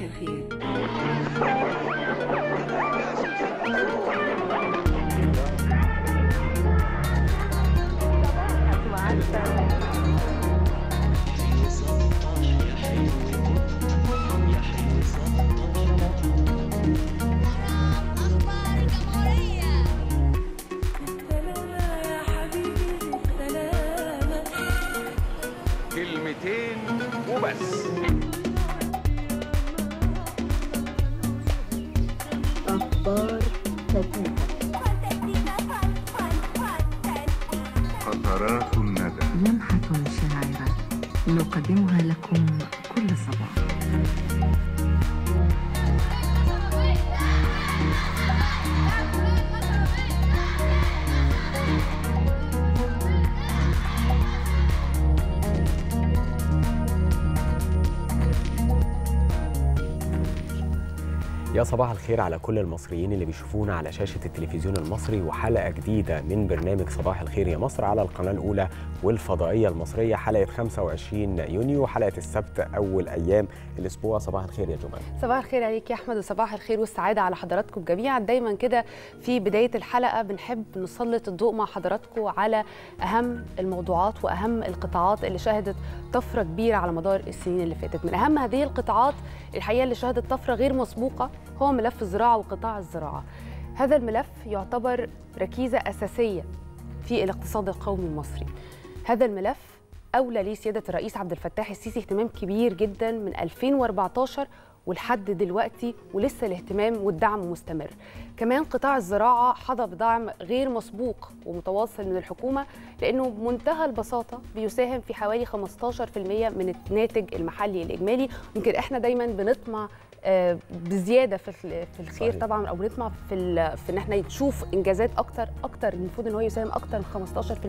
الخير أخبار الجمهورية كلمتين وبس قطرات الندى لمحة شاعرة نقدمها لكم كل صباح يا صباح الخير على كل المصريين اللي بيشوفونا على شاشة التلفزيون المصري وحلقة جديدة من برنامج صباح الخير يا مصر على القناة الأولى والفضائية المصرية حلقة 25 يونيو حلقة السبت أول أيام الأسبوع صباح الخير يا جمال صباح الخير عليك يا احمد وصباح الخير والسعاده على حضراتكم جميعا دايما كده في بدايه الحلقه بنحب نسلط الضوء مع حضراتكم على اهم الموضوعات واهم القطاعات اللي شهدت طفره كبيره على مدار السنين اللي فاتت من اهم هذه القطاعات الحقيقه اللي شهدت طفره غير مسبوقه هو ملف الزراعه وقطاع الزراعه هذا الملف يعتبر ركيزه اساسيه في الاقتصاد القومي المصري هذا الملف أولى ليه سيادة الرئيس عبد الفتاح السيسي اهتمام كبير جدا من 2014 ولحد دلوقتي ولسه الاهتمام والدعم مستمر كمان قطاع الزراعة حظى بدعم غير مسبوق ومتواصل من الحكومة لأنه بمنتهى البساطة بيساهم في حوالي 15% من الناتج المحلي الإجمالي يمكن إحنا دايما بنطمع آه، بزياده في ال- في الخير صحيح. طبعا او بنطمع في ال- في ان احنا نشوف انجازات اكتر اكتر المفروض ان هو يساهم اكتر من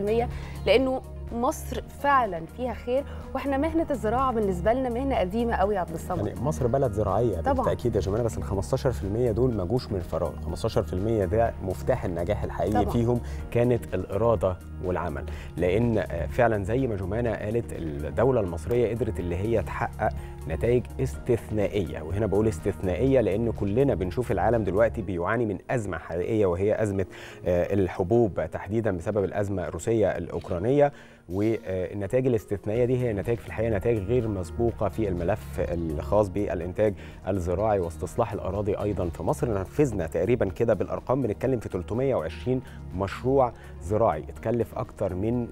15% لانه مصر فعلا فيها خير واحنا مهنه الزراعه بالنسبه لنا مهنه قديمه قوي يا عبد الصمد يعني مصر بلد زراعية طبعاً. بالتأكيد يا جماعة بس ال 15% دول ما جوش من فراغ 15% ده مفتاح النجاح الحقيقي طبعاً. فيهم كانت الإرادة والعمل لأن آه، فعلا زي ما جمانة قالت الدولة المصرية قدرت اللي هي تحقق نتائج استثنائية وهنا بقول استثنائية لأن كلنا بنشوف العالم دلوقتي بيعاني من أزمة حقيقية وهي أزمة آه، الحبوب تحديدا بسبب الأزمة الروسية الأوكرانية والنتائج الاستثنائيه دي هي نتائج في الحقيقه نتائج غير مسبوقه في الملف الخاص بالانتاج الزراعي واستصلاح الاراضي ايضا في مصر نفذنا تقريبا كده بالارقام بنتكلم في 320 مشروع زراعي اتكلف اكتر من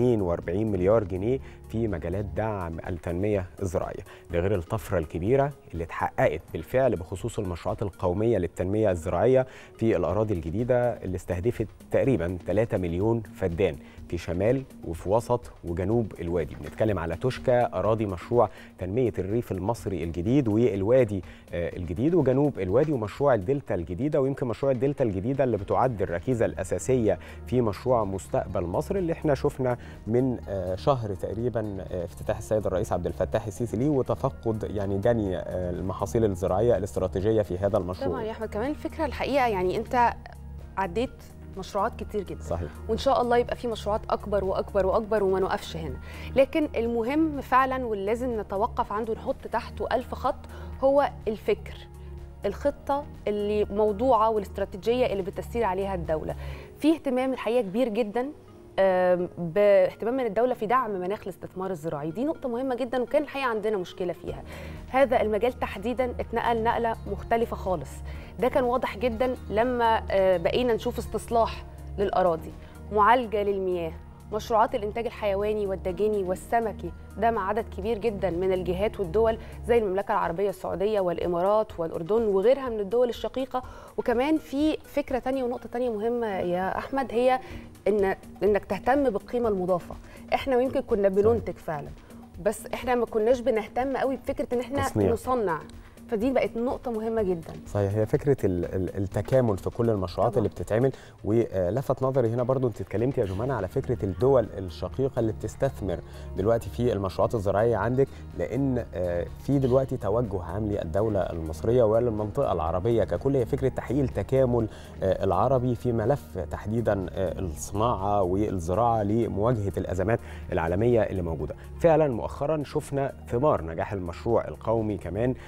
42 مليار جنيه في مجالات دعم التنميه الزراعيه ده غير الطفره الكبيره اللي اتحققت بالفعل بخصوص المشروعات القوميه للتنميه الزراعيه في الاراضي الجديده اللي استهدفت تقريبا 3 مليون فدان في شمال وفي وسط وجنوب الوادي بنتكلم على توشكا أراضي مشروع تنمية الريف المصري الجديد والوادي آه، الجديد وجنوب الوادي ومشروع الدلتا الجديدة ويمكن مشروع الدلتا الجديدة اللي بتعد الركيزة الأساسية في مشروع مستقبل مصر اللي احنا شفنا من آه، شهر تقريبا آه، افتتاح السيد الرئيس عبد الفتاح السيسي ليه وتفقد يعني جني آه، المحاصيل الزراعية الاستراتيجية في هذا المشروع طبعا يا احمد كمان الفكره الحقيقه يعني انت عديت مشروعات كتير جدا صحيح وان شاء الله يبقى في مشروعات اكبر واكبر واكبر وما نوقفش هنا لكن المهم فعلا واللي لازم نتوقف عنده نحط تحته ألف خط هو الفكر الخطه اللي موضوعه والاستراتيجيه اللي بتسير عليها الدوله في اهتمام الحقيقه كبير جدا آم، باهتمام من الدوله في دعم مناخ الاستثمار الزراعي دي نقطه مهمه جدا وكان الحقيقه عندنا مشكله فيها هذا المجال تحديدا اتنقل نقله مختلفه خالص ده كان واضح جدا لما آه، بقينا نشوف استصلاح للاراضي معالجه للمياه مشروعات الانتاج الحيواني والدجيني والسمكي ده مع عدد كبير جدا من الجهات والدول زي المملكه العربيه السعوديه والامارات والاردن وغيرها من الدول الشقيقه وكمان في فكره تانية ونقطه تانية مهمه يا احمد هي ان انك تهتم بالقيمه المضافه احنا يمكن كنا بننتج فعلا بس احنا ما كناش بنهتم قوي بفكره ان احنا تصنيع. نصنع فدي بقت نقطه مهمه جدا صحيح هي فكره ال- ال- التكامل في كل المشروعات طبعاً. اللي بتتعمل ولفت نظري هنا برضو انت اتكلمتي يا جمانه على فكره الدول الشقيقه اللي بتستثمر دلوقتي في المشروعات الزراعيه عندك لان آه، في دلوقتي توجه عام للدوله المصريه وللمنطقه العربيه ككل هي فكره تحقيق التكامل آه، العربي في ملف تحديدا آه، الصناعه والزراعه لمواجهه الازمات العالميه اللي موجوده فعلا مؤخرا شفنا ثمار نجاح المشروع القومي كمان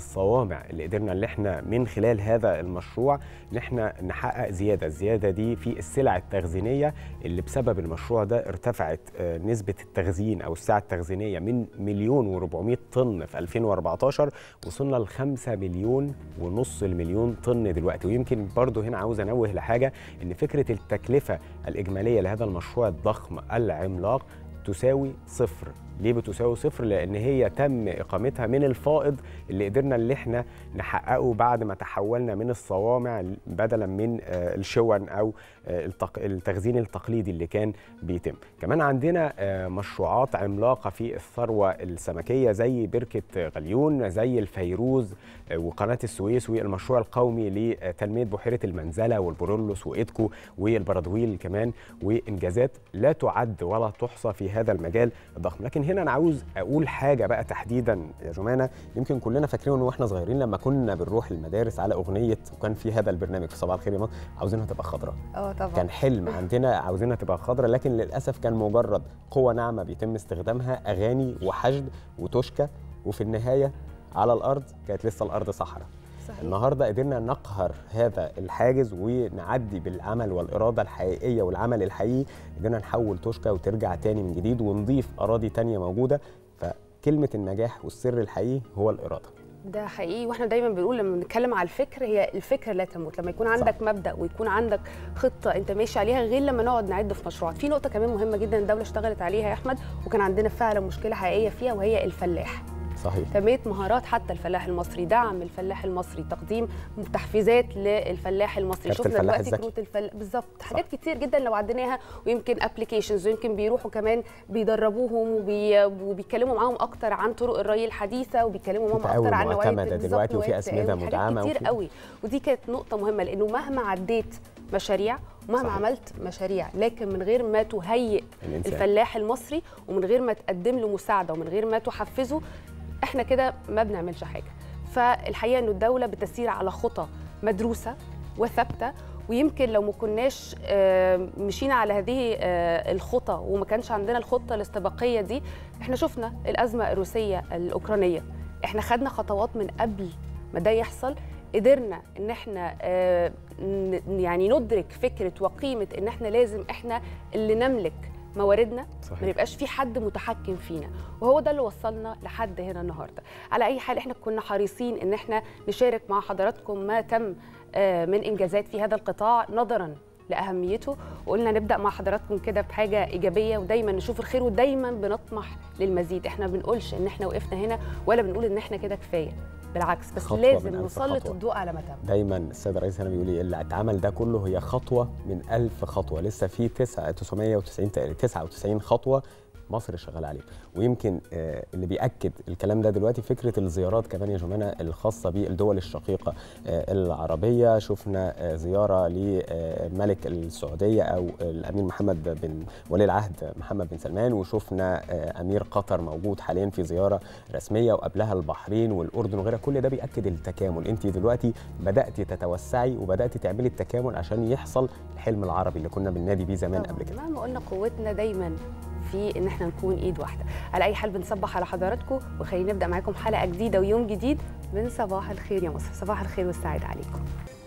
الصوامع اللي قدرنا ان احنا من خلال هذا المشروع ان احنا نحقق زياده الزياده دي في السلع التخزينيه اللي بسبب المشروع ده ارتفعت آه، نسبه التخزين او السعه التخزينيه من مليون و400 طن في 2014 وصلنا ل 5 مليون ونص المليون طن دلوقتي ويمكن برضو هنا عاوز انوه لحاجه ان فكره التكلفه الاجماليه لهذا المشروع الضخم العملاق تساوي صفر ليه بتساوي صفر لان هي تم اقامتها من الفائض اللي قدرنا اللي احنا نحققه بعد ما تحولنا من الصوامع بدلا من آه، الشون او آه، التق- التخزين التقليدي اللي كان بيتم كمان عندنا آه، مشروعات عملاقه في الثروه السمكيه زي بركه غليون زي الفيروز آه، وقناه السويس والمشروع القومي لتنميه بحيره المنزله والبرولوس وايدكو والبرادويل كمان وانجازات لا تعد ولا تحصى في هذا المجال الضخم لكن هنا انا عاوز اقول حاجه بقى تحديدا يا جمانه يمكن كلنا فاكرين ان واحنا صغيرين لما كنا بنروح المدارس على اغنيه وكان في هذا البرنامج في صباح الخير يا مصر عاوزينها تبقى خضراء اه طبعا كان حلم عندنا عاوزينها تبقى خضراء لكن للاسف كان مجرد قوه ناعمه بيتم استخدامها اغاني وحشد وتشكى وفي النهايه على الارض كانت لسه الارض صحراء صحيح. النهارده قدرنا نقهر هذا الحاجز ونعدي بالعمل والاراده الحقيقيه والعمل الحقيقي قدرنا نحول توشكا وترجع تاني من جديد ونضيف اراضي تانيه موجوده فكلمه النجاح والسر الحقيقي هو الاراده ده حقيقي واحنا دايما بنقول لما بنتكلم على الفكر هي الفكره لا تموت لما يكون عندك صح. مبدا ويكون عندك خطه انت ماشي عليها غير لما نقعد نعد في مشروعات في نقطه كمان مهمه جدا الدوله اشتغلت عليها يا احمد وكان عندنا فعلا مشكله حقيقيه فيها وهي الفلاح صحيح تنميه مهارات حتى الفلاح المصري دعم الفلاح المصري تقديم تحفيزات للفلاح المصري كارت الفلاح دلوقتي الذكي. كروت الفلاح بالظبط حاجات كتير جدا لو عديناها ويمكن ابلكيشنز ويمكن بيروحوا كمان بيدربوهم وبي... وبيتكلموا معاهم اكتر عن طرق الري الحديثه وبيتكلموا معاهم تقاوي اكتر عن نوعيه معتمدة بالظبط دلوقتي وفي نوعية أسمدة التقاوي. مدعمة حاجات كتير وفي- قوي ودي كانت نقطه مهمه لانه مهما عديت مشاريع ومهما صحيح. عملت مشاريع لكن من غير ما تهيئ الإنسان. الفلاح المصري ومن غير ما تقدم له مساعده ومن غير ما تحفزه احنا كده ما بنعملش حاجه فالحقيقه انه الدوله بتسير على خطى مدروسه وثابته ويمكن لو ما كناش آه، مشينا على هذه آه، الخطى وما كانش عندنا الخطه الاستباقيه دي احنا شفنا الازمه الروسيه الاوكرانيه احنا خدنا خطوات من قبل ما ده يحصل قدرنا ان احنا آه، ن- يعني ندرك فكره وقيمه ان احنا لازم احنا اللي نملك مواردنا صحيح. ما يبقاش في حد متحكم فينا وهو ده اللي وصلنا لحد هنا النهارده على اي حال احنا كنا حريصين ان احنا نشارك مع حضراتكم ما تم آه، من انجازات في هذا القطاع نظرا لاهميته وقلنا نبدا مع حضراتكم كده بحاجه ايجابيه ودايما نشوف الخير ودايما بنطمح للمزيد احنا ما بنقولش ان احنا وقفنا هنا ولا بنقول ان احنا كده كفايه بالعكس بس خطوة من لازم ألف نسلط خطوة. الضوء على ما تم دايما السيد الرئيس هنا بيقول لي اللي اتعمل ده كله هي خطوه من ألف خطوه لسه في 9 990 تقريباً 99 خطوه مصر شغاله عليها ويمكن آه، اللي بياكد الكلام ده دلوقتي فكره الزيارات كمان يا جماعه الخاصه بالدول الشقيقه آه، العربيه شفنا آه، زياره لملك السعوديه او الامير محمد بن ولي العهد محمد بن سلمان وشفنا آه، امير قطر موجود حاليا في زياره رسميه وقبلها البحرين والاردن وغيرها كل ده بياكد التكامل انت دلوقتي بدات تتوسعي وبدات تعملي التكامل عشان يحصل الحلم العربي اللي كنا بننادي بيه زمان طبعاً. قبل كده مهما قلنا قوتنا دايما في ان احنا نكون ايد واحده على اي حال بنصبح على حضراتكم وخلينا نبدا معاكم حلقه جديده ويوم جديد من صباح الخير يا مصر صباح الخير والسعاده عليكم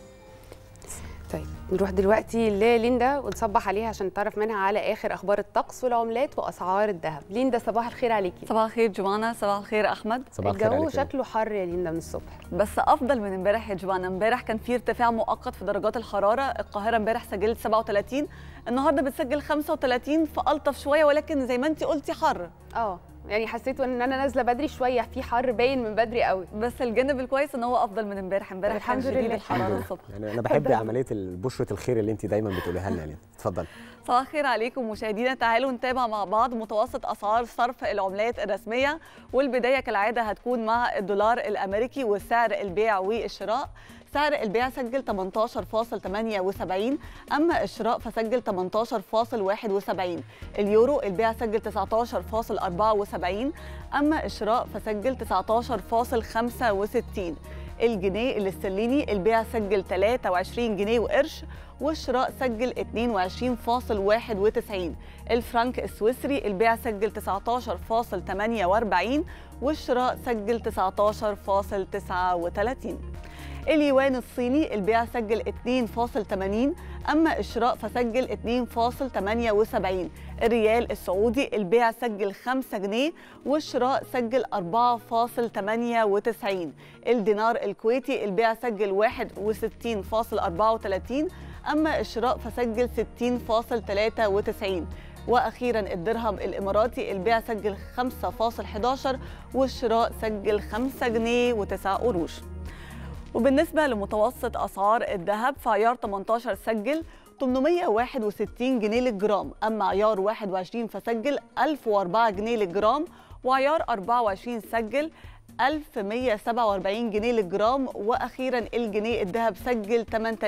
طيب نروح دلوقتي لليندا ونصبح عليها عشان نتعرف منها على اخر اخبار الطقس والعملات واسعار الذهب ليندا صباح الخير عليكي صباح الخير جوانا صباح الخير احمد صباح الخير الجو عليك يا شكله حر يا ليندا من الصبح بس افضل من امبارح يا جوانا امبارح كان في ارتفاع مؤقت في درجات الحراره القاهره امبارح سجلت 37 النهارده بتسجل 35 فالطف شويه ولكن زي ما انت قلتي حر اه يعني حسيت ان انا نازله بدري شويه في حر باين من بدري قوي بس الجانب الكويس ان هو افضل من امبارح امبارح كان الحمد شديد لله. الحراره الصبح يعني انا بحب عمليه بشره الخير اللي انت دايما بتقوليها لنا يعني اتفضل صباح الخير عليكم مشاهدينا تعالوا نتابع مع بعض متوسط اسعار صرف العملات الرسميه والبدايه كالعاده هتكون مع الدولار الامريكي وسعر البيع والشراء سعر البيع سجل 18.78 اما الشراء فسجل 18.71 اليورو البيع سجل 19.74 اما الشراء فسجل 19.65 الجنيه الاسترليني البيع سجل 23 جنيه وقرش والشراء سجل 22.91 الفرنك السويسري البيع سجل 19.48 والشراء سجل 19.39 اليوان الصيني البيع سجل 2.80 أما الشراء فسجل 2.78 الريال السعودي البيع سجل 5 جنيه والشراء سجل 4.98 الدينار الكويتي البيع سجل 61.34 أما الشراء فسجل 60.93 واخيرا الدرهم الاماراتي البيع سجل 5.11 والشراء سجل 5 جنيه و9 قروش وبالنسبة لمتوسط أسعار الذهب فعيار 18 سجل 861 جنيه للجرام أما عيار 21 فسجل 1004 جنيه للجرام وعيار 24 سجل 1147 جنيه للجرام وأخيرا الجنيه الذهب سجل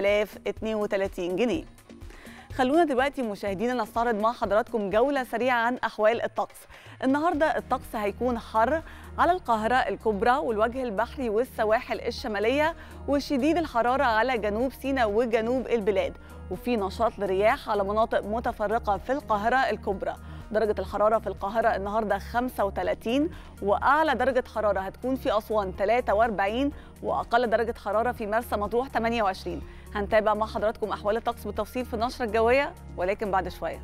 8032 جنيه خلونا دلوقتي مشاهدينا نستعرض مع حضراتكم جولة سريعة عن أحوال الطقس النهاردة الطقس هيكون حر على القاهرة الكبرى والوجه البحري والسواحل الشمالية وشديد الحرارة على جنوب سيناء وجنوب البلاد وفي نشاط لرياح على مناطق متفرقة في القاهرة الكبرى درجة الحرارة في القاهرة النهاردة 35 وأعلى درجة حرارة هتكون في أسوان 43 وأقل درجة حرارة في مرسى مطروح 28 هنتابع مع حضراتكم أحوال الطقس بالتفصيل في النشرة الجوية ولكن بعد شوية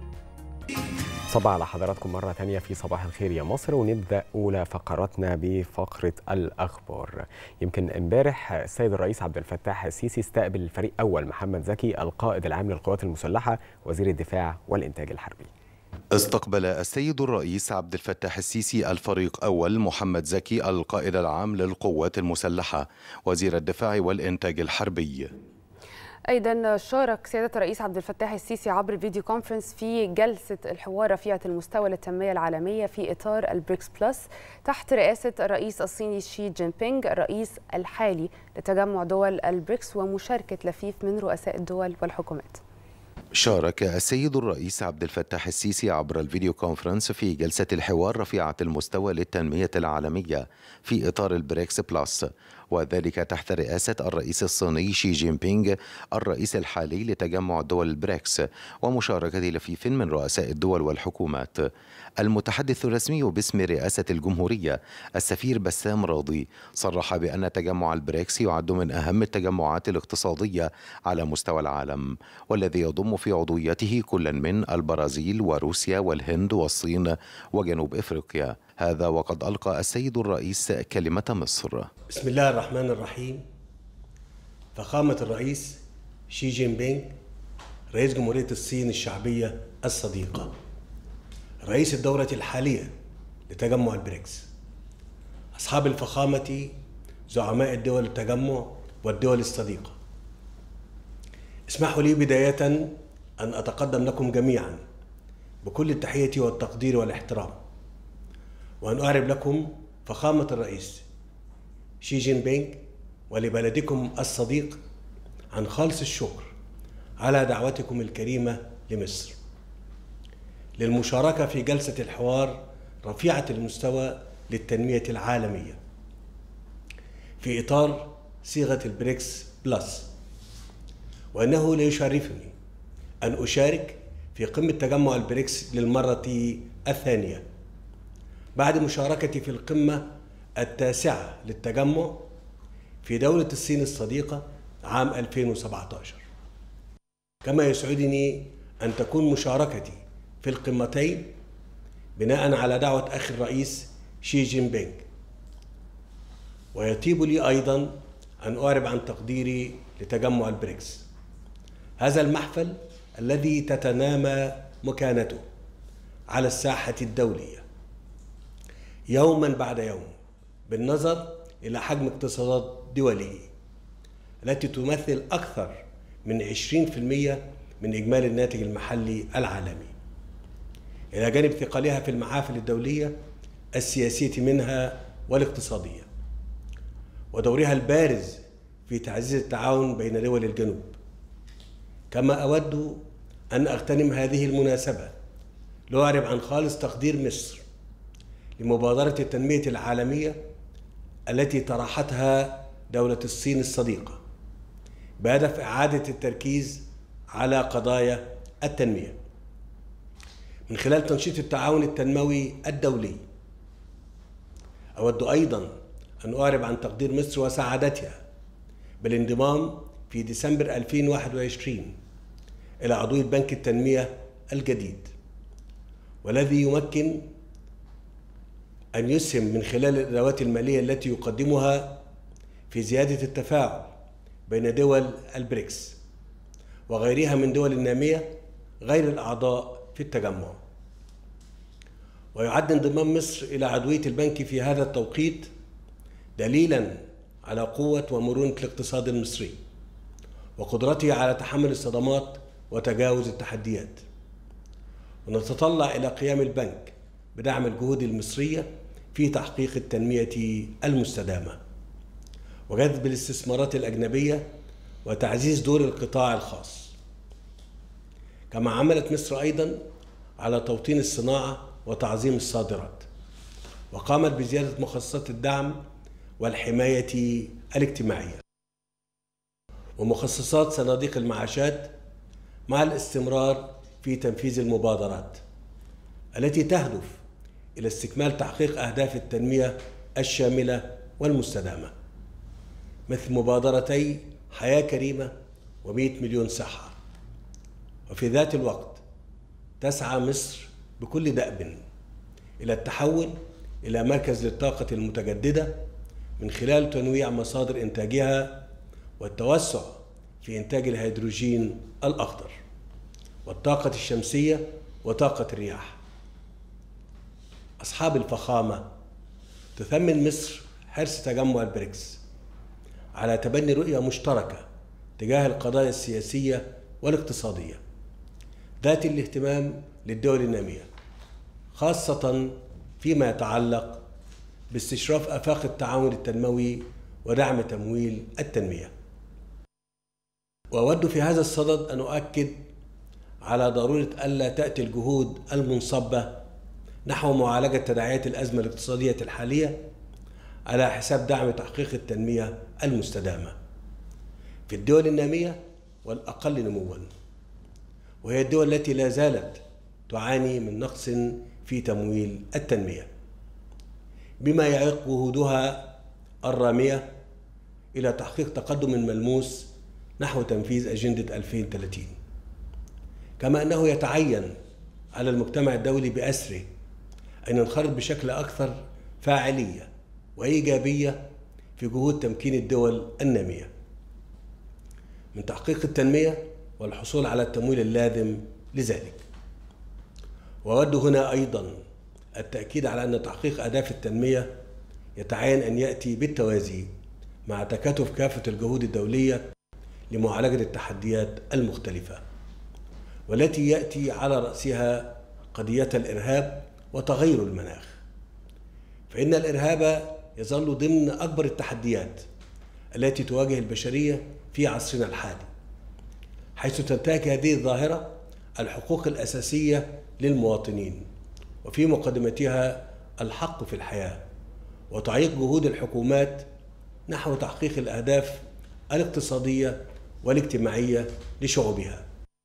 صباح على حضراتكم مرة تانية في صباح الخير يا مصر ونبدأ أولى فقراتنا بفقرة الأخبار يمكن امبارح السيد الرئيس عبد الفتاح السيسي استقبل الفريق أول محمد زكي القائد العام للقوات المسلحة وزير الدفاع والإنتاج الحربي استقبل السيد الرئيس عبد الفتاح السيسي الفريق أول محمد زكي القائد العام للقوات المسلحة وزير الدفاع والإنتاج الحربي ايضا شارك سياده الرئيس عبد الفتاح السيسي عبر فيديو كونفرنس في جلسه الحوار رفيعه المستوى للتنميه العالميه في اطار البريكس بلس تحت رئاسه الرئيس الصيني شي جين بينغ الرئيس الحالي لتجمع دول البريكس ومشاركه لفيف من رؤساء الدول والحكومات شارك السيد الرئيس عبد الفتاح السيسي عبر الفيديو كونفرنس في جلسة الحوار رفيعة المستوى للتنمية العالمية في إطار البريكس بلس وذلك تحت رئاسة الرئيس الصيني شي جين بينغ الرئيس الحالي لتجمع دول البريكس ومشاركة لفيف من رؤساء الدول والحكومات المتحدث الرسمي باسم رئاسة الجمهورية السفير بسام راضي صرح بأن تجمع البريكس يعد من أهم التجمعات الاقتصادية على مستوى العالم والذي يضم في عضويته كل من البرازيل وروسيا والهند والصين وجنوب إفريقيا هذا وقد ألقى السيد الرئيس كلمة مصر بسم الله الرحمن الرحيم فخامة الرئيس شي جين بينغ رئيس جمهورية الصين الشعبية الصديقة رئيس الدورة الحالية لتجمع البريكس أصحاب الفخامة زعماء الدول التجمع والدول الصديقة اسمحوا لي بداية أن أتقدم لكم جميعا بكل التحية والتقدير والاحترام وأن أعرب لكم فخامة الرئيس شي جين بينغ ولبلدكم الصديق عن خالص الشكر على دعوتكم الكريمة لمصر للمشاركة في جلسة الحوار رفيعة المستوى للتنمية العالمية في إطار صيغة البريكس بلس وأنه ليشرفني أن أشارك في قمة تجمع البريكس للمرة الثانية بعد مشاركتي في القمة التاسعة للتجمع في دولة الصين الصديقة عام 2017 كما يسعدني أن تكون مشاركتي في القمتين بناء على دعوة أخي الرئيس شي جين بينغ ويطيب لي أيضا أن أعرب عن تقديري لتجمع البريكس هذا المحفل الذي تتنامى مكانته على الساحة الدولية يوما بعد يوم بالنظر إلى حجم اقتصادات دوله التي تمثل أكثر من 20% من إجمالي الناتج المحلي العالمي إلى جانب ثقلها في المحافل الدولية السياسية منها والاقتصادية ودورها البارز في تعزيز التعاون بين دول الجنوب كما أود أن أغتنم هذه المناسبة لأعرب عن خالص تقدير مصر لمبادرة التنمية العالمية التي طرحتها دولة الصين الصديقة بهدف إعادة التركيز على قضايا التنمية من خلال تنشيط التعاون التنموي الدولي أود أيضا أن أعرب عن تقدير مصر وسعادتها بالانضمام في ديسمبر 2021 إلى عضوية بنك التنمية الجديد والذي يمكن أن يسهم من خلال الأدوات المالية التي يقدمها في زيادة التفاعل بين دول البريكس وغيرها من دول النامية غير الأعضاء في التجمع ويعد انضمام مصر إلى عضوية البنك في هذا التوقيت دليلا على قوة ومرونة الاقتصاد المصري وقدرته على تحمل الصدمات وتجاوز التحديات ونتطلع إلى قيام البنك بدعم الجهود المصرية في تحقيق التنمية المستدامة وجذب الاستثمارات الأجنبية وتعزيز دور القطاع الخاص كما عملت مصر أيضا على توطين الصناعة وتعظيم الصادرات وقامت بزيادة مخصصات الدعم والحماية الاجتماعية ومخصصات صناديق المعاشات مع الاستمرار في تنفيذ المبادرات التي تهدف إلى استكمال تحقيق أهداف التنمية الشاملة والمستدامة مثل مبادرتي حياة كريمة ومئة مليون صحة وفي ذات الوقت تسعى مصر بكل دأب إلى التحول إلى مركز للطاقة المتجددة من خلال تنويع مصادر إنتاجها والتوسع في إنتاج الهيدروجين الأخضر والطاقة الشمسية وطاقة الرياح أصحاب الفخامة تثمن مصر حرص تجمع البريكس على تبني رؤية مشتركة تجاه القضايا السياسية والاقتصادية ذات الاهتمام للدول النامية خاصة فيما يتعلق باستشراف آفاق التعاون التنموي ودعم تمويل التنمية وأود في هذا الصدد أن أؤكد على ضرورة ألا تأتي الجهود المنصبة نحو معالجة تداعيات الأزمة الاقتصادية الحالية على حساب دعم تحقيق التنمية المستدامة في الدول النامية والأقل نموا وهي الدول التي لا زالت تعاني من نقص في تمويل التنمية بما يعيق جهودها الرامية إلى تحقيق تقدم ملموس نحو تنفيذ أجندة 2030 كما أنه يتعين على المجتمع الدولي بأسره أن ينخرط بشكل أكثر فاعلية وإيجابية في جهود تمكين الدول النامية من تحقيق التنمية والحصول على التمويل اللازم لذلك وأود هنا أيضا التأكيد على أن تحقيق أهداف التنمية يتعين أن يأتي بالتوازي مع تكاتف كافة الجهود الدولية لمعالجة التحديات المختلفة والتي يأتي على رأسها قضية الإرهاب وتغير المناخ فإن الإرهاب يظل ضمن أكبر التحديات التي تواجه البشرية في عصرنا الحالي حيث تنتهك هذه الظاهرة الحقوق الأساسية للمواطنين وفي مقدمتها الحق في الحياة وتعيق جهود الحكومات نحو تحقيق الأهداف الاقتصادية والاجتماعية لشعوبها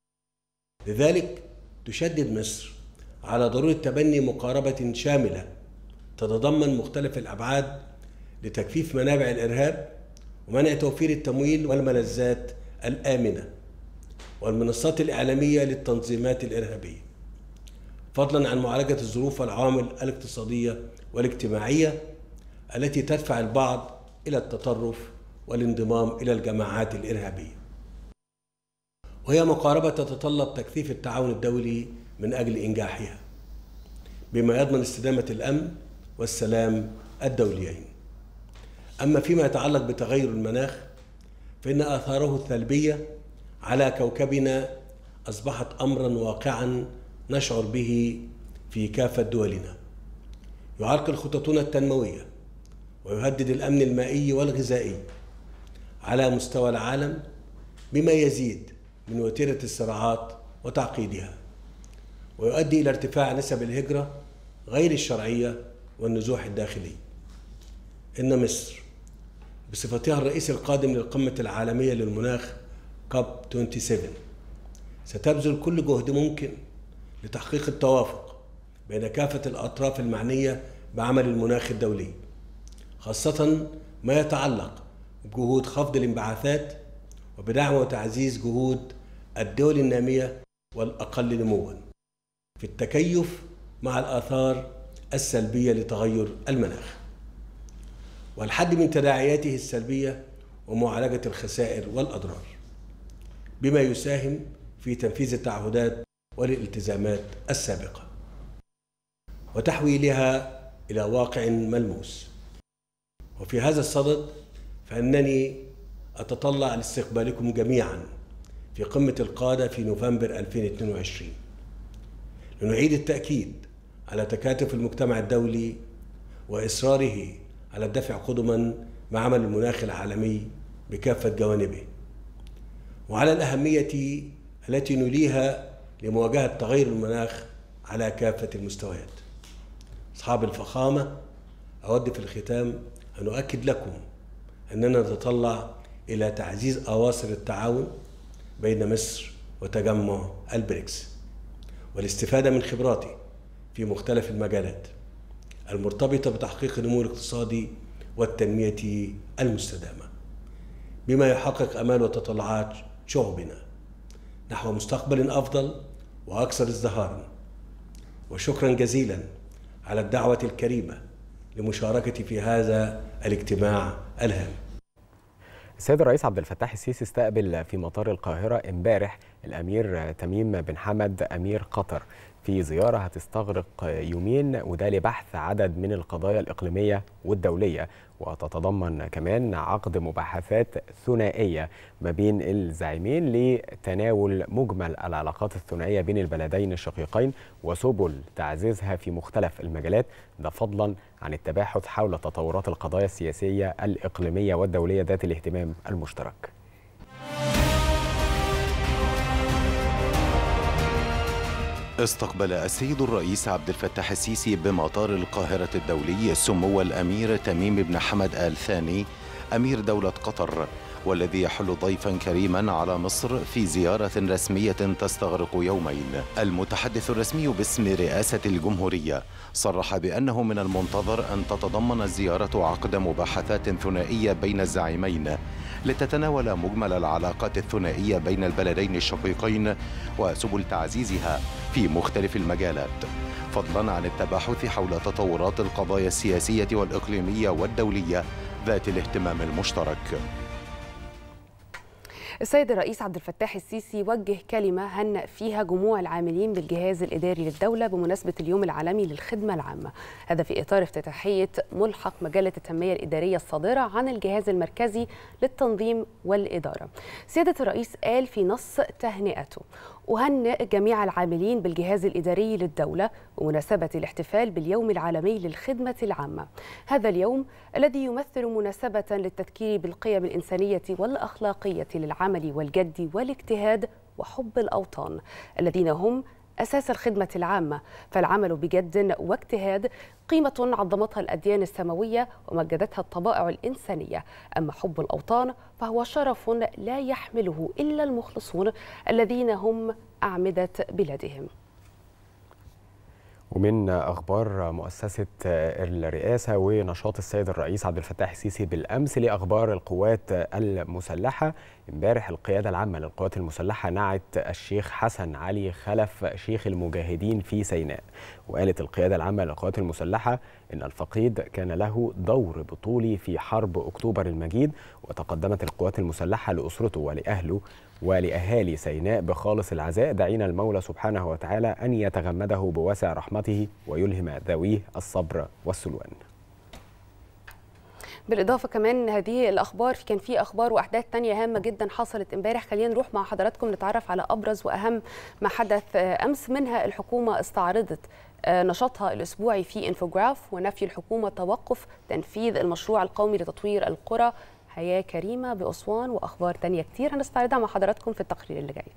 لذلك تشدد مصر على ضرورة تبني مقاربة شاملة تتضمن مختلف الأبعاد لتكثيف منابع الإرهاب ومنع توفير التمويل والملذات الآمنة والمنصات الإعلامية للتنظيمات الإرهابية فضلا عن معالجة الظروف والعوامل الاقتصادية والاجتماعية التي تدفع البعض إلى التطرف والانضمام إلى الجماعات الإرهابية وهي مقاربة تتطلب تكثيف التعاون الدولي من أجل إنجاحها بما يضمن استدامة الأمن والسلام الدوليين أما فيما يتعلق بتغير المناخ فإن آثاره السلبية على كوكبنا أصبحت أمرا واقعا نشعر به في كافة دولنا يعرقل خططنا التنموية ويهدد الأمن المائي والغذائي على مستوى العالم بما يزيد من وتيرة الصراعات وتعقيدها ويؤدي إلى ارتفاع نسب الهجرة غير الشرعية والنزوح الداخلي إن مصر بصفتها الرئيس القادم للقمة العالمية للمناخ كاب 27 ستبذل كل جهد ممكن لتحقيق التوافق بين كافة الأطراف المعنية بعمل المناخ الدولي خاصة ما يتعلق بجهود خفض الانبعاثات وبدعم وتعزيز جهود الدول النامية والأقل نموا في التكيف مع الآثار السلبية لتغير المناخ والحد من تداعياته السلبية ومعالجة الخسائر والأضرار بما يساهم في تنفيذ التعهدات والالتزامات السابقة وتحويلها إلى واقع ملموس وفي هذا الصدد فإنني أتطلع لاستقبالكم جميعا في قمة القادة في نوفمبر 2022 لنعيد التأكيد على تكاتف المجتمع الدولي وإصراره على الدفع قدما مع عمل المناخ العالمي بكافة جوانبه وعلى الأهمية التي نوليها لمواجهة تغير المناخ على كافة المستويات أصحاب الفخامة أود في الختام أن أؤكد لكم أننا نتطلع إلى تعزيز أواصر التعاون بين مصر وتجمع البريكس والاستفادة من خبراته في مختلف المجالات المرتبطة بتحقيق النمو الاقتصادي والتنمية المستدامة بما يحقق أمال وتطلعات شعوبنا نحو مستقبل أفضل وأكثر ازدهارا وشكرا جزيلا على الدعوة الكريمة لمشاركتي في هذا الاجتماع الهام السيد الرئيس عبد الفتاح السيسي استقبل في مطار القاهرة امبارح الأمير تميم بن حمد أمير قطر في زيارة هتستغرق يومين وده لبحث عدد من القضايا الإقليمية والدولية وتتضمن كمان عقد مباحثات ثنائية ما بين الزعيمين لتناول مجمل العلاقات الثنائية بين البلدين الشقيقين وسبل تعزيزها في مختلف المجالات ده فضلا عن التباحث حول تطورات القضايا السياسية الإقليمية والدولية ذات الاهتمام المشترك استقبل السيد الرئيس عبد الفتاح السيسي بمطار القاهرة الدولي سمو الأمير تميم بن حمد آل ثاني أمير دولة قطر والذي يحل ضيفا كريما على مصر في زيارة رسمية تستغرق يومين المتحدث الرسمي باسم رئاسة الجمهورية صرح بأنه من المنتظر أن تتضمن الزيارة عقد مباحثات ثنائية بين الزعيمين لتتناول مجمل العلاقات الثنائية بين البلدين الشقيقين وسبل تعزيزها في مختلف المجالات فضلا عن التباحث حول تطورات القضايا السياسية والإقليمية والدولية ذات الاهتمام المشترك السيد الرئيس عبد الفتاح السيسي وجه كلمة هنأ فيها جموع العاملين بالجهاز الإداري للدولة بمناسبة اليوم العالمي للخدمة العامة هذا في إطار افتتاحية ملحق مجلة التنمية الإدارية الصادرة عن الجهاز المركزي للتنظيم والإدارة سيادة الرئيس قال في نص تهنئته أهنئ جميع العاملين بالجهاز الإداري للدولة بمناسبة الاحتفال باليوم العالمي للخدمة العامة هذا اليوم الذي يمثل مناسبة للتذكير بالقيم الإنسانية والأخلاقية للعمل والجد والاجتهاد وحب الأوطان الذين هم أساس الخدمة العامة فالعمل بجد واجتهاد قيمة عظمتها الأديان السماوية ومجدتها الطبائع الإنسانية أما حب الأوطان فهو شرف لا يحمله إلا المخلصون الذين هم أعمدة بلادهم ومن اخبار مؤسسه الرئاسه ونشاط السيد الرئيس عبد الفتاح السيسي بالامس لاخبار القوات المسلحه امبارح القياده العامه للقوات المسلحه نعت الشيخ حسن علي خلف شيخ المجاهدين في سيناء وقالت القياده العامه للقوات المسلحه ان الفقيد كان له دور بطولي في حرب اكتوبر المجيد وتقدمت القوات المسلحه لاسرته ولاهله ولأهالي سيناء بخالص العزاء دعينا المولى سبحانه وتعالى أن يتغمده بواسع رحمته ويلهم ذويه الصبر والسلوان بالإضافة كمان هذه الأخبار كان في أخبار وأحداث تانية هامة جدا حصلت امبارح خلينا نروح مع حضراتكم نتعرف على أبرز وأهم ما حدث أمس منها الحكومة استعرضت نشاطها الأسبوعي في انفوجراف ونفي الحكومة توقف تنفيذ المشروع القومي لتطوير القرى حياة كريمة بأسوان وأخبار تانية كتير هنستعرضها مع حضراتكم في التقرير اللي جاي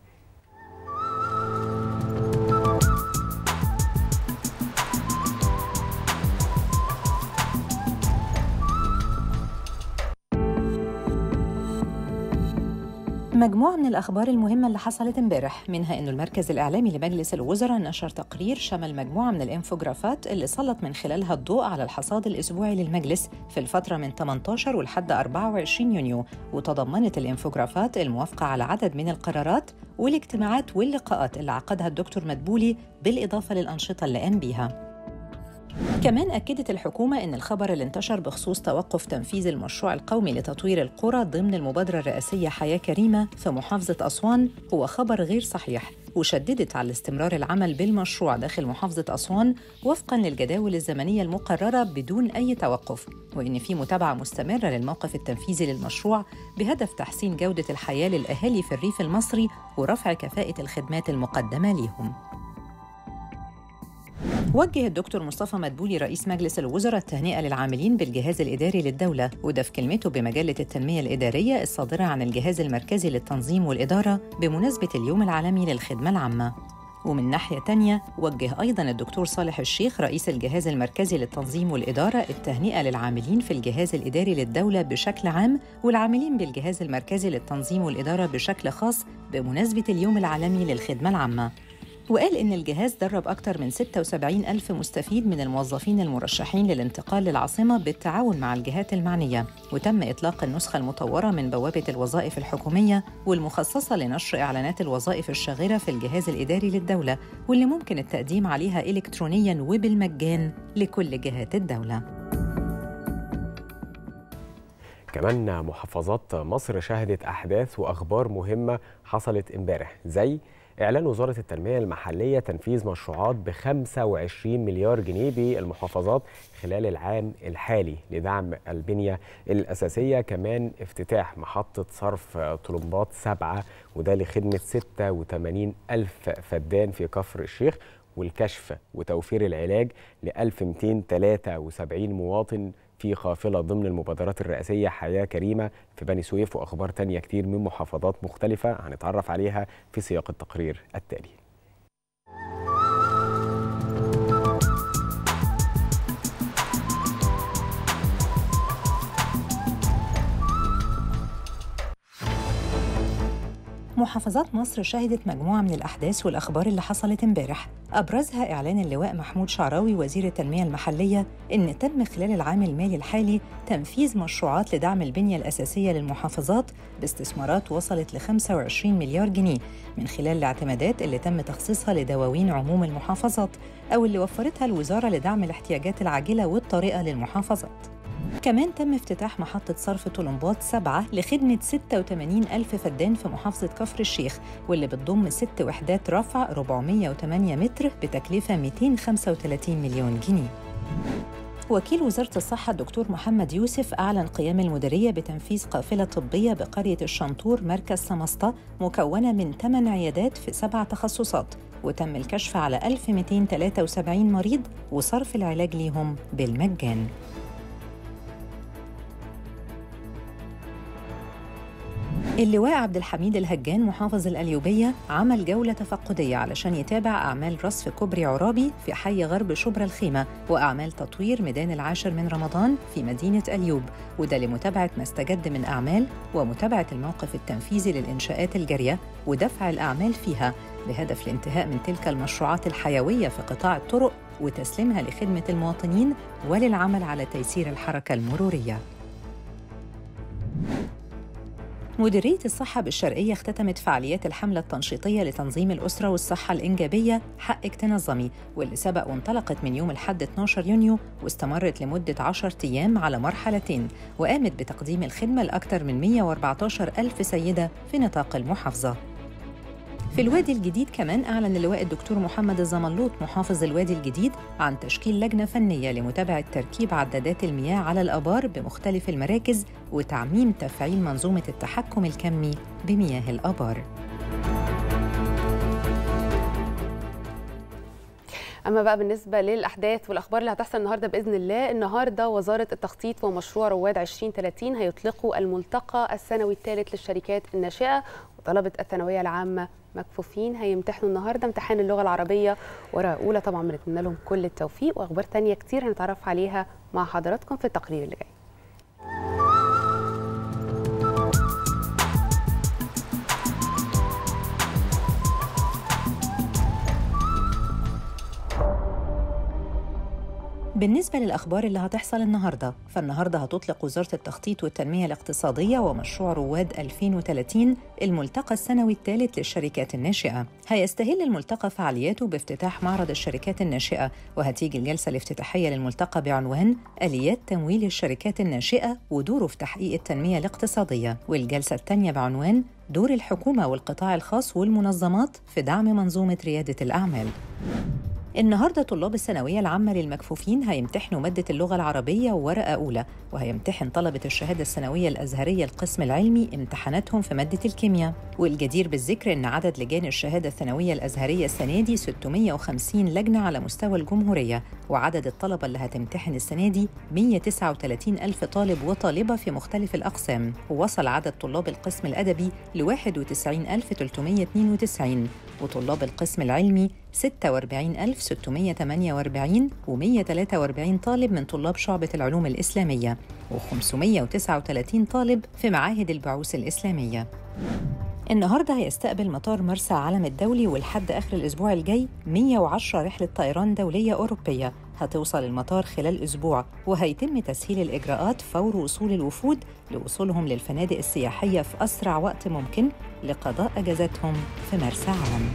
مجموعة من الأخبار المهمة اللي حصلت امبارح منها أنه المركز الإعلامي لمجلس الوزراء نشر تقرير شمل مجموعة من الإنفوجرافات اللي سلط من خلالها الضوء على الحصاد الأسبوعي للمجلس في الفترة من 18 ولحد 24 يونيو وتضمنت الإنفوجرافات الموافقة على عدد من القرارات والاجتماعات واللقاءات اللي عقدها الدكتور مدبولي بالإضافة للأنشطة اللي قام بيها كمان أكدت الحكومة أن الخبر اللي انتشر بخصوص توقف تنفيذ المشروع القومي لتطوير القرى ضمن المبادرة الرئاسية حياة كريمة في محافظة أسوان هو خبر غير صحيح وشددت على استمرار العمل بالمشروع داخل محافظة أسوان وفقا للجداول الزمنية المقررة بدون أي توقف وإن في متابعة مستمرة للموقف التنفيذي للمشروع بهدف تحسين جودة الحياة للأهالي في الريف المصري ورفع كفاءة الخدمات المقدمة ليهم وجه الدكتور مصطفى مدبولي رئيس مجلس الوزراء التهنئة للعاملين بالجهاز الإداري للدولة وده في كلمته بمجلة التنمية الإدارية الصادرة عن الجهاز المركزي للتنظيم والإدارة بمناسبة اليوم العالمي للخدمة العامة ومن ناحية تانية وجه أيضا الدكتور صالح الشيخ رئيس الجهاز المركزي للتنظيم والإدارة التهنئة للعاملين في الجهاز الإداري للدولة بشكل عام والعاملين بالجهاز المركزي للتنظيم والإدارة بشكل خاص بمناسبة اليوم العالمي للخدمة العامة وقال إن الجهاز درب أكثر من 76 ألف مستفيد من الموظفين المرشحين للانتقال للعاصمة بالتعاون مع الجهات المعنية وتم إطلاق النسخة المطورة من بوابة الوظائف الحكومية والمخصصة لنشر إعلانات الوظائف الشاغرة في الجهاز الإداري للدولة واللي ممكن التقديم عليها إلكترونياً وبالمجان لكل جهات الدولة كمان محافظات مصر شهدت أحداث وأخبار مهمة حصلت امبارح زي إعلان وزارة التنمية المحلية تنفيذ مشروعات ب 25 مليار جنيه بالمحافظات خلال العام الحالي لدعم البنية الأساسية كمان افتتاح محطة صرف طلمبات سبعة وده لخدمة 86 ألف فدان في كفر الشيخ والكشف وتوفير العلاج ل 1273 مواطن في قافلة ضمن المبادرات الرئاسية حياة كريمة في بني سويف وأخبار تانية كتير من محافظات مختلفة هنتعرف عليها في سياق التقرير التالي محافظات مصر شهدت مجموعة من الأحداث والأخبار اللي حصلت امبارح أبرزها إعلان اللواء محمود شعراوي وزير التنمية المحلية إن تم خلال العام المالي الحالي تنفيذ مشروعات لدعم البنية الأساسية للمحافظات باستثمارات وصلت ل 25 مليار جنيه من خلال الاعتمادات اللي تم تخصيصها لدواوين عموم المحافظات أو اللي وفرتها الوزارة لدعم الاحتياجات العاجلة والطارئة للمحافظات كمان تم افتتاح محطة صرف طلمبات سبعة لخدمة 86 ألف فدان في محافظة كفر الشيخ واللي بتضم ست وحدات رفع 408 متر بتكلفة 235 مليون جنيه وكيل وزارة الصحة الدكتور محمد يوسف أعلن قيام المديرية بتنفيذ قافلة طبية بقرية الشنطور مركز سمسطة مكونة من 8 عيادات في سبع تخصصات وتم الكشف على 1273 مريض وصرف العلاج ليهم بالمجان اللواء عبد الحميد الهجان محافظ القليوبية عمل جولة تفقدية علشان يتابع أعمال رصف كوبري عرابي في حي غرب شبرا الخيمة وأعمال تطوير ميدان العاشر من رمضان في مدينة أليوب وده لمتابعة ما استجد من أعمال ومتابعة الموقف التنفيذي للإنشاءات الجارية ودفع الأعمال فيها بهدف الانتهاء من تلك المشروعات الحيوية في قطاع الطرق وتسليمها لخدمة المواطنين وللعمل على تيسير الحركة المرورية مديرية الصحة بالشرقية اختتمت فعاليات الحملة التنشيطية لتنظيم الأسرة والصحة الإنجابية حقك تنظمي واللي سبق وانطلقت من يوم الحد 12 يونيو واستمرت لمدة 10 أيام على مرحلتين وقامت بتقديم الخدمة لأكثر من 114 ألف سيدة في نطاق المحافظة في الوادي الجديد كمان أعلن اللواء الدكتور محمد الزملوط محافظ الوادي الجديد عن تشكيل لجنة فنية لمتابعة تركيب عدادات المياه على الآبار بمختلف المراكز وتعميم تفعيل منظومة التحكم الكمي بمياه الآبار. اما بقى بالنسبه للاحداث والاخبار اللي هتحصل النهارده باذن الله النهارده وزاره التخطيط ومشروع رواد 2030 هيطلقوا الملتقى السنوي الثالث للشركات الناشئه وطلبه الثانويه العامه مكفوفين هيمتحنوا النهارده امتحان اللغه العربيه ورقه اولى طبعا بنتمنى لهم كل التوفيق واخبار تانية كتير هنتعرف عليها مع حضراتكم في التقرير اللي جاي بالنسبة للأخبار اللي هتحصل النهاردة فالنهاردة هتطلق وزارة التخطيط والتنمية الاقتصادية ومشروع رواد 2030 الملتقى السنوي الثالث للشركات الناشئة هيستهل الملتقى فعالياته بافتتاح معرض الشركات الناشئة وهتيجي الجلسة الافتتاحية للملتقى بعنوان آليات تمويل الشركات الناشئة ودوره في تحقيق التنمية الاقتصادية والجلسة الثانية بعنوان دور الحكومة والقطاع الخاص والمنظمات في دعم منظومة ريادة الأعمال النهارده طلاب الثانويه العامه للمكفوفين هيمتحنوا ماده اللغه العربيه وورقه اولى وهيمتحن طلبه الشهاده الثانويه الازهريه القسم العلمي امتحاناتهم في ماده الكيمياء والجدير بالذكر ان عدد لجان الشهاده الثانويه الازهريه السنه دي 650 لجنه على مستوى الجمهوريه وعدد الطلبه اللي هتمتحن السنه دي 139 الف طالب وطالبه في مختلف الاقسام ووصل عدد طلاب القسم الادبي ل 91392 وطلاب القسم العلمي 46648 و143 طالب من طلاب شعبة العلوم الإسلامية و539 طالب في معاهد البعوث الإسلامية النهارده هيستقبل مطار مرسى علم الدولي ولحد اخر الاسبوع الجاي 110 رحله طيران دوليه اوروبيه هتوصل المطار خلال اسبوع وهيتم تسهيل الاجراءات فور وصول الوفود لوصولهم للفنادق السياحيه في اسرع وقت ممكن لقضاء اجازتهم في مرسى علم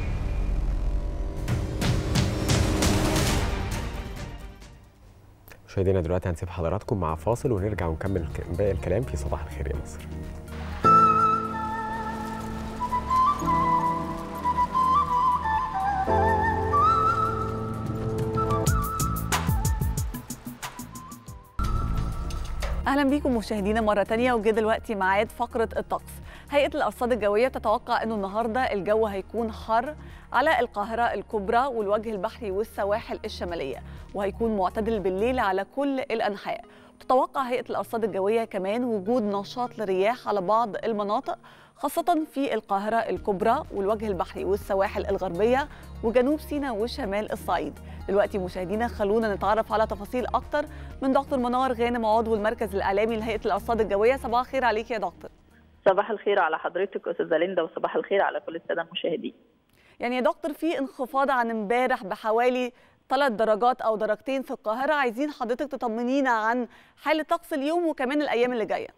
مشاهدينا دلوقتي هنسيب حضراتكم مع فاصل ونرجع ونكمل باقي الكلام في صباح الخير يا مصر اهلا بيكم مشاهدينا مره تانية وجه دلوقتي ميعاد فقره الطقس هيئه الارصاد الجويه تتوقع انه النهارده الجو هيكون حر على القاهره الكبرى والوجه البحري والسواحل الشماليه وهيكون معتدل بالليل على كل الانحاء تتوقع هيئه الارصاد الجويه كمان وجود نشاط لرياح على بعض المناطق خاصة في القاهرة الكبرى والوجه البحري والسواحل الغربية وجنوب سيناء وشمال الصعيد دلوقتي مشاهدينا خلونا نتعرف على تفاصيل أكتر من دكتور منار غانم عضو المركز الإعلامي لهيئة الأرصاد الجوية صباح الخير عليك يا دكتور صباح الخير على حضرتك أستاذة ليندا وصباح الخير على كل السادة المشاهدين يعني يا دكتور في انخفاض عن امبارح بحوالي ثلاث درجات أو درجتين في القاهرة عايزين حضرتك تطمنينا عن حالة طقس اليوم وكمان الأيام اللي جاية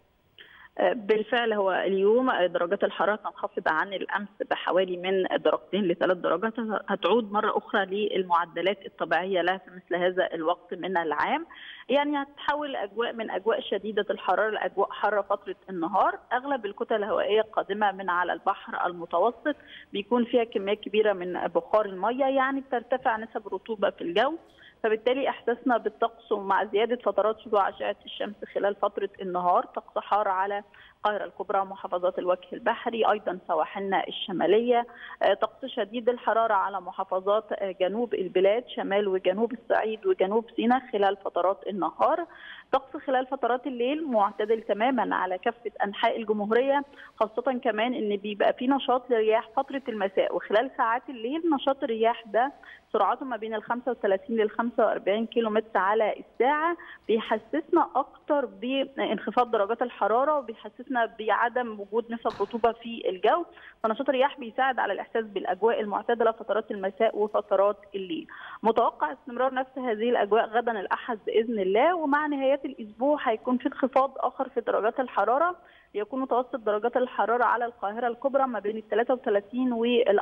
بالفعل هو اليوم درجات الحراره تنخفض عن الامس بحوالي من درجتين لثلاث درجات هتعود مره اخرى للمعدلات الطبيعيه لها في مثل هذا الوقت من العام يعني هتتحول اجواء من اجواء شديده الحراره لاجواء حاره فتره النهار اغلب الكتل الهوائيه القادمه من على البحر المتوسط بيكون فيها كميات كبيره من بخار الميه يعني بترتفع نسب الرطوبه في الجو فبالتالي احساسنا بالطقس ومع زياده فترات شعاع اشعه الشمس خلال فتره النهار طقس حار على القاهره الكبرى محافظات الوجه البحري ايضا سواحلنا الشماليه طقس شديد الحراره على محافظات جنوب البلاد شمال وجنوب الصعيد وجنوب سيناء خلال فترات النهار طقس خلال فترات الليل معتدل تماما على كافه انحاء الجمهوريه خاصه كمان ان بيبقى في نشاط لرياح فتره المساء وخلال ساعات الليل نشاط الرياح ده سرعته ما بين ال 35 لل 45 كيلو متر على الساعه بيحسسنا اكتر بانخفاض درجات الحراره وبيحسسنا بعدم وجود نسب رطوبه في الجو فنشاط الرياح بيساعد على الاحساس بالاجواء المعتدله فترات المساء وفترات الليل متوقع استمرار نفس هذه الاجواء غدا الاحد باذن الله ومع نهايات الاسبوع هيكون في انخفاض اخر في درجات الحراره يكون متوسط درجات الحراره على القاهره الكبرى ما بين ال 33 وال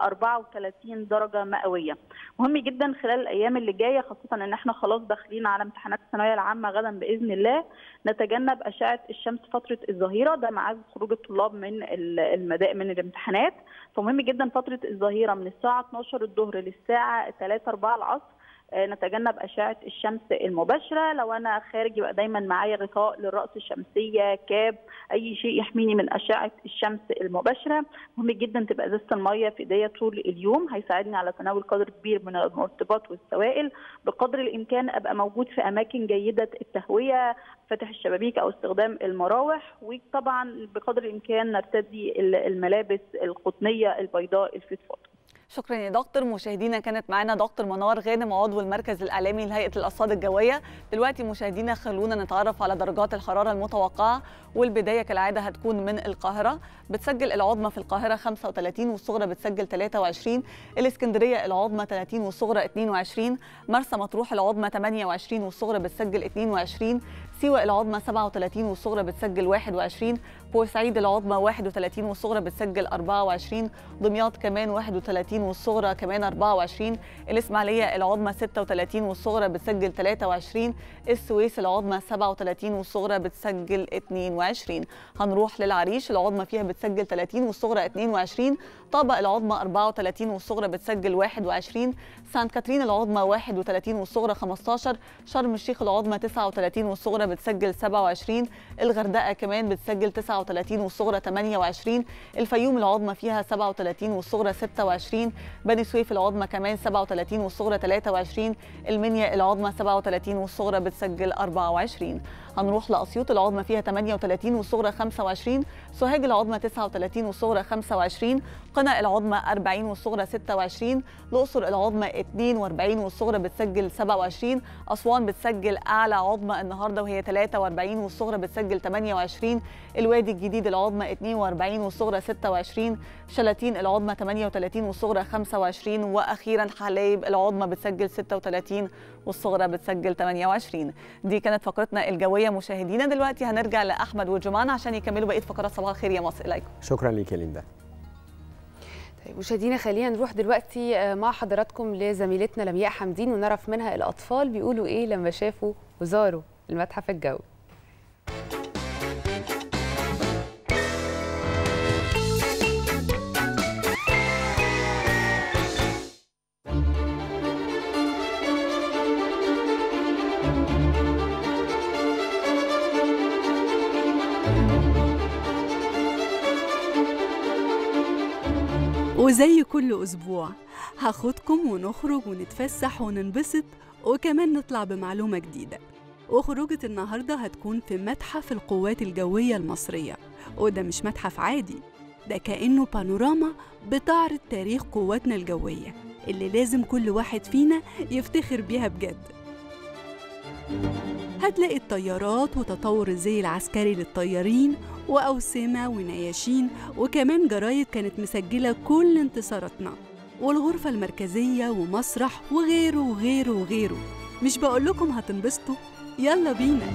34 درجه مئويه. مهم جدا خلال الايام اللي جايه خاصه ان احنا خلاص داخلين على امتحانات الثانويه العامه غدا باذن الله نتجنب اشعه الشمس فتره الظهيره ده ميعاد خروج الطلاب من المدائن من الامتحانات فمهم جدا فتره الظهيره من الساعه 12 الظهر للساعه 3 4 العصر نتجنب اشعه الشمس المباشره لو انا خارج يبقى دايما معايا غطاء للراس الشمسيه كاب اي شيء يحميني من اشعه الشمس المباشره مهم جدا تبقى ازازه الميه في ايديا طول اليوم هيساعدني على تناول قدر كبير من المرطبات والسوائل بقدر الامكان ابقى موجود في اماكن جيده التهويه فتح الشبابيك او استخدام المراوح وطبعا بقدر الامكان نرتدي الملابس القطنيه البيضاء الفضفاضه شكرا يا دكتور مشاهدينا كانت معانا دكتور منار غانم عضو المركز الاعلامي لهيئه الارصاد الجويه دلوقتي مشاهدينا خلونا نتعرف على درجات الحراره المتوقعه والبدايه كالعاده هتكون من القاهره بتسجل العظمى في القاهره 35 والصغرى بتسجل 23 الاسكندريه العظمى 30 والصغرى 22 مرسى مطروح العظمى 28 والصغرى بتسجل 22 سيوة العظمى 37 والصغرى بتسجل 21 بورسعيد العظمى 31 والصغرى بتسجل 24 دمياط كمان 31 والصغرى كمان 24 الإسماعيلية العظمى 36 والصغرى بتسجل 23 السويس العظمى 37 والصغرى بتسجل 22 هنروح للعريش العظمى فيها بتسجل 30 والصغرى 22 طابة العظمى 34 والصغرى بتسجل 21 سانت كاترين العظمى 31 والصغرى 15 شرم الشيخ العظمى 39 والصغرى بتسجل 27 الغردقة كمان بتسجل 39 والصغرى 28 الفيوم العظمى فيها 37 والصغرى 26 بني سويف العظمى كمان 37 والصغرى 23 المنيا العظمى 37 والصغرى بتسجل 24 هنروح لأسيوط العظمى فيها 38 والصغرى 25 سوهاج العظمى 39 والصغرى 25 قنا العظمى 40 والصغرى 26 الأقصر العظمى 42 والصغرى بتسجل 27 أسوان بتسجل أعلى عظمى النهاردة وهي 43 والصغرى بتسجل 28 الوادي الجديد العظمى 42 والصغرى 26 شلاتين العظمى 38 والصغرى 25 وأخيرا حلايب العظمى بتسجل 36 والصغرى بتسجل 28 دي كانت فقرتنا الجوية مشاهدينا دلوقتي هنرجع لأحمد وجمان عشان يكملوا بقية فقرات صباح الخير يا مصر إليكم شكرا ليك يا ليندا طيب مشاهدينا خلينا نروح دلوقتي آه، مع حضراتكم لزميلتنا لمياء حمدين ونعرف منها الأطفال بيقولوا إيه لما شافوا وزاروا المتحف الجوي وزي كل أسبوع هاخدكم ونخرج ونتفسح وننبسط وكمان نطلع بمعلومة جديدة وخروجة النهاردة هتكون في متحف القوات الجوية المصرية وده مش متحف عادي ده كأنه بانوراما بتعرض تاريخ قواتنا الجوية اللي لازم كل واحد فينا يفتخر بيها بجد هتلاقي الطيارات وتطور الزي العسكري للطيارين وأوسمة ونياشين وكمان جرايد كانت مسجلة كل انتصاراتنا والغرفة المركزية ومسرح وغيره وغيره وغيره مش بقولكم هتنبسطوا يلا بينا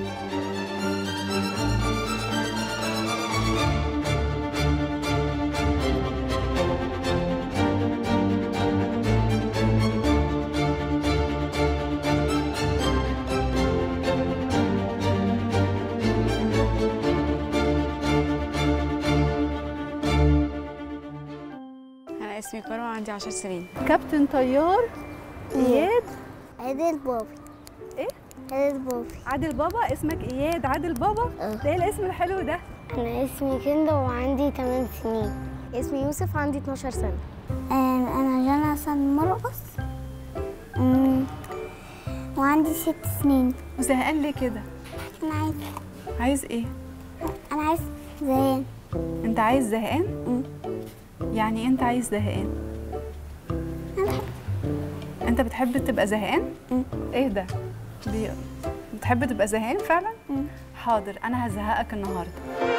أنا اسمي كرم عندي 10 سنين كابتن طيار إياد عادل بابي إيه؟ عادل بابي عادل بابا اسمك إياد عادل بابا ده إيه الاسم الحلو ده أنا اسمي كندا وعندي 8 سنين اسمي يوسف عندي 12 سنة أنا جانا حسن مرقص وعندي ست سنين وزهقان ليه كده أنا عايز عايز إيه أنا عايز زين أنت عايز زهقان يعني إيه أنت عايز زهقان أنت بتحب تبقى زهقان إيه ده دي بتحب تبقى زهقان فعلا حاضر أنا هزهقك النهاردة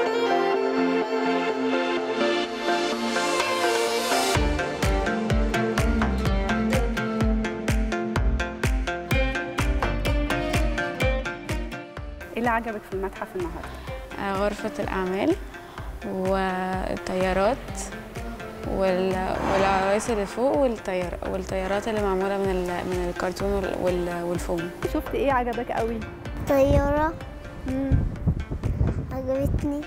ايه اللي عجبك في المتحف النهارده؟ آه، غرفة الأعمال والطيارات وال- والعرايس اللي فوق والطيار والطيارات اللي معمولة من ال... من الكرتون وال... وال... والفوم شفت ايه عجبك قوي؟ طيارة عجبتني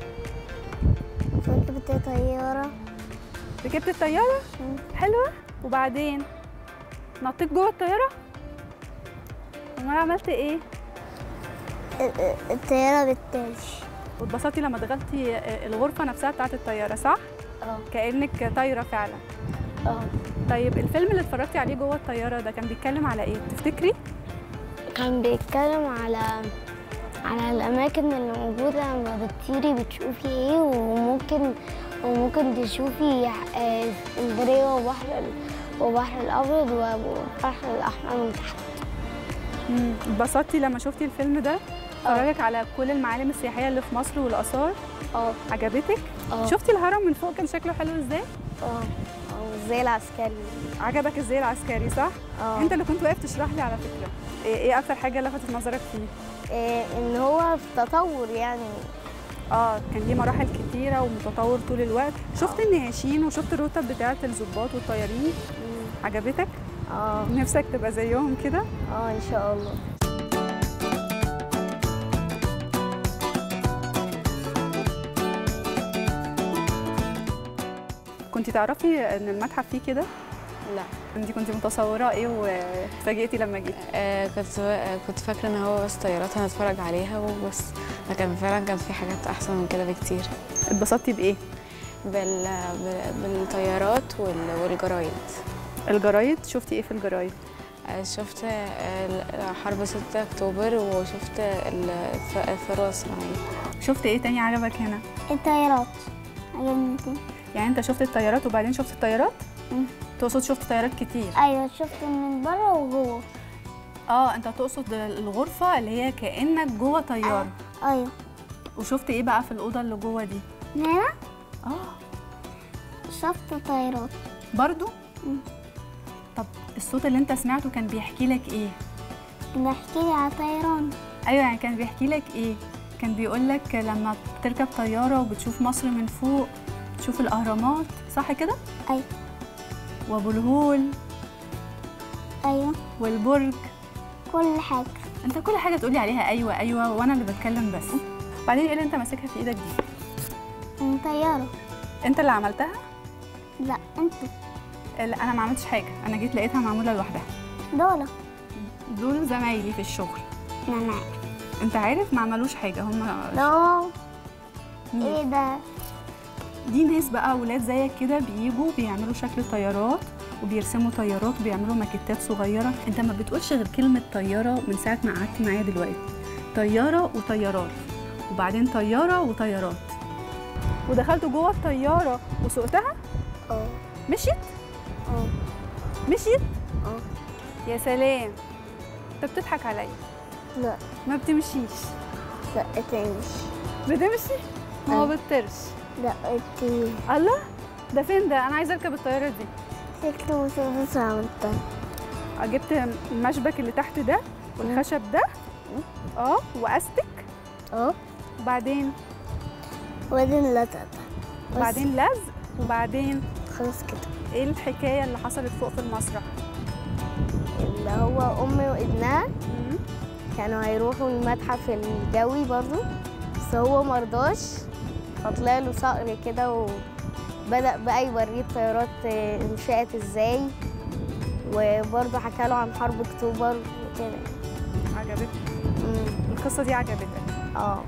ركبت طيارة ركبت الطيارة؟ حلوة؟ وبعدين نطيت جوه الطيارة؟ امال عملت ايه؟ الطيارة بتطيرش واتبسطتي لما دخلتي الغرفة نفسها بتاعت الطيارة صح؟ اه كأنك طايرة فعلا اه طيب الفيلم اللي اتفرجتي عليه جوه الطيارة ده كان بيتكلم على ايه؟ تفتكري؟ كان بيتكلم على على الأماكن اللي موجودة لما بتطيري بتشوفي إيه وممكن وممكن تشوفي آه، اسكندرية وبحر ال- وبحر الأبيض وبحر الأحمر من تحت مم. اتبسطتي لما شفتي الفيلم ده فرجك على كل المعالم السياحيه اللي في مصر والاثار اه عجبتك اه شفتي الهرم من فوق كان شكله حلو ازاي اه وزي العسكري عجبك ازاي العسكري صح اه انت اللي كنت واقف تشرح لي على فكره ايه إيه اكتر حاجه لفتت نظرك فيه إيه ان هو في تطور يعني اه كان ليه مراحل كتيره ومتطور طول الوقت شفت النياشين وشفت الرتب بتاعه الضباط والطيارين عجبتك اه نفسك تبقى زيهم كده اه ان شاء الله كنت تعرفي ان المتحف فيه كده لا انت كنت متصوره ايه واتفاجئتي لما جيتي آه كنت آه كنت فاكره ان هو بس طيارات هنتفرج عليها وبس لكن فعلا كان في حاجات احسن من كده بكتير اتبسطتي بايه بال... بال... بالطيارات وال... والجرايد الجرايد شفتي ايه في الجرايد آه شفت آه حرب 6 اكتوبر وشفت ال- الث- الثروه الصناعيه شفت ايه تاني عجبك هنا الطيارات عجبني يعني انت شفت الطيارات وبعدين شفت الطيارات مم. تقصد شفت طيارات كتير ايوه شفت من بره وجوه اه انت تقصد الغرفه اللي هي كانك جوه طياره ايوه وشفت ايه بقى في الاوضه اللي جوه دي هنا اه شفت طيارات برضو مم. طب الصوت اللي انت سمعته كان بيحكي لك ايه بحكي لي على طيران ايوه يعني كان بيحكي لك ايه كان بيقول لك لما بتركب طياره وبتشوف مصر من فوق تشوف الاهرامات صح كده ايوه وابو الهول ايوه والبرج كل حاجه انت كل حاجه تقولي عليها ايوه ايوه وانا اللي بتكلم بس بعدين ايه اللي انت ماسكها في ايدك دي من طياره انت اللي عملتها لا انتوا لا انا ما عملتش حاجه انا جيت لقيتها معموله لوحدها دولة دول زمايلي في الشغل انا انت عارف ما عملوش حاجه هم لا مين؟ ايه ده دي ناس بقى ولاد زيك كده بيجوا بيعملوا شكل طيارات وبيرسموا طيارات وبيعملوا ماكيتات صغيره انت ما بتقولش غير كلمه طياره من ساعه ما قعدت معايا دلوقتي طياره وطيارات وبعدين طياره وطيارات ودخلت جوه الطياره وسوقتها اه مشيت اه مشيت اه يا سلام انت بتضحك عليا لا ما بتمشيش لا تمشي بتمشي ما هو أيوة. بتطيرش لا اوكي الله ده فين ده انا عايزه اركب الطياره دي شكله مسدس عملتها جبت المشبك اللي تحت ده والخشب ده اه واستك اه وبعدين وبعدين لزق وبعدين لزق وبعدين خلاص كده ايه الحكايه اللي حصلت فوق في المسرح اللي هو امي وابنها كانوا هيروحوا المتحف الجوي برضو بس هو مرضاش فطلع له صقر كده وبدأ بقى يوريه الطيارات آه، انشأت ازاي وبرضه حكى له عن حرب اكتوبر وكده عجبتك مم. القصه دي عجبتك اه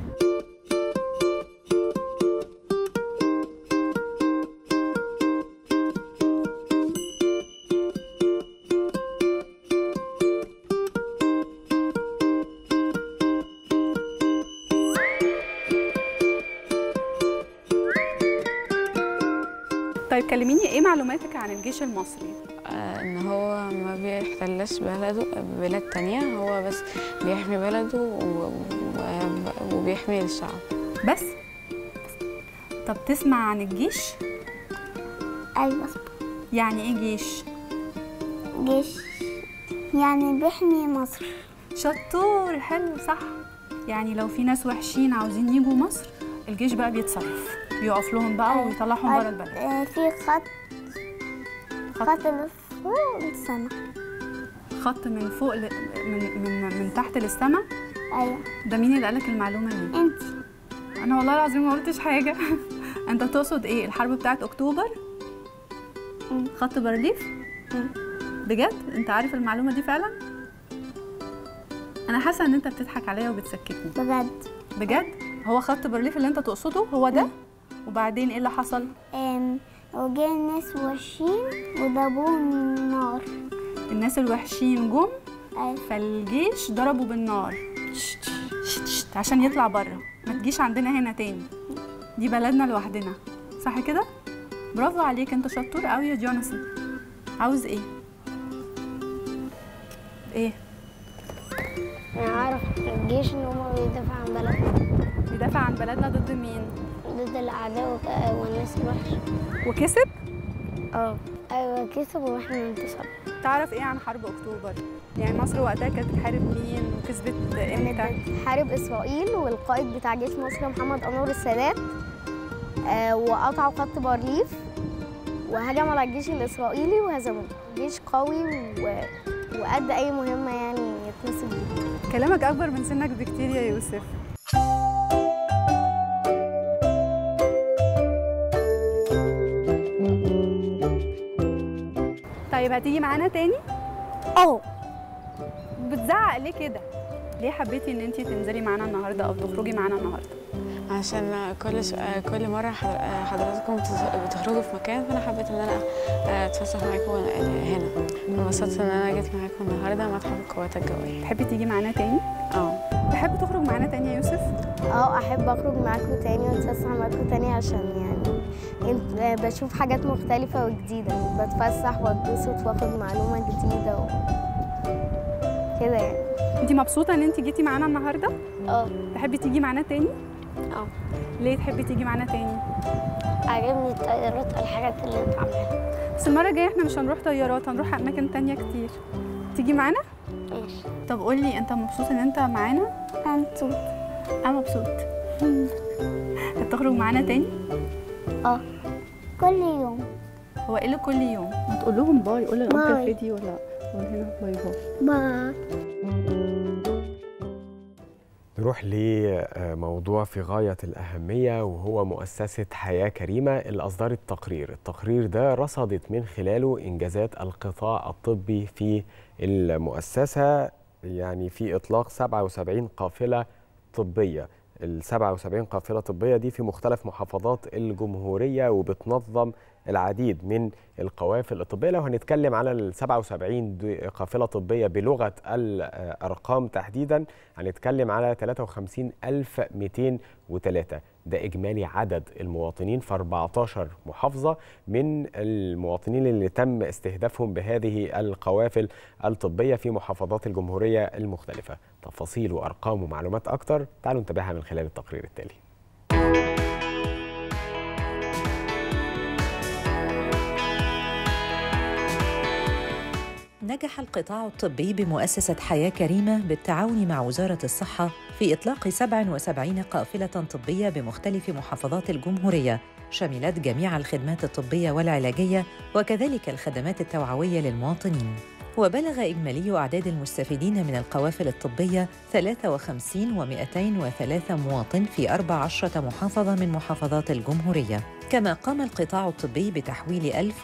طيب كلميني ايه معلوماتك عن الجيش المصري آه، ان هو ما بيحتلش بلده بلاد تانية هو بس بيحمي بلده و... و... وبيحمي الشعب بس طب تسمع عن الجيش ايوه يعني ايه جيش جيش يعني بيحمي مصر شطور حلو صح يعني لو في ناس وحشين عاوزين يجوا مصر الجيش بقى بيتصرف بيقف لهم بقى ويطلعهم بره البلد آه، في خط خط اللي فوق السما خط من فوق ل... من من من تحت للسما ايوه ده مين اللي قالك المعلومه دي انت انا والله العظيم ما قلتش حاجه انت تقصد ايه الحرب بتاعت اكتوبر مم. خط بارليف مم. بجد انت عارف المعلومه دي فعلا انا حاسه ان انت بتضحك عليا وبتسكتني بجد بجد هو خط بارليف اللي انت تقصده هو ده وبعدين ايه اللي حصل آم، وجه الناس وحشين وضربوهم نار الناس الوحشين جم أيوة. فالجيش ضربوا بالنار شت شت شت عشان يطلع بره ما تجيش عندنا هنا تاني دي بلدنا لوحدنا صح كده برافو عليك انت شطور قوي يا جوناثان عاوز ايه ايه انا عارف الجيش ان هما بيدافع عن بلدنا بيدافع عن بلدنا ضد مين ضد الاعداء وك- والناس الوحشه وكسب اه ايوه كسبوا واحنا انتصرنا تعرف ايه عن حرب اكتوبر يعني مصر وقتها كانت بتحارب مين وكسبت امتى كانت بتحارب اسرائيل والقائد بتاع جيش مصر محمد انور السادات آه وقطعوا خط بارليف وهجم على الجيش الاسرائيلي وهزموه جيش قوي و... وأدى اي مهمه يعني يتنسب بيها كلامك اكبر من سنك بكتير يا يوسف طيب هتيجي معانا تاني اه بتزعق ليه كده ليه حبيتي ان انت تنزلي معانا النهارده او تخرجي معانا النهارده عشان كل ش... كل مرة حضر- حضراتكم بت- بتخرجوا في مكان فأنا حبيت إن أنا أتفسح معاكم هنا انبسطت إن أنا جيت معاكم النهاردة متحف القوات الجوية تحبي تيجي معانا تاني اه تحب تخرج معانا تاني يا يوسف اه احب اخرج معاكم تاني واتفسح معاكم تاني عشان يعني انت آه، بشوف حاجات مختلفه وجديده بتفسح واتبسط واخد معلومه جديده و... كده يعني انت مبسوطه ان انت جيتي معانا النهارده اه تحبي تيجي معانا تاني اه ليه تحبي تيجي معانا تاني عجبني الطيارات الحاجات اللي انتوا عاملينها بس المره الجايه احنا مش هنروح طيارات هنروح اماكن تانية كتير تيجي معانا ماشي طب قول لي انت مبسوط ان انت معانا انا مبسوط انا مبسوط هتخرج معانا تاني اه كل يوم هو ايه اللي كل يوم ما تقول لهم باي قول للانكل باي. فيدي ولا قول هنا باي باي باي نروح لموضوع في غاية الأهمية وهو مؤسسة حياة كريمة اللي أصدرت تقرير التقرير ده رصدت من خلاله إنجازات القطاع الطبي في المؤسسة يعني في إطلاق 77 قافلة طبية ال 77 قافلة طبية دي في مختلف محافظات الجمهورية وبتنظم العديد من القوافل الطبية لو هنتكلم على ال 77 دي- قافلة طبية بلغة الأرقام تحديدا هنتكلم على 53203 ده إجمالي عدد المواطنين في 14 محافظة من المواطنين اللي تم استهدافهم بهذه القوافل الطبية في محافظات الجمهورية المختلفة تفاصيل وأرقام ومعلومات أكتر تعالوا نتابعها من خلال التقرير التالي نجح القطاع الطبي بمؤسسة حياة كريمة بالتعاون مع وزارة الصحة في إطلاق 77 قافلة طبية بمختلف محافظات الجمهورية شملت جميع الخدمات الطبية والعلاجية وكذلك الخدمات التوعوية للمواطنين وبلغ إجمالي أعداد المستفيدين من القوافل الطبية 53 و203 مواطن في 14 محافظة من محافظات الجمهورية كما قام القطاع الطبي بتحويل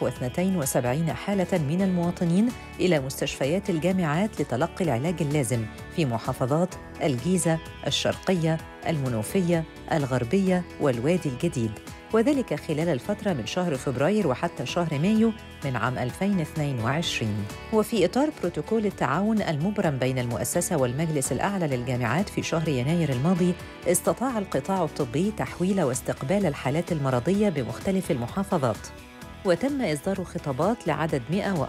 1072 حالة من المواطنين إلى مستشفيات الجامعات لتلقي العلاج اللازم في محافظات الجيزة، الشرقية، المنوفية، الغربية والوادي الجديد وذلك خلال الفترة من شهر فبراير وحتى شهر مايو من عام 2022 وفي إطار بروتوكول التعاون المبرم بين المؤسسة والمجلس الأعلى للجامعات في شهر يناير الماضي استطاع القطاع الطبي تحويل واستقبال الحالات المرضية بمختلف المحافظات وتم إصدار خطابات لعدد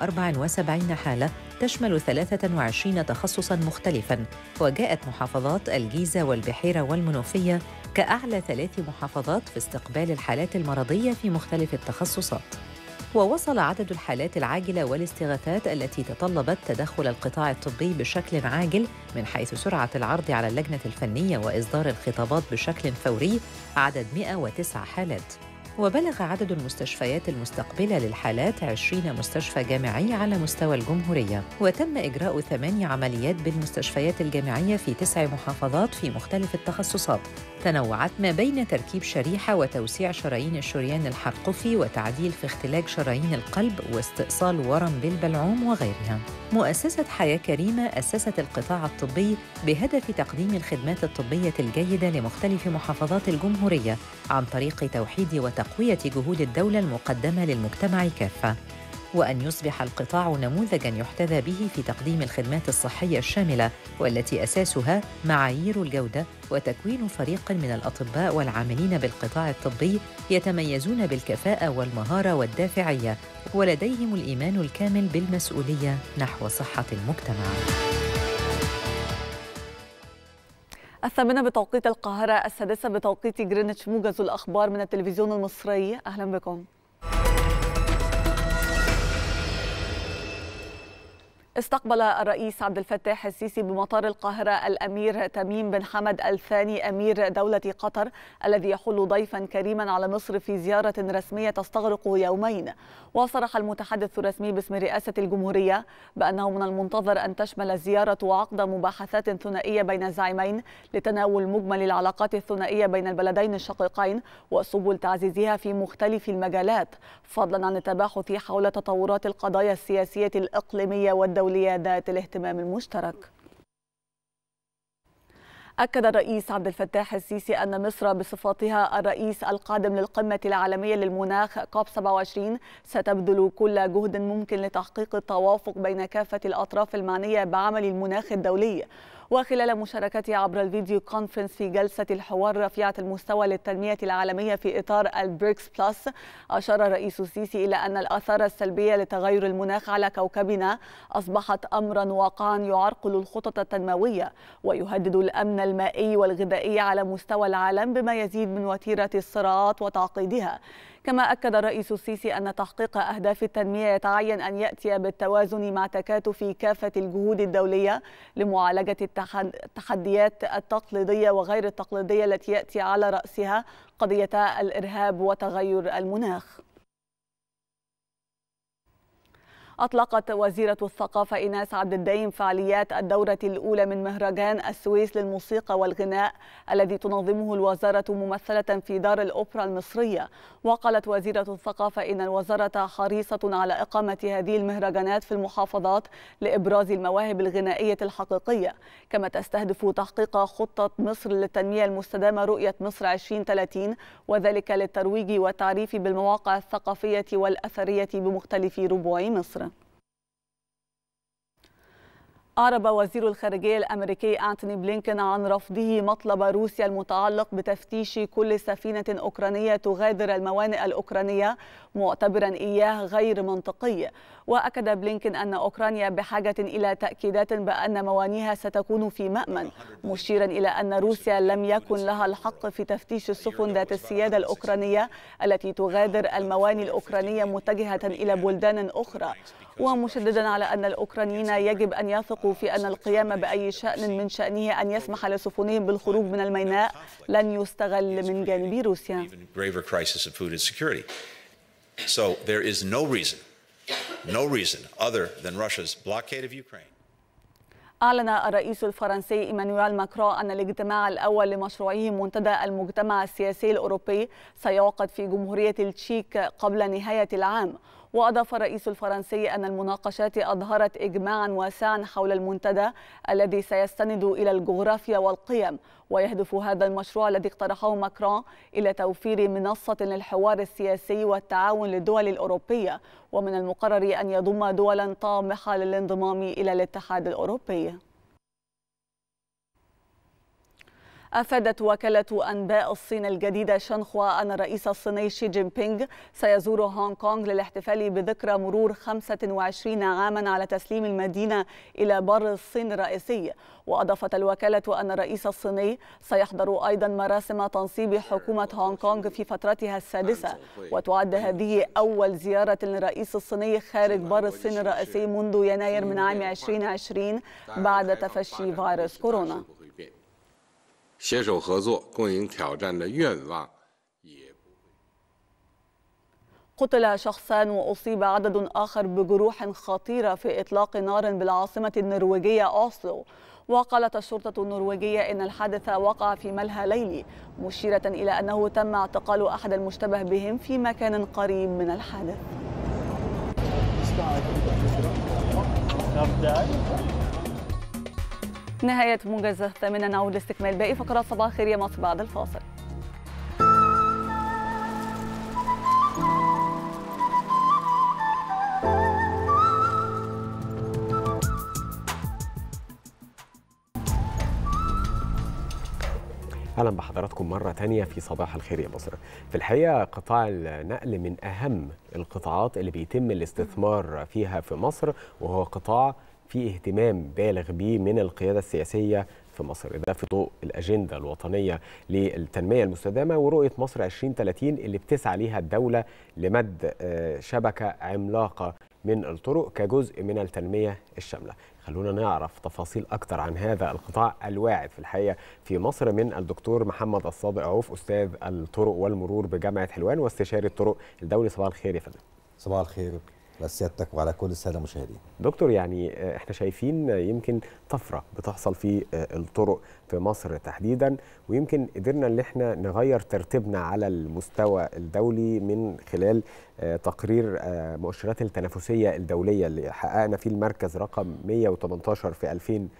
174 حالة تشمل 23 تخصصاً مختلفاً وجاءت محافظات الجيزة والبحيرة والمنوفية كأعلى ثلاث محافظات في استقبال الحالات المرضية في مختلف التخصصات ووصل عدد الحالات العاجلة والاستغاثات التي تطلبت تدخل القطاع الطبي بشكل عاجل من حيث سرعة العرض على اللجنة الفنية وإصدار الخطابات بشكل فوري عدد 109 حالات وبلغ عدد المستشفيات المستقبلة للحالات 20 مستشفى جامعي على مستوى الجمهورية وتم إجراء ثماني عمليات بالمستشفيات الجامعية في تسع محافظات في مختلف التخصصات تنوعت ما بين تركيب شريحة وتوسيع شرايين الشريان الحرقفي وتعديل في اختلاج شرايين القلب واستئصال ورم بالبلعوم وغيرها مؤسسة حياة كريمة أسست القطاع الطبي بهدف تقديم الخدمات الطبية الجيدة لمختلف محافظات الجمهورية عن طريق توحيد وتقوية جهود الدولة المقدمة للمجتمع كافة وأن يصبح القطاع نموذجاً يحتذى به في تقديم الخدمات الصحية الشاملة والتي أساسها معايير الجودة وتكوين فريق من الأطباء والعاملين بالقطاع الطبي يتميزون بالكفاءة والمهارة والدافعية ولديهم الإيمان الكامل بالمسؤولية نحو صحة المجتمع. الثامنة بتوقيت القاهرة السادسة بتوقيت جرينتش موجز الأخبار من التلفزيون المصري أهلا بكم استقبل الرئيس عبد الفتاح السيسي بمطار القاهرة الأمير تميم بن حمد الثاني أمير دولة قطر الذي يحل ضيفا كريما على مصر في زيارة رسمية تستغرق يومين وصرح المتحدث الرسمي باسم رئاسة الجمهورية بأنه من المنتظر أن تشمل الزيارة عقد مباحثات ثنائية بين الزعيمين لتناول مجمل العلاقات الثنائية بين البلدين الشقيقين وسبل تعزيزها في مختلف المجالات فضلا عن التباحث حول تطورات القضايا السياسية الإقليمية والدولية ذات الاهتمام المشترك أكد الرئيس عبد الفتاح السيسي أن مصر بصفتها الرئيس القادم للقمة العالمية للمناخ كوب 27 ستبذل كل جهد ممكن لتحقيق التوافق بين كافة الأطراف المعنية بعمل المناخ الدولي وخلال مشاركته عبر الفيديو كونفرنس في جلسة الحوار رفيعة المستوى للتنمية العالمية في إطار البريكس بلس أشار الرئيس السيسي إلى أن الآثار السلبية لتغير المناخ على كوكبنا أصبحت أمرا واقعا يعرقل الخطط التنموية ويهدد الأمن المائي والغذائي على مستوى العالم بما يزيد من وتيرة الصراعات وتعقيدها كما أكد الرئيس السيسي أن تحقيق أهداف التنمية يتعين أن يأتي بالتوازن مع تكاتف كافة الجهود الدولية لمعالجة التحديات التقليدية وغير التقليدية التي يأتي على رأسها قضيتا الإرهاب وتغير المناخ أطلقت وزيرة الثقافة إيناس عبد الدايم فعاليات الدورة الأولى من مهرجان السويس للموسيقى والغناء الذي تنظمه الوزارة ممثلة في دار الأوبرا المصرية وقالت وزيرة الثقافة إن الوزارة حريصة على إقامة هذه المهرجانات في المحافظات لإبراز المواهب الغنائية الحقيقية كما تستهدف تحقيق خطة مصر للتنمية المستدامة رؤية مصر 2030 وذلك للترويج والتعريف بالمواقع الثقافية والأثرية بمختلف ربوع مصر أعرب وزير الخارجية الأمريكي أنتوني بلينكين عن رفضه مطلب روسيا المتعلق بتفتيش كل سفينة أوكرانية تغادر الموانئ الأوكرانية معتبرا إياه غير منطقي وأكد بلينكين أن أوكرانيا بحاجة إلى تأكيدات بأن موانيها ستكون في مأمن مشيرا إلى أن روسيا لم يكن لها الحق في تفتيش السفن ذات السيادة الأوكرانية التي تغادر المواني الأوكرانية متجهة إلى بلدان أخرى ومشددا على أن الأوكرانيين يجب أن يثقوا في أن القيام بأي شأن من شأنه أن يسمح لسفنهم بالخروج من الميناء لن يستغل من جانب روسيا graver crisis of food insecurity. So there is no reason, no reason other than Russia's blockade of Ukraine. أعلن الرئيس الفرنسي إيمانويل ماكرون أن الاجتماع الأول لمشروعه منتدى المجتمع السياسي الأوروبي سيعقد في جمهورية التشيك قبل نهاية العام وأضاف الرئيس الفرنسي أن المناقشات أظهرت إجماعا واسعا حول المنتدى الذي سيستند إلى الجغرافيا والقيم ويهدف هذا المشروع الذي اقترحه ماكرون إلى توفير منصة للحوار السياسي والتعاون للدول الأوروبية ومن المقرر أن يضم دولا طامحة للانضمام إلى الاتحاد الأوروبي أفادت وكالة أنباء الصين الجديدة شنخوا أن الرئيس الصيني شي جين بينغ سيزور هونغ كونغ للاحتفال بذكرى مرور 25 عاما على تسليم المدينة إلى بر الصين الرئيسي وأضافت الوكالة أن الرئيس الصيني سيحضر أيضا مراسم تنصيب حكومة هونغ كونغ في فترتها السادسة وتعد هذه أول زيارة للرئيس الصيني خارج بر الصين الرئيسي منذ يناير من عام 2020 بعد تفشي فيروس كورونا 携手合作共赢挑战的愿望。 قتل شخصان وأصيب عدد آخر بجروح خطيرة في إطلاق نار بالعاصمة النرويجية أوسلو وقالت الشرطة النرويجية إن الحادث وقع في ملهى ليلي مشيرة إلى أنه تم اعتقال أحد المشتبه بهم في مكان قريب من الحادث نهاية موجز الثامنة نعود لاستكمال باقي فقرات صباح الخير يا مصر بعد الفاصل وسهلا بحضراتكم مرة تانية في صباح الخير يا مصر في الحقيقة قطاع النقل من أهم القطاعات اللي بيتم الاستثمار فيها في مصر وهو قطاع فيه اهتمام بالغ به من القيادة السياسية في مصر ده في ضوء الأجندة الوطنية للتنمية المستدامة ورؤية مصر 2030 اللي بتسعى ليها الدولة لمد آه، شبكة عملاقة من الطرق كجزء من التنمية الشاملة خلونا نعرف تفاصيل أكتر عن هذا القطاع الواعد في الحقيقة في مصر من الدكتور محمد الصادق عوف أستاذ الطرق والمرور بجامعة حلوان واستشاري الطرق الدولي صباح الخير يا فندم صباح الخير على سيادتك وعلى كل الساده المشاهدين دكتور يعني آه، احنا شايفين آه، يمكن طفره بتحصل في آه، الطرق في مصر تحديدا ويمكن قدرنا ان احنا نغير ترتيبنا على المستوى الدولي من خلال آه، تقرير آه، مؤشرات التنافسيه الدوليه اللي حققنا فيه المركز رقم 118 في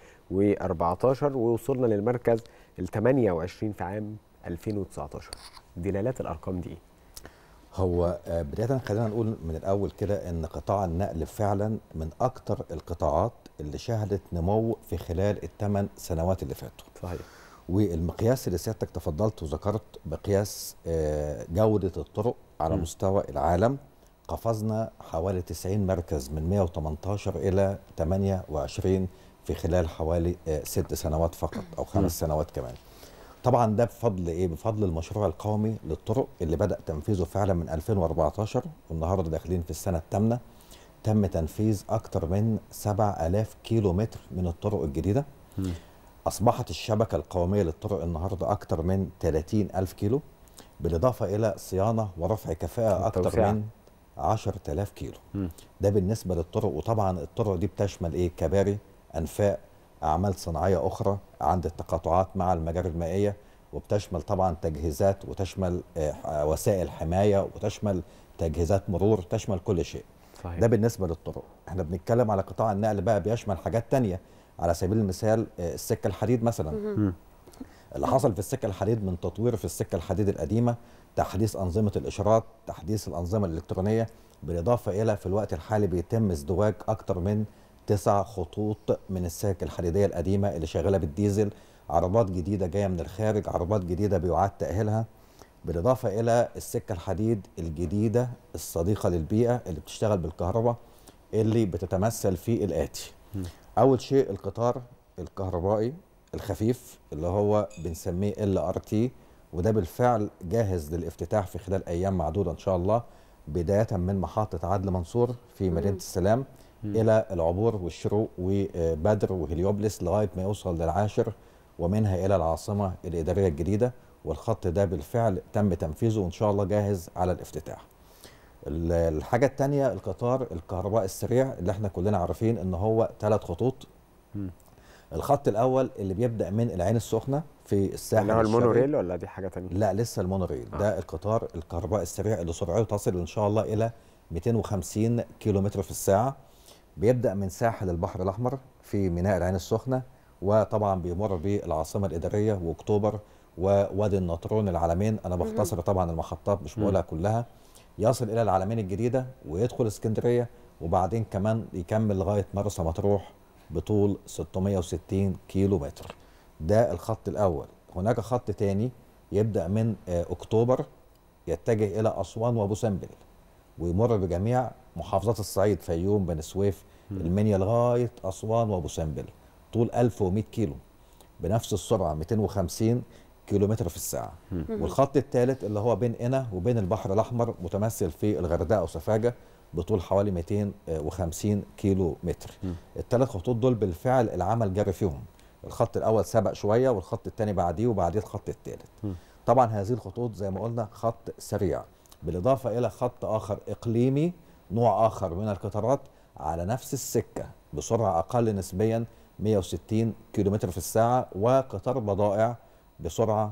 2014 ووصلنا للمركز ال 28 في عام 2019 دلالات الارقام دي إيه؟ هو آه، بدايه خلينا نقول من الاول كده ان قطاع النقل فعلا من اكتر القطاعات اللي شهدت نمو في خلال الثمان سنوات اللي فاتوا صحيح والمقياس اللي سيادتك تفضلت وذكرت بقياس آه، جوده الطرق على م. مستوى العالم قفزنا حوالي 90 مركز من 118 الى 28 في خلال حوالي آه، ست سنوات فقط او م. خمس سنوات كمان طبعا ده بفضل ايه بفضل المشروع القومي للطرق اللي بدا تنفيذه فعلا من 2014 والنهارده داخلين في السنه الثامنه تم تنفيذ اكثر من 7000 كيلو متر من الطرق الجديده اصبحت الشبكه القوميه للطرق النهارده اكثر من 30 الف كيلو بالاضافه الى صيانه ورفع كفاءه اكثر والتوسعة. من 10000 كيلو مم. ده بالنسبه للطرق وطبعا الطرق دي بتشمل ايه كباري انفاق اعمال صناعيه اخرى عند التقاطعات مع المجاري المائيه وبتشمل طبعا تجهيزات وتشمل آه، وسائل حمايه وتشمل تجهيزات مرور تشمل كل شيء صحيح ده بالنسبه للطرق احنا بنتكلم على قطاع النقل بقى بيشمل حاجات تانية على سبيل المثال آه، السكه الحديد مثلا مم. اللي حصل في السكه الحديد من تطوير في السكه الحديد القديمه تحديث انظمه الاشارات تحديث الانظمه الالكترونيه بالاضافه الى في الوقت الحالي بيتم ازدواج اكتر من تسع خطوط من السكك الحديديه القديمه اللي شغاله بالديزل عربات جديده جايه من الخارج عربات جديده بيعاد تاهيلها بالاضافه الى السكه الحديد الجديده الصديقه للبيئه اللي بتشتغل بالكهرباء اللي بتتمثل في الاتي اول شيء القطار الكهربائي الخفيف اللي هو بنسميه ال ار تي وده بالفعل جاهز للافتتاح في خلال ايام معدوده ان شاء الله بدايه من محطه عدل منصور في مدينه السلام الى العبور والشروق وبدر وهليوبلس لغايه ما يوصل للعاشر ومنها الى العاصمه الاداريه الجديده والخط ده بالفعل تم تنفيذه وان شاء الله جاهز على الافتتاح. ال- الحاجه الثانيه القطار الكهرباء السريع اللي احنا كلنا عارفين ان هو ثلاث خطوط مم. الخط الاول اللي بيبدا من العين السخنه في الساحل اللي هو الشرقي. المونوريل ولا دي حاجه تانية؟ لا لسه المونوريل آه. ده القطار الكهرباء السريع اللي سرعته تصل ان شاء الله الى 250 كيلو متر في الساعه بيبدا من ساحل البحر الاحمر في ميناء العين السخنه وطبعا بيمر بالعاصمه الاداريه واكتوبر ووادي النطرون العلمين انا بختصر طبعا المحطات مش بقولها كلها يصل الى العلمين الجديده ويدخل اسكندريه وبعدين كمان يكمل لغايه مرسى مطروح بطول 660 كيلو متر ده الخط الاول هناك خط تاني يبدا من آه، اكتوبر يتجه الى اسوان وابو سمبل ويمر بجميع محافظات الصعيد فيوم بني سويف المنيا لغايه اسوان وابو سمبل طول 1100 كيلو بنفس السرعه 250 كيلومتر في الساعه والخط الثالث اللي هو بين قنا وبين البحر الاحمر متمثل في الغردقه وسفاجه بطول حوالي 250 كيلو متر الثلاث خطوط دول بالفعل العمل جرى فيهم الخط الاول سبق شويه والخط الثاني بعديه وبعديه الخط الثالث طبعا هذه الخطوط زي ما قلنا خط سريع بالاضافه الى خط اخر اقليمي نوع اخر من القطارات على نفس السكه بسرعه اقل نسبيا 160 كيلومتر في الساعه وقطار بضائع بسرعه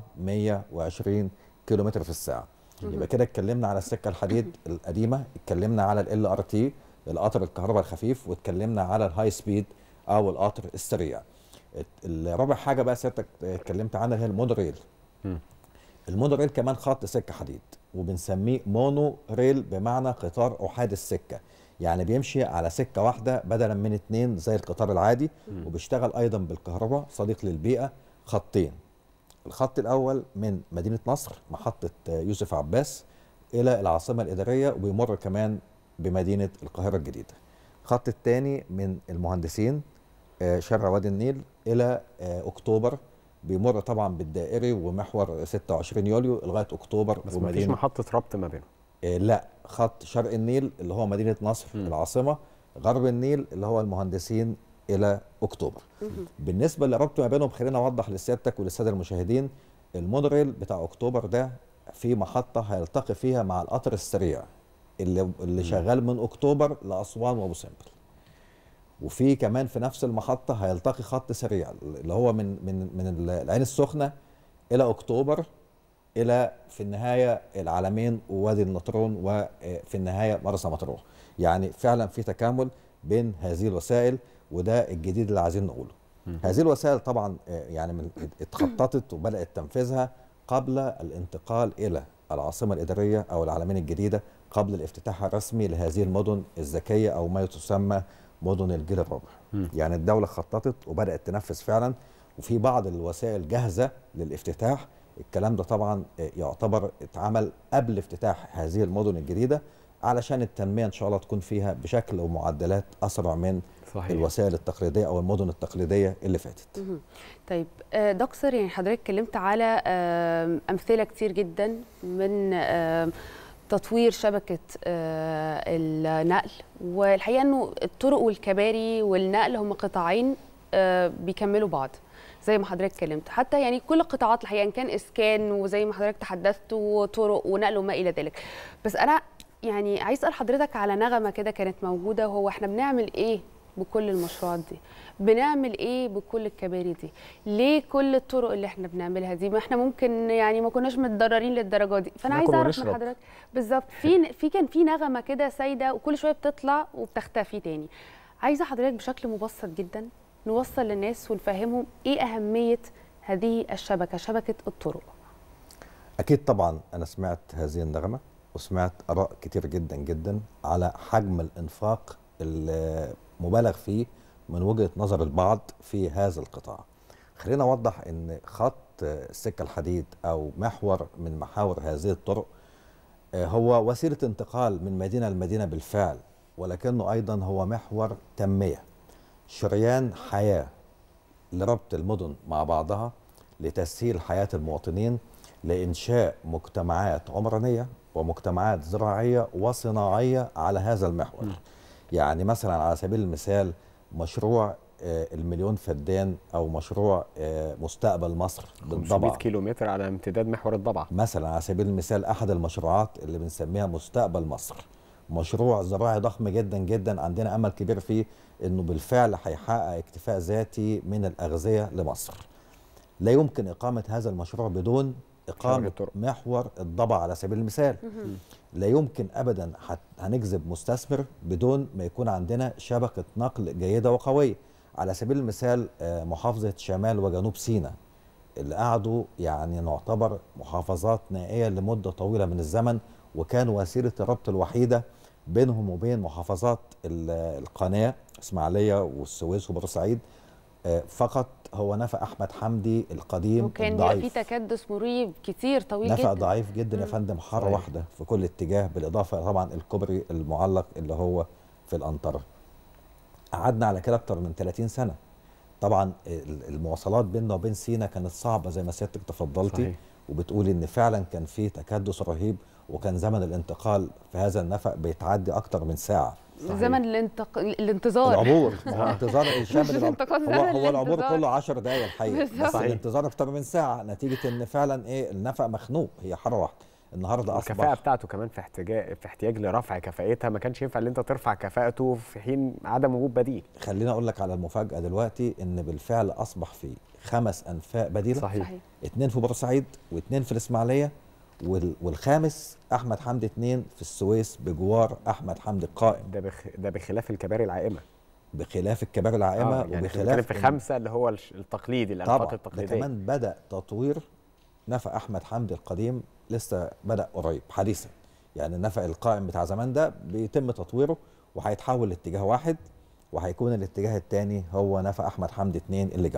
120 كيلومتر في الساعه يبقى كده اتكلمنا على السكه الحديد القديمه اتكلمنا على ال ار تي القطر الكهرباء الخفيف واتكلمنا على الهاي سبيد او القطر السريع الرابع حاجه بقى سيادتك اتكلمت عنها هي المونوريل المونوريل كمان خط سكه حديد وبنسميه مونو ريل بمعنى قطار احاد السكه يعني بيمشي على سكه واحده بدلا من اتنين زي القطار العادي وبيشتغل ايضا بالكهرباء صديق للبيئه خطين الخط الاول من مدينه نصر محطه آه، يوسف عباس الى العاصمه الاداريه وبيمر كمان بمدينه القاهره الجديده الخط الثاني من المهندسين آه، شارع وادي النيل الى آه، اكتوبر بيمر طبعا بالدائري ومحور 26 يوليو لغايه اكتوبر بس ما فيش محطه ربط ما بينهم آه، لا خط شرق النيل اللي هو مدينه نصر م. العاصمه غرب النيل اللي هو المهندسين الى اكتوبر بالنسبه لربط ما بينهم خلينا اوضح لسيادتك وللساده المشاهدين المونوريل بتاع اكتوبر ده في محطه هيلتقي فيها مع القطر السريع اللي اللي شغال من اكتوبر لاسوان وابو سمبل وفي كمان في نفس المحطه هيلتقي خط سريع اللي هو من من من العين السخنه الى اكتوبر الى في النهايه العلمين ووادي النطرون وفي النهايه مرسى مطروح يعني فعلا في تكامل بين هذه الوسائل وده الجديد اللي عايزين نقوله هذه الوسائل طبعا آه، يعني من اتخططت وبدات تنفيذها قبل الانتقال الى العاصمه الاداريه او العلمين الجديده قبل الافتتاح الرسمي لهذه المدن الذكيه او ما تسمى مدن الجيل الرابع مم. يعني الدوله خططت وبدات تنفذ فعلا وفي بعض الوسائل جاهزه للافتتاح الكلام ده طبعا آه، يعتبر اتعمل قبل افتتاح هذه المدن الجديده علشان التنميه ان شاء الله تكون فيها بشكل ومعدلات اسرع من صحيح. الوسائل التقليديه او المدن التقليديه اللي فاتت مهم. طيب آه، دكتور يعني حضرتك اتكلمت على آم، امثله كتير جدا من آم، تطوير شبكه آه، النقل والحقيقه انه الطرق والكباري والنقل هم قطاعين آه، بيكملوا بعض زي ما حضرتك اتكلمت حتى يعني كل القطاعات الحقيقه ان كان اسكان وزي ما حضرتك تحدثت وطرق ونقل وما الى ذلك بس انا يعني عايز اسال حضرتك على نغمه كده كانت موجوده وهو احنا بنعمل ايه بكل المشروعات دي بنعمل ايه بكل الكباري دي ليه كل الطرق اللي احنا بنعملها دي ما احنا ممكن يعني ما كناش متضررين للدرجه دي فانا ناكل عايزه اعرف من ونشرب. حضرتك بالظبط في في كان في نغمه كده سايده وكل شويه بتطلع وبتختفي تاني عايزه حضرتك بشكل مبسط جدا نوصل للناس ونفهمهم ايه اهميه هذه الشبكه شبكه الطرق اكيد طبعا انا سمعت هذه النغمه وسمعت اراء كتير جدا جدا على حجم الانفاق المبالغ فيه من وجهه نظر البعض في هذا القطاع خلينا اوضح ان خط السكه الحديد او محور من محاور هذه الطرق آه، هو وسيله انتقال من مدينه لمدينه بالفعل ولكنه ايضا هو محور تنميه شريان حياه لربط المدن مع بعضها لتسهيل حياه المواطنين لانشاء مجتمعات عمرانيه ومجتمعات زراعيه وصناعيه على هذا المحور يعني مثلا على سبيل المثال مشروع آه، المليون فدان او مشروع آه، مستقبل مصر 500 بالضبع كيلو متر على امتداد محور الضبع مثلا على سبيل المثال احد المشروعات اللي بنسميها مستقبل مصر مشروع زراعي ضخم جدا جدا عندنا امل كبير فيه انه بالفعل هيحقق اكتفاء ذاتي من الاغذيه لمصر لا يمكن اقامه هذا المشروع بدون اقامه محور الضبع على سبيل المثال لا يمكن ابدا حت- هنجذب مستثمر بدون ما يكون عندنا شبكه نقل جيده وقويه على سبيل المثال آه، محافظه شمال وجنوب سيناء اللي قعدوا يعني نعتبر محافظات نائيه لمده طويله من الزمن وكان وسيله الربط الوحيده بينهم وبين محافظات ال- القناه اسماعيليه والسويس وبورسعيد آه، فقط هو نفق احمد حمدي القديم وكان بيبقى في الضعيف تكدس مريب كتير طويل نفق جدا ضعيف جدا يا مم. فندم حاره صحيح. واحده في كل اتجاه بالاضافه طبعا الكوبري المعلق اللي هو في الانطره قعدنا على كده اكتر من 30 سنه طبعا ال- المواصلات بيننا وبين سينا كانت صعبه زي ما سيادتك تفضلتي صحيح. وبتقولي ان فعلا كان في تكدس رهيب وكان زمن الانتقال في هذا النفق بيتعدي اكتر من ساعه زمن الانتق... الانتظار العبور ما هو انتظار الشامل مش العبور. انتقال هو, زمن هو العبور الانتظار. كله 10 دقائق الحقيقه بالظبط. بس صحيح. الانتظار اكتر من ساعه نتيجه ان فعلا ايه النفق مخنوق هي حاره واحده النهارده الكفاءة اصبح بتاعته كمان في احتياج في احتياج لرفع كفاءتها ما كانش ينفع ان انت ترفع كفاءته في حين عدم وجود بديل خليني اقول لك على المفاجاه دلوقتي ان بالفعل اصبح في خمس انفاق بديله صحيح. صحيح. اثنين في بورسعيد واثنين في الاسماعيليه وال- والخامس احمد حمدي اثنين في السويس بجوار احمد حمدي القائم ده بخ... ده بخلاف الكباري العائمه بخلاف الكباري العائمه آه يعني وبخلاف بنتكلم في إن- خمسه اللي هو الش- التقليدي الانفاق طبعا ده التقليديه كمان بدا تطوير نفق احمد حمدي القديم لسه بدا قريب حديثا يعني النفق القائم بتاع زمان ده بيتم تطويره وهيتحول لاتجاه واحد وهيكون الاتجاه الثاني هو نفق احمد حمدي اتنين اللي جنبه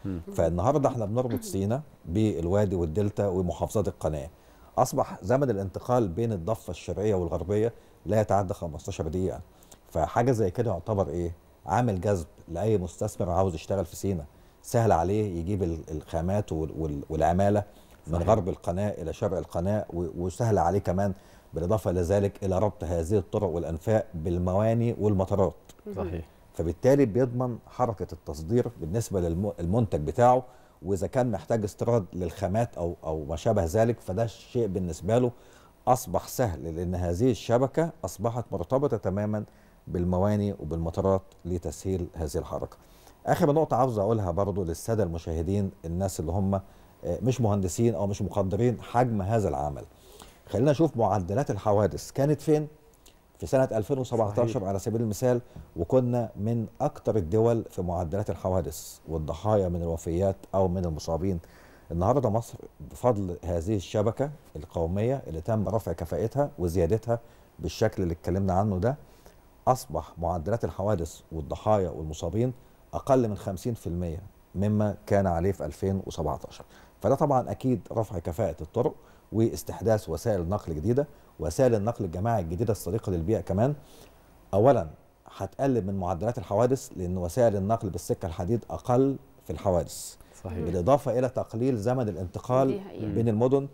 فالنهارده احنا بنربط سينا بالوادي والدلتا ومحافظات القناه اصبح زمن الانتقال بين الضفه الشرقيه والغربيه لا يتعدى 15 دقيقه فحاجه زي كده يعتبر ايه عامل جذب لاي مستثمر عاوز يشتغل في سينا سهل عليه يجيب ال- الخامات وال- وال- والعماله من صحيح. غرب القناه الى شرق القناه و- وسهل عليه كمان بالاضافه الى ذلك الى ربط هذه الطرق والانفاق بالمواني والمطارات صحيح فبالتالي بيضمن حركه التصدير بالنسبه للمنتج بتاعه واذا كان محتاج استيراد للخامات او او ما شابه ذلك فده شيء بالنسبه له اصبح سهل لان هذه الشبكه اصبحت مرتبطه تماما بالمواني وبالمطارات لتسهيل هذه الحركه. اخر نقطه عاوز اقولها برضو للساده المشاهدين الناس اللي هم آه، مش مهندسين او مش مقدرين حجم هذا العمل. خلينا نشوف معدلات الحوادث كانت فين في سنة 2017 صحيح. على سبيل المثال وكنا من أكثر الدول في معدلات الحوادث والضحايا من الوفيات أو من المصابين النهاردة مصر بفضل هذه الشبكة القومية اللي تم رفع كفاءتها وزيادتها بالشكل اللي اتكلمنا عنه ده أصبح معدلات الحوادث والضحايا والمصابين أقل من 50% مما كان عليه في 2017 فده طبعا أكيد رفع كفاءة الطرق واستحداث وسائل نقل جديدة وسائل النقل الجماعي الجديدة الصديقة للبيئة كمان أولا هتقلل من معدلات الحوادث لأن وسائل النقل بالسكة الحديد أقل في الحوادث صحيح. بالإضافة إلى تقليل زمن الانتقال دي حقيقة. بين المدن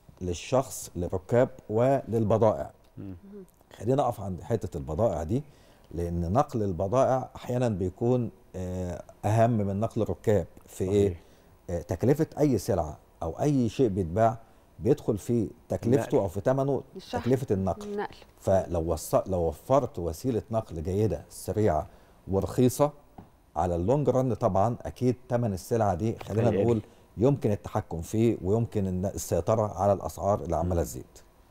للشخص للركاب وللبضائع خلينا نقف عند حته البضائع دي لان نقل البضائع احيانا بيكون آه، اهم من نقل الركاب في ايه آه، تكلفه اي سلعه او اي شيء بيتباع بيدخل في تكلفته النقل. او في ثمنه الشحن. تكلفه النقل النقل فلو وص... لو وفرت وسيله نقل جيده سريعه ورخيصه على اللونج رن طبعا اكيد ثمن السلعه دي خلينا هيقل. نقول يمكن التحكم فيه ويمكن الن- السيطره على الاسعار اللي عماله تزيد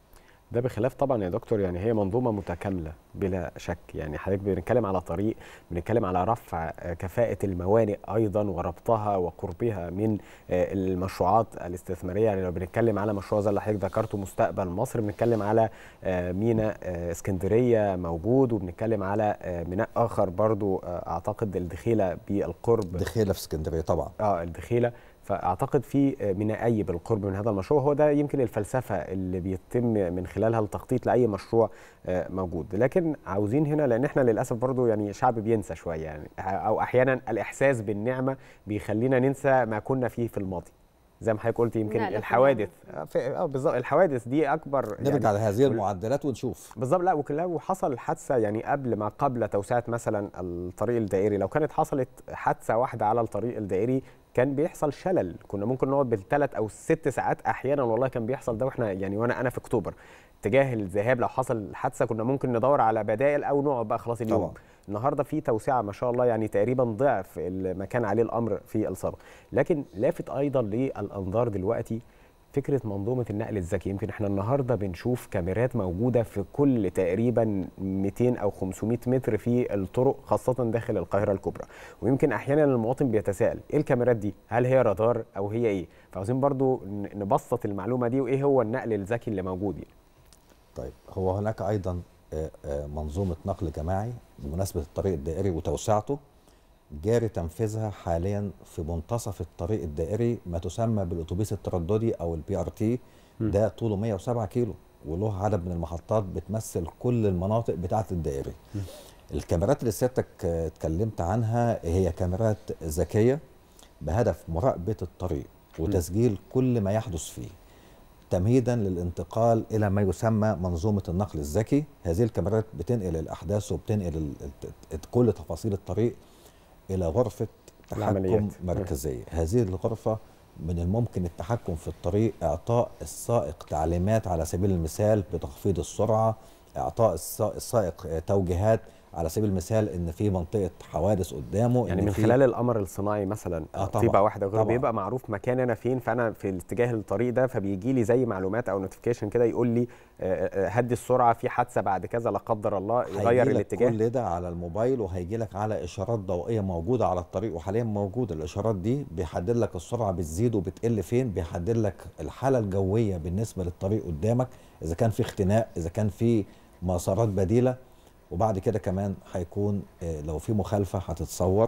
ده بخلاف طبعا يا دكتور يعني هي منظومه متكامله بلا شك يعني حضرتك بنتكلم على طريق بنتكلم على رفع آه، كفاءه الموانئ ايضا وربطها وقربها من آه، المشروعات الاستثماريه يعني لو بنتكلم على مشروع زي اللي حضرتك ذكرته مستقبل مصر بنتكلم على آه، ميناء آه، اسكندريه موجود وبنتكلم على آه، ميناء اخر برضو آه، اعتقد الدخيله بالقرب دخيله في اسكندريه طبعا اه الدخيله فاعتقد في مينائي بالقرب من هذا المشروع هو ده يمكن الفلسفه اللي بيتم من خلالها التخطيط لاي مشروع آه، موجود لكن عاوزين هنا لان احنا للاسف برضو يعني شعب بينسى شويه يعني او احيانا الاحساس بالنعمه بيخلينا ننسى ما كنا فيه في الماضي زي ما حضرتك قلت يمكن نقلة في الحوادث آه، في- اه بالظبط الحوادث دي اكبر نرجع يعني لهذه المعدلات ونشوف بالظبط لا وكلها وحصل حادثه يعني قبل ما قبل توسعه مثلا الطريق الدائري لو كانت حصلت حادثه واحده على الطريق الدائري كان بيحصل شلل كنا ممكن نقعد بالثلاث او الست ساعات احيانا والله كان بيحصل ده واحنا يعني وانا انا في اكتوبر اتجاه الذهاب لو حصل حادثه كنا ممكن ندور على بدائل او نقعد بقى خلاص اليوم طبعا. النهارده في توسعه ما شاء الله يعني تقريبا ضعف ما كان عليه الامر في السابق لكن لافت ايضا للانظار دلوقتي فكره منظومه النقل الذكي يمكن احنا النهارده بنشوف كاميرات موجوده في كل تقريبا 200 او 500 متر في الطرق خاصه داخل القاهره الكبرى ويمكن احيانا المواطن بيتساءل ايه الكاميرات دي هل هي رادار او هي ايه فعاوزين برضو ن- نبسط المعلومه دي وايه هو النقل الذكي اللي موجود يعني طيب هو هناك ايضا آه، آه، منظومه نقل جماعي بمناسبه الطريق الدائري وتوسعته جاري تنفيذها حاليا في منتصف الطريق الدائري ما تسمى بالاتوبيس الترددي او البي ار تي ده طوله 107 كيلو وله عدد من المحطات بتمثل كل المناطق بتاعه الدائري الكاميرات اللي سيادتك آه، اتكلمت عنها هي كاميرات ذكيه بهدف مراقبه الطريق وتسجيل كل ما يحدث فيه تمهيدا للانتقال الى ما يسمى منظومه النقل الذكي هذه الكاميرات بتنقل الاحداث وبتنقل ال- ال- كل تفاصيل الطريق الى غرفه تحكم العمليات. مركزيه هذه الغرفه من الممكن التحكم في الطريق اعطاء السائق تعليمات على سبيل المثال بتخفيض السرعه اعطاء السا- السائق آه، توجيهات على سبيل المثال ان في منطقه حوادث قدامه يعني إن من في- خلال القمر الصناعي مثلا آه طبعاً، طيبه واحده غير طبعاً. بيبقى معروف مكان انا فين فانا في الاتجاه الطريق ده فبيجي لي زي معلومات او نوتيفيكيشن كده يقول لي آه، آه، هدي السرعه في حادثه بعد كذا لا قدر الله يغير هيجيلك الاتجاه كل ده على الموبايل وهيجي لك على اشارات ضوئيه موجوده على الطريق وحاليا موجوده الاشارات دي بيحدد لك السرعه بتزيد وبتقل فين بيحدد لك الحاله الجويه بالنسبه للطريق قدامك اذا كان في اختناق اذا كان في مسارات بديله وبعد كده كمان هيكون آه، لو في مخالفه هتتصور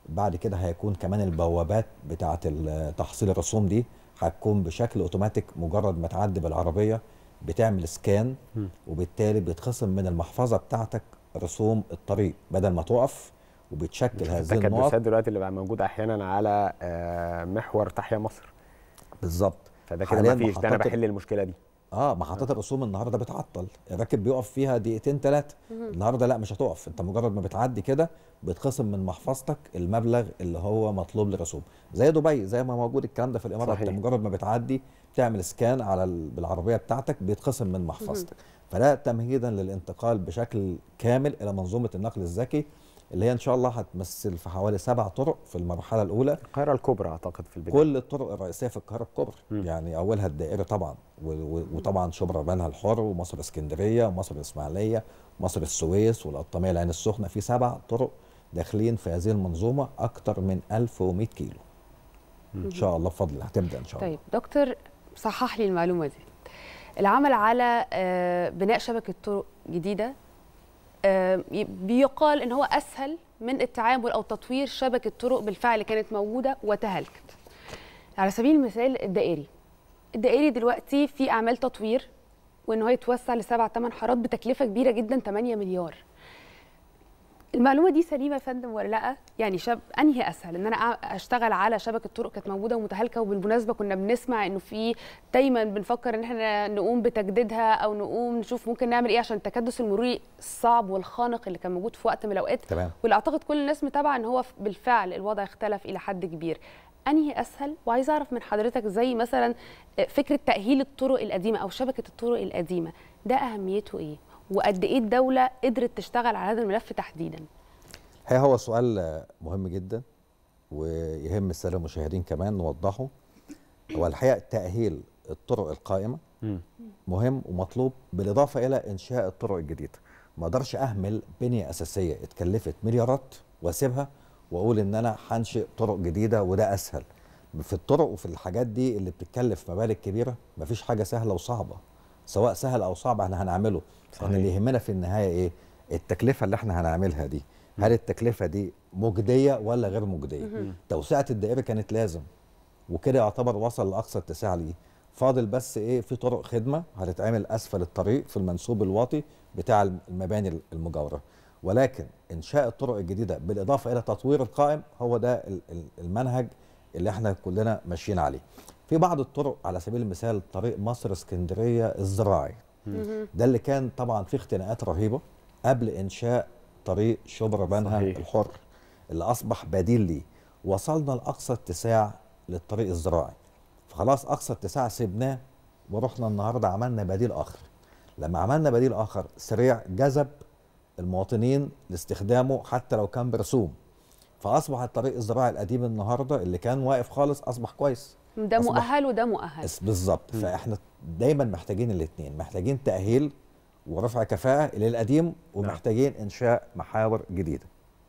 بعد كده هيكون كمان البوابات بتاعه ال- تحصيل الرسوم دي هتكون بشكل اوتوماتيك مجرد ما تعدي بالعربيه بتعمل سكان مم. وبالتالي بيتخصم من المحفظه بتاعتك رسوم الطريق بدل ما تقف وبتشكل هذه النقط التكدسات دلوقتي اللي بقى موجوده احيانا على آه، محور تحيا مصر بالظبط فده كده حالياً ما فيش ده انا محطات ال- بحل المشكله دي اه محطات الرسوم النهارده بتعطل الراكب بيقف فيها دقيقتين ثلاثه مهم. النهارده لا مش هتقف انت مجرد ما بتعدي كده بيتخصم من محفظتك المبلغ اللي هو مطلوب للرسوم زي دبي زي ما موجود الكلام ده في الامارات صحيح. انت مجرد ما بتعدي تعمل سكان على ال- بالعربيه بتاعتك بيتخصم من محفظتك فده تمهيدا للانتقال بشكل كامل الى منظومه النقل الذكي اللي هي ان شاء الله هتمثل في حوالي سبع طرق في المرحله الاولى القاهره الكبرى اعتقد في البدايه كل الطرق الرئيسيه في القاهره الكبرى يعني اولها الدائري طبعا و- و- وطبعا شبرا بنها الحر ومصر اسكندريه ومصر الاسماعيليه ومصر السويس والقطاميه العين السخنه في سبع طرق داخلين في هذه المنظومه اكثر من 1100 كيلو ان شاء الله بفضل الله هتبدا ان شاء الله طيب دكتور صحح لي المعلومه دي العمل على آه، بناء شبكه طرق جديده آه، ي- بيقال ان هو اسهل من التعامل او تطوير شبكه طرق بالفعل كانت موجوده وتهالكت على سبيل المثال الدائري الدائري دلوقتي في اعمال تطوير وان هو يتوسع لسبع ثمان حارات بتكلفه كبيره جدا 8 مليار المعلومه دي سليمه يا فندم ولا لا يعني شاب انهي اسهل ان انا أع- اشتغل على شبكه طرق كانت موجوده ومتهالكه وبالمناسبه كنا بنسمع انه في دايما بنفكر ان احنا نقوم بتجديدها او نقوم نشوف ممكن نعمل ايه عشان التكدس المروري الصعب والخانق اللي كان موجود في وقت من الاوقات تمام واللي اعتقد كل الناس متابعه ان هو بالفعل الوضع اختلف الى حد كبير انهي اسهل وعايزه اعرف من حضرتك زي مثلا فكره تاهيل الطرق القديمه او شبكه الطرق القديمه ده اهميته ايه وقد ايه الدوله قدرت تشتغل على هذا الملف تحديدا هي هو سؤال آه، مهم جدا ويهم الساده المشاهدين كمان نوضحه هو الحقيقه تاهيل الطرق القائمه مهم ومطلوب بالاضافه الى انشاء الطرق الجديده ما اقدرش اهمل بنيه اساسيه اتكلفت مليارات واسيبها واقول ان انا هنشئ طرق جديده وده اسهل في الطرق وفي الحاجات دي اللي بتتكلف مبالغ كبيره مفيش حاجه سهله وصعبه سواء سهل او صعب احنا هنعمله احنا اللي يهمنا في النهايه ايه التكلفه اللي احنا هنعملها دي هل التكلفه دي مجديه ولا غير مجديه مهم. توسعه الدائره كانت لازم وكده يعتبر وصل لاقصى اتساع ليه فاضل بس ايه في طرق خدمه هتتعمل اسفل الطريق في المنسوب الواطي بتاع المباني المجاوره ولكن انشاء الطرق الجديده بالاضافه الى تطوير القائم هو ده ال- ال- المنهج اللي احنا كلنا ماشيين عليه في بعض الطرق على سبيل المثال طريق مصر اسكندريه الزراعي ده اللي كان طبعا فيه اختناقات رهيبه قبل انشاء طريق شبرا بنها صحيح. الحر اللي اصبح بديل ليه وصلنا لاقصى اتساع للطريق الزراعي فخلاص اقصى اتساع سيبناه ورحنا النهارده عملنا بديل اخر لما عملنا بديل اخر سريع جذب المواطنين لاستخدامه حتى لو كان برسوم فاصبح الطريق الزراعي القديم النهارده اللي كان واقف خالص اصبح كويس ده أصبح- مؤهل وده مؤهل بس بالظبط فاحنا دايما محتاجين الاثنين محتاجين تاهيل ورفع كفاءه للقديم ومحتاجين انشاء محاور جديده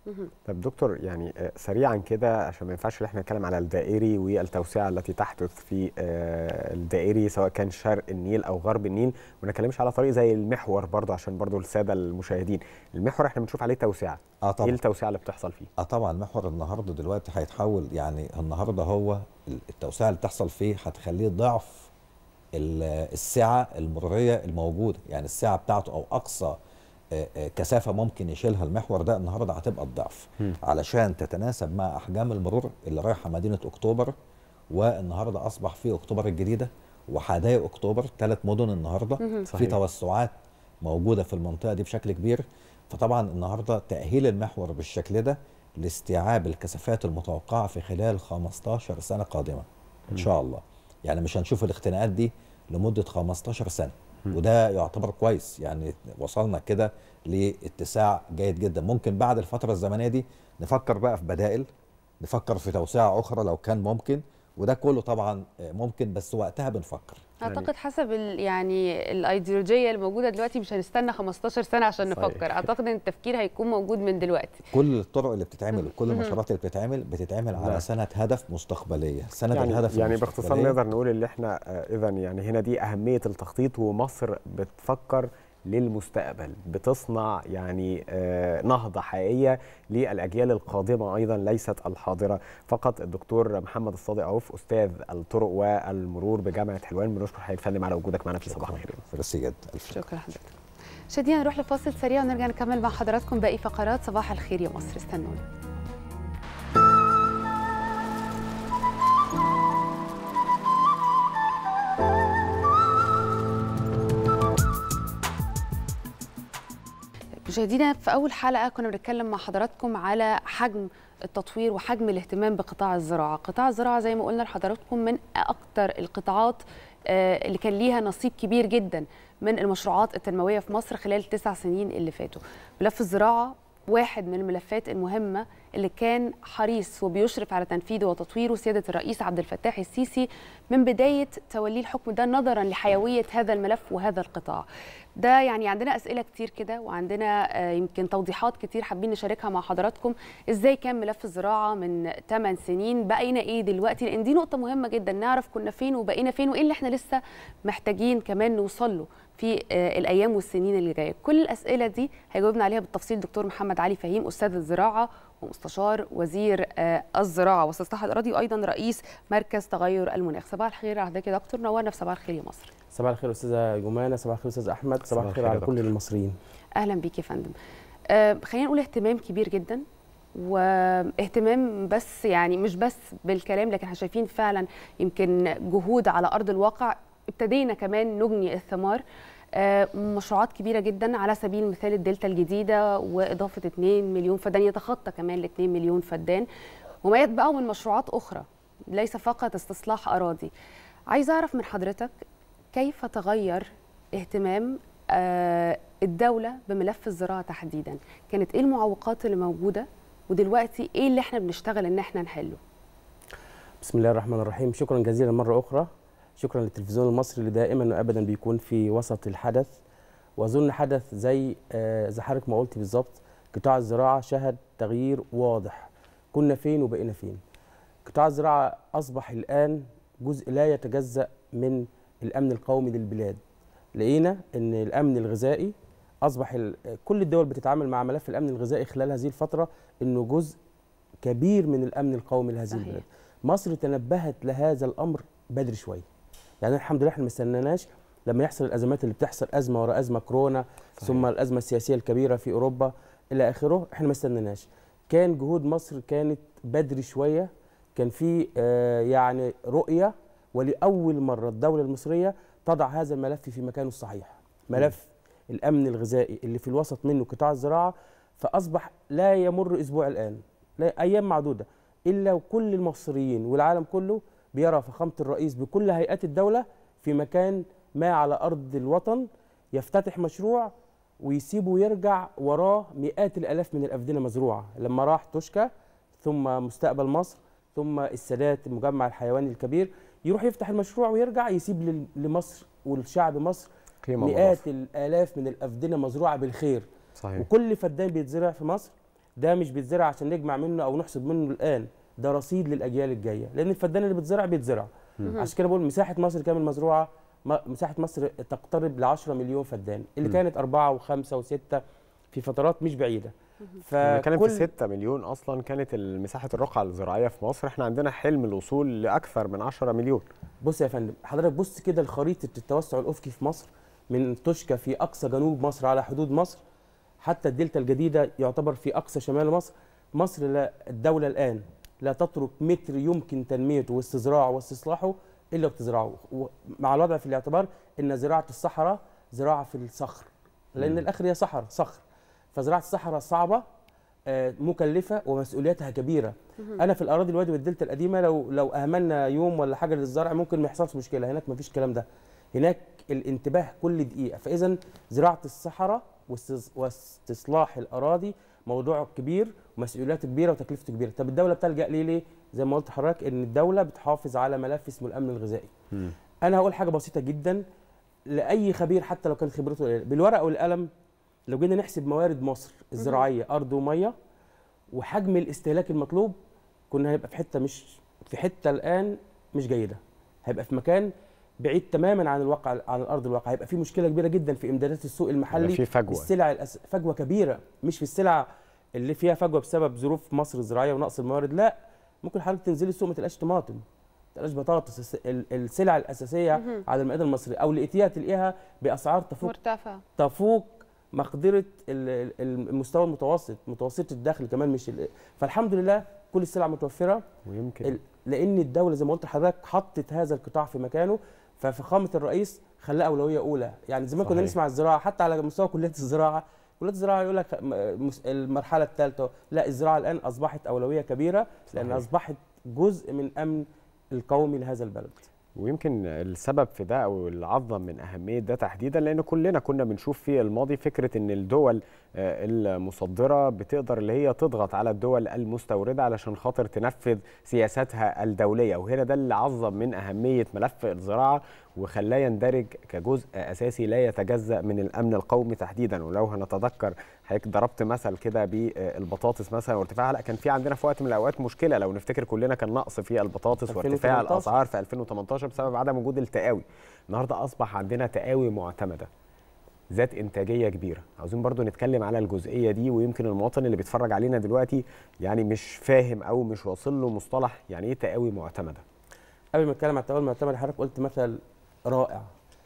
طب دكتور يعني آه، سريعا كده عشان ما ينفعش ان احنا نتكلم على الدائري والتوسعه التي تحدث في آه، الدائري سواء كان شرق النيل او غرب النيل وما نتكلمش على طريق زي المحور برضه عشان برضه الساده المشاهدين المحور احنا بنشوف عليه توسعه اه طبعا ايه التوسعه اللي بتحصل فيه اه طبعا محور النهارده دلوقتي هيتحول يعني النهارده هو التوسعه اللي تحصل فيه هتخليه ضعف ال- السعه المروريه الموجوده يعني السعه بتاعته او اقصى آه، آه، كثافه ممكن يشيلها المحور ده النهارده هتبقى الضعف مم. علشان تتناسب مع احجام المرور اللي رايحه مدينه اكتوبر والنهارده اصبح في اكتوبر الجديده وحدائق اكتوبر ثلاث مدن النهارده مهم. في صحيح. توسعات موجوده في المنطقه دي بشكل كبير فطبعا النهارده تاهيل المحور بالشكل ده لاستيعاب الكثافات المتوقعه في خلال 15 سنه قادمه ان شاء الله يعني مش هنشوف الاختناقات دي لمده 15 سنه وده يعتبر كويس يعني وصلنا كده لاتساع جيد جدا ممكن بعد الفتره الزمنيه دي نفكر بقى في بدائل نفكر في توسعه اخرى لو كان ممكن وده كله طبعا ممكن بس وقتها بنفكر اعتقد حسب ال- يعني الايديولوجيه الموجوده دلوقتي مش هنستنى 15 سنه عشان صحيح. نفكر اعتقد ان التفكير هيكون موجود من دلوقتي كل الطرق اللي بتتعمل وكل مهم. المشروعات اللي بتتعمل بتتعمل نعم. على سنه هدف مستقبليه سنه يعني الهدف يعني باختصار المستقبلية. نقدر نقول ان احنا اذا يعني هنا دي اهميه التخطيط ومصر بتفكر للمستقبل بتصنع يعني آه، نهضه حقيقيه للاجيال القادمه ايضا ليست الحاضره فقط الدكتور محمد الصادق عوف استاذ الطرق والمرور بجامعه حلوان بنشكر حضرتك يا فندم على وجودك معنا في صباح الخير ميرسي جدا شكرا حضرتك شادينا نروح لفاصل سريع ونرجع نكمل مع حضراتكم باقي فقرات صباح الخير يا مصر استنونا مشاهدينا في اول حلقه كنا بنتكلم مع حضراتكم على حجم التطوير وحجم الاهتمام بقطاع الزراعه قطاع الزراعه زي ما قلنا لحضراتكم من اكتر القطاعات آه، اللي كان ليها نصيب كبير جدا من المشروعات التنمويه في مصر خلال التسع سنين اللي فاتوا ملف الزراعه واحد من الملفات المهمه اللي كان حريص وبيشرف على تنفيذه وتطويره سياده الرئيس عبد الفتاح السيسي من بدايه توليه الحكم ده نظرا لحيويه هذا الملف وهذا القطاع. ده يعني عندنا اسئله كتير كده وعندنا آه، يمكن توضيحات كتير حابين نشاركها مع حضراتكم ازاي كان ملف الزراعه من 8 سنين بقينا ايه دلوقتي لان دي نقطه مهمه جدا نعرف كنا فين وبقينا فين وايه اللي احنا لسه محتاجين كمان نوصل له في آه، الايام والسنين اللي جايه كل الاسئله دي هيجاوبنا عليها بالتفصيل دكتور محمد علي فهيم استاذ الزراعه ومستشار وزير آه، الزراعه واستصلاح الاراضي وايضا رئيس مركز تغير المناخ صباح الخير على حضرتك يا دكتور نورنا في صباح الخير يا مصر صباح الخير استاذه جمانه صباح الخير استاذ احمد صباح الخير يا على دكتور. كل المصريين اهلا بيك يا فندم آه خلينا نقول اهتمام كبير جدا واهتمام بس يعني مش بس بالكلام لكن احنا شايفين فعلا يمكن جهود على ارض الواقع ابتدينا كمان نجني الثمار آه، مشروعات كبيره جدا على سبيل المثال الدلتا الجديده واضافه 2 مليون فدان يتخطى كمان ال 2 مليون فدان وما يتبعه من مشروعات اخرى ليس فقط استصلاح اراضي عايزه اعرف من حضرتك كيف تغير اهتمام آه، الدوله بملف الزراعه تحديدا كانت ايه المعوقات اللي موجوده ودلوقتي ايه اللي احنا بنشتغل ان احنا نحله بسم الله الرحمن الرحيم شكرا جزيلا مرة أخرى شكرا للتلفزيون المصري اللي دائما وأبدا بيكون في وسط الحدث وأظن حدث زي آه، زي حضرتك ما قلت بالظبط قطاع الزراعة شهد تغيير واضح كنا فين وبقينا فين قطاع الزراعة أصبح الآن جزء لا يتجزأ من الأمن القومي للبلاد لقينا أن الأمن الغذائي أصبح ال- كل الدول بتتعامل مع ملف الأمن الغذائي خلال هذه الفترة أنه جزء كبير من الأمن القومي لهذه صحيح. البلاد مصر تنبهت لهذا الامر بدري شويه يعني الحمد لله احنا ما استناناش لما يحصل الازمات اللي بتحصل ازمه ورا ازمه كورونا صحيح. ثم الازمه السياسيه الكبيره في اوروبا الى اخره احنا ما استناناش كان جهود مصر كانت بدري شويه كان في آه يعني رؤيه ولاول مره الدوله المصريه تضع هذا الملف في مكانه الصحيح ملف الامن الغذائي اللي في الوسط منه قطاع الزراعه فاصبح لا يمر اسبوع الان لا ايام معدوده الا وكل المصريين والعالم كله بيرى فخامه الرئيس بكل هيئات الدوله في مكان ما على ارض الوطن يفتتح مشروع ويسيبه ويرجع وراه مئات الالاف من الافدنه مزروعه لما راح توشكا ثم مستقبل مصر ثم السادات المجمع الحيواني الكبير يروح يفتح المشروع ويرجع يسيب لل- لمصر والشعب مصر قيمة مئات الالاف من الافدنه مزروعه بالخير صحيح. وكل فدان بيتزرع في مصر ده مش بيتزرع عشان نجمع منه او نحصد منه الان ده رصيد للاجيال الجايه لان الفدان اللي بيتزرع بيتزرع مم. عشان كده بقول مساحه مصر كامل مزروعه م- مساحه مصر تقترب ل 10 مليون فدان اللي مم. كانت أربعة وخمسة وستة في فترات مش بعيده بنتكلم في فكل 6 مليون اصلا كانت مساحه الرقعه الزراعيه في مصر احنا عندنا حلم الوصول لاكثر من 10 مليون بص يا فندم حضرتك بص كده لخريطه التوسع الافقي في مصر من توشكا في اقصى جنوب مصر على حدود مصر حتى الدلتا الجديده يعتبر في اقصى شمال مصر مصر لا الدوله الان لا تترك متر يمكن تنميته واستزراعه واستصلاحه الا بتزرعه و- مع الوضع في الاعتبار ان زراعه الصحراء زراعه في الصخر لان مم. الاخر هي صحراء صخر فزراعه الصحراء صعبه آه، مكلفه ومسؤولياتها كبيره مهم. انا في الاراضي الوادي والدلتا القديمه لو لو اهملنا يوم ولا حاجه للزرع ممكن ما يحصلش مشكله هناك ما فيش الكلام ده هناك الانتباه كل دقيقه فاذا زراعه الصحراء واستز- واستصلاح الاراضي موضوع كبير ومسؤولياته كبيره وتكلفته كبيره طب الدوله بتلجا ليه ليه زي ما قلت لحضرتك ان الدوله بتحافظ على ملف اسمه الامن الغذائي انا هقول حاجه بسيطه جدا لاي خبير حتى لو كان خبرته قليله بالورقه والقلم لو جينا نحسب موارد مصر الزراعيه ارض وميه وحجم الاستهلاك المطلوب كنا هيبقى في حته مش في حته الان مش جيده هيبقى في مكان بعيد تماما عن الواقع عن الارض الواقع هيبقى في مشكله كبيره جدا في امدادات السوق المحلي في فجوة. السلع الأس... فجوه كبيره مش في السلع اللي فيها فجوه بسبب ظروف مصر الزراعيه ونقص الموارد لا ممكن حضرتك تنزلي السوق ما تلاقيش طماطم ما تلاقيش بطاطس الس- ال- السلع الاساسيه مهم. على المائده المصريه او لقيتيها تلاقيها باسعار تفوق مرتفع تفوق مقدره ال- ال- المستوى المتوسط متوسط الدخل كمان مش ال- فالحمد لله كل السلع متوفره ويمكن ال- لان الدوله زي ما قلت لحضرتك حطت هذا القطاع في مكانه ففخامه الرئيس خلاه اولويه اولى يعني زمان كنا صحيح. نسمع الزراعه حتى على مستوى كليات الزراعه كليات الزراعه يقول لك م- مس- المرحله الثالثه لا الزراعه الان اصبحت اولويه كبيره لان صحيح. اصبحت جزء من امن القومي لهذا البلد ويمكن السبب في ده او العظم من اهميه ده تحديدا لان كلنا كنا بنشوف في الماضي فكره ان الدول آه، المصدره بتقدر اللي هي تضغط على الدول المستورده علشان خاطر تنفذ سياساتها الدوليه وهنا ده اللي عظم من اهميه ملف الزراعه وخلاه يندرج كجزء اساسي لا يتجزا من الامن القومي تحديدا ولو هنتذكر حضرتك ضربت مثل كده بالبطاطس مثلا وارتفاعها لا كان في عندنا في وقت من الاوقات مشكله لو نفتكر كلنا كان نقص في البطاطس وارتفاع 2018. الاسعار في 2018 بسبب عدم وجود التقاوي النهارده اصبح عندنا تقاوي معتمده ذات انتاجيه كبيره عاوزين برضو نتكلم على الجزئيه دي ويمكن المواطن اللي بيتفرج علينا دلوقتي يعني مش فاهم او مش واصل له مصطلح يعني ايه تقاوي معتمده قبل ما اتكلم عن التوازن المعتمد حضرتك قلت مثل رائع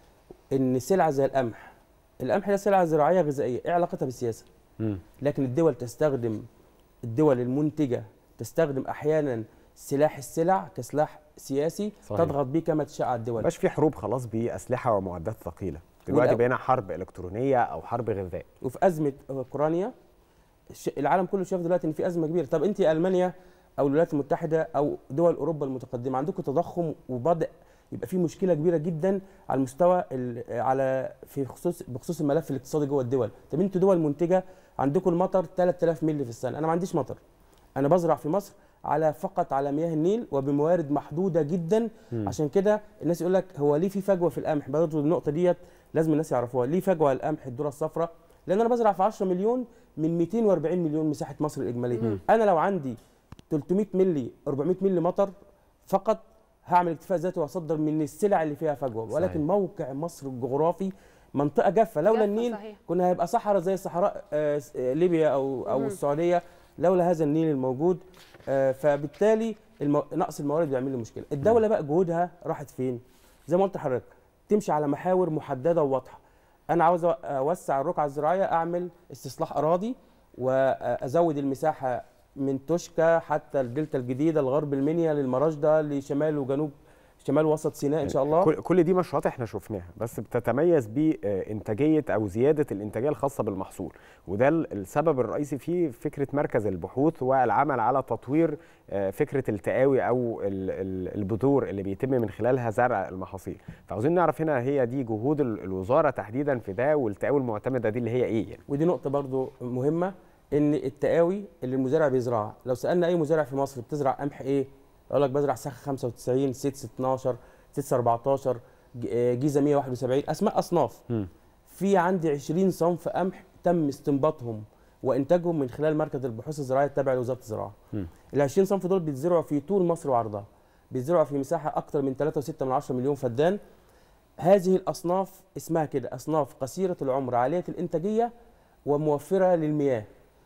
ان سلعه زي القمح القمح ده سلعه زراعيه غذائيه ايه علاقتها بالسياسه مم. لكن الدول تستخدم الدول المنتجه تستخدم احيانا سلاح السلع كسلاح سياسي صحيح. تضغط بيه كما تشاء على الدول مبقاش في حروب خلاص باسلحه ومعدات ثقيله دلوقتي والأ- بقينا حرب الكترونيه او حرب غذاء وفي ازمه اوكرانيا الش- العالم كله شاف دلوقتي ان في ازمه كبيره طب انت المانيا او الولايات المتحده او دول اوروبا المتقدمه عندكم تضخم وبدأ يبقى في مشكله كبيره جدا على المستوى ال- على في خصوص بخصوص الملف الاقتصادي جوه الدول طب انتوا دول منتجه عندكم المطر 3000 مللي في السنه انا ما عنديش مطر انا بزرع في مصر على فقط على مياه النيل وبموارد محدوده جدا مم. عشان كده الناس يقول لك هو ليه في فجوه في القمح برضه النقطه ديت لازم الناس يعرفوها ليه فجوه على القمح الذره الصفراء لان انا بزرع في 10 مليون من 240 مليون مساحه مصر الاجماليه مم. انا لو عندي 300 مللي 400 مللي مطر فقط هعمل اكتفاء ذاتي واصدر من السلع اللي فيها فجوه ولكن صحيح. موقع مصر الجغرافي منطقه جافه لولا جافة، النيل صحيح. كنا هيبقى صحراء زي صحراء آه، س- آه، ليبيا او او مم. السعوديه لولا هذا النيل الموجود آه، فبالتالي المو... نقص الموارد بيعمل لي مشكله الدوله بقى جهودها راحت فين زي ما قلت لحضرتك تمشي على محاور محدده وواضحه انا عاوز أ- اوسع الرقعه الزراعيه اعمل استصلاح اراضي وازود المساحه من توشكا حتى الدلتا الجديده لغرب المنيا للمراجده لشمال وجنوب شمال وسط سيناء ان شاء الله كل كل دي مشروعات احنا شفناها بس بتتميز بانتاجيه او زياده الانتاجيه الخاصه بالمحصول وده ال- السبب الرئيسي فيه فكره مركز البحوث والعمل على تطوير آه، فكره التقاوي او ال- ال- البذور اللي بيتم من خلالها زرع المحاصيل فعاوزين نعرف هنا هي دي جهود ال- الوزاره تحديدا في ده والتقاوي المعتمده دي اللي هي ايه يعني ودي نقطة برضو مهمة إن التقاوي اللي المزارع بيزرعها لو سألنا أي مزارع في مصر بتزرع قمح إيه؟ يقول لك بزرع سخ 95 6 12 6 14 ج- آه، جيزة 171 أسماء أصناف مم. في عندي 20 صنف قمح تم استنباطهم وإنتاجهم من خلال مركز البحوث الزراعية التابع لوزارة الزراعة مم. ال 20 صنف دول بيتزرعوا في طول مصر وعرضها بيتزرعوا في مساحة أكثر من 3.6 من 10 مليون فدان هذه الأصناف اسمها كده أصناف قصيرة العمر عالية الإنتاجية وموفرة للمياه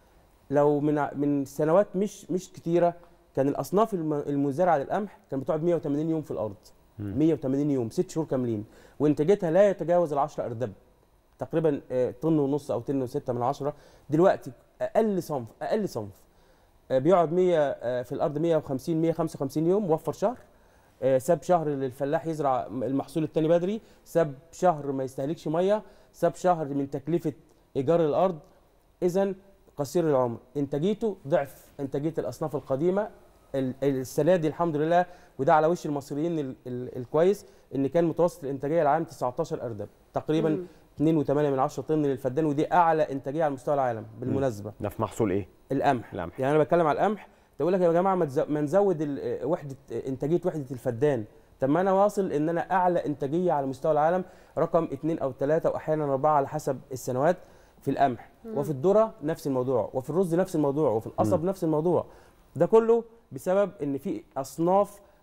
لو من ع- من سنوات مش مش كتيرة كان الأصناف الم- المزارعة للقمح كانت بتقعد 180 يوم في الأرض مم. 180 يوم ست شهور كاملين وإنتاجيتها لا يتجاوز ال 10 أردب تقريبا آه، طن ونص أو طن وستة من عشرة دلوقتي أقل صنف أقل صنف آه، بيقعد 100 آه، في الأرض 150 155 يوم وفر شهر آه، ساب شهر للفلاح يزرع المحصول التاني بدري ساب شهر ما يستهلكش ميه ساب شهر من تكلفه ايجار الارض اذا قصير العمر انتاجيته ضعف انتاجيه الاصناف القديمه ال- السنه دي الحمد لله وده على وش المصريين ال- ال- الكويس ان كان متوسط الانتاجيه العام 19 اردب تقريبا مم. 2.8 من 10 طن للفدان ودي اعلى انتاجيه على مستوى العالم بالمناسبه ده في محصول ايه القمح القمح يعني انا بتكلم على القمح تقول لك يا جماعه ما تز- ما نزود ال- وحده انتاجيه وحده الفدان طب ما انا واصل ان انا اعلى انتاجيه على مستوى العالم رقم اثنين او ثلاثه واحيانا اربعه على حسب السنوات في القمح مم. وفي الذره نفس الموضوع وفي الرز نفس الموضوع وفي القصب مم. نفس الموضوع ده كله بسبب ان في اصناف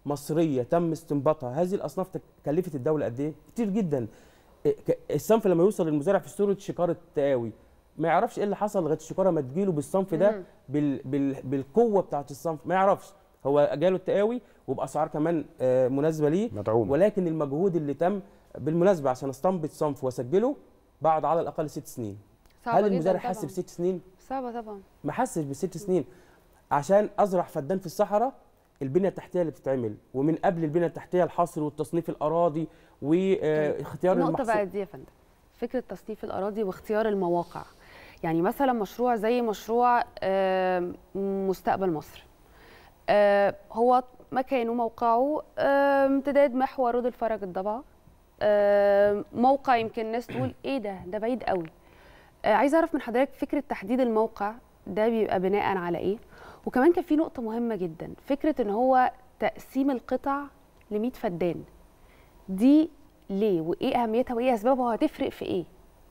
مصريه تم استنباطها هذه الاصناف تك- كلفت الدوله قد ايه كتير جدا إيه، ك- الصنف لما يوصل للمزارع في صوره شكاره تقاوي ما يعرفش ايه اللي حصل لغايه الشكاره ما تجيله بالصنف ده مم. بال بال بالقوه بتاعه الصنف ما يعرفش هو جاله التقاوي وباسعار كمان آه، مناسبه ليه مدعومة. ولكن المجهود اللي تم بالمناسبه عشان استنبط صنف واسجله بعد على الاقل ست سنين صعبة هل جداً المزارع حس طبعاً. بست سنين صعبه طبعا ما حسش بالست سنين عشان ازرع فدان في الصحراء البنيه التحتيه اللي بتتعمل ومن قبل البنيه التحتيه الحصر والتصنيف الاراضي واختيار النقطة المحصول بقى دي يا فندم فكرة تصنيف الأراضي واختيار المواقع يعني مثلا مشروع زي مشروع آم، مستقبل مصر آه، هو مكانه موقعه آه، امتداد محور رود الفرج الضبع آه، موقع يمكن الناس تقول ايه ده ده بعيد قوي آه، عايزه اعرف من حضرتك فكره تحديد الموقع ده بيبقى بناء على ايه وكمان كان في نقطه مهمه جدا فكره ان هو تقسيم القطع ل 100 فدان دي ليه وايه اهميتها وايه اسبابها وهتفرق في ايه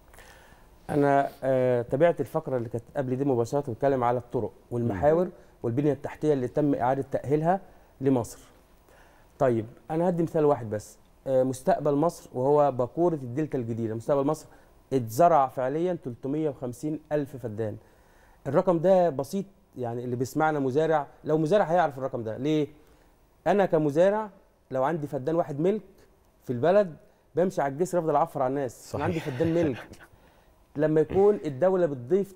انا آه تابعت الفقره اللي كانت قبل دي مباشره بتتكلم على الطرق والمحاور والبنيه التحتيه اللي تم اعاده تاهيلها لمصر طيب انا هدي مثال واحد بس آه مستقبل مصر وهو باكوره الدلتا الجديده مستقبل مصر اتزرع فعليا 350 الف فدان الرقم ده بسيط يعني اللي بيسمعنا مزارع لو مزارع هيعرف الرقم ده ليه انا كمزارع لو عندي فدان واحد ملك في البلد بمشي على الجسر افضل اعفر على الناس انا عندي فدان ملك لما يكون الدوله بتضيف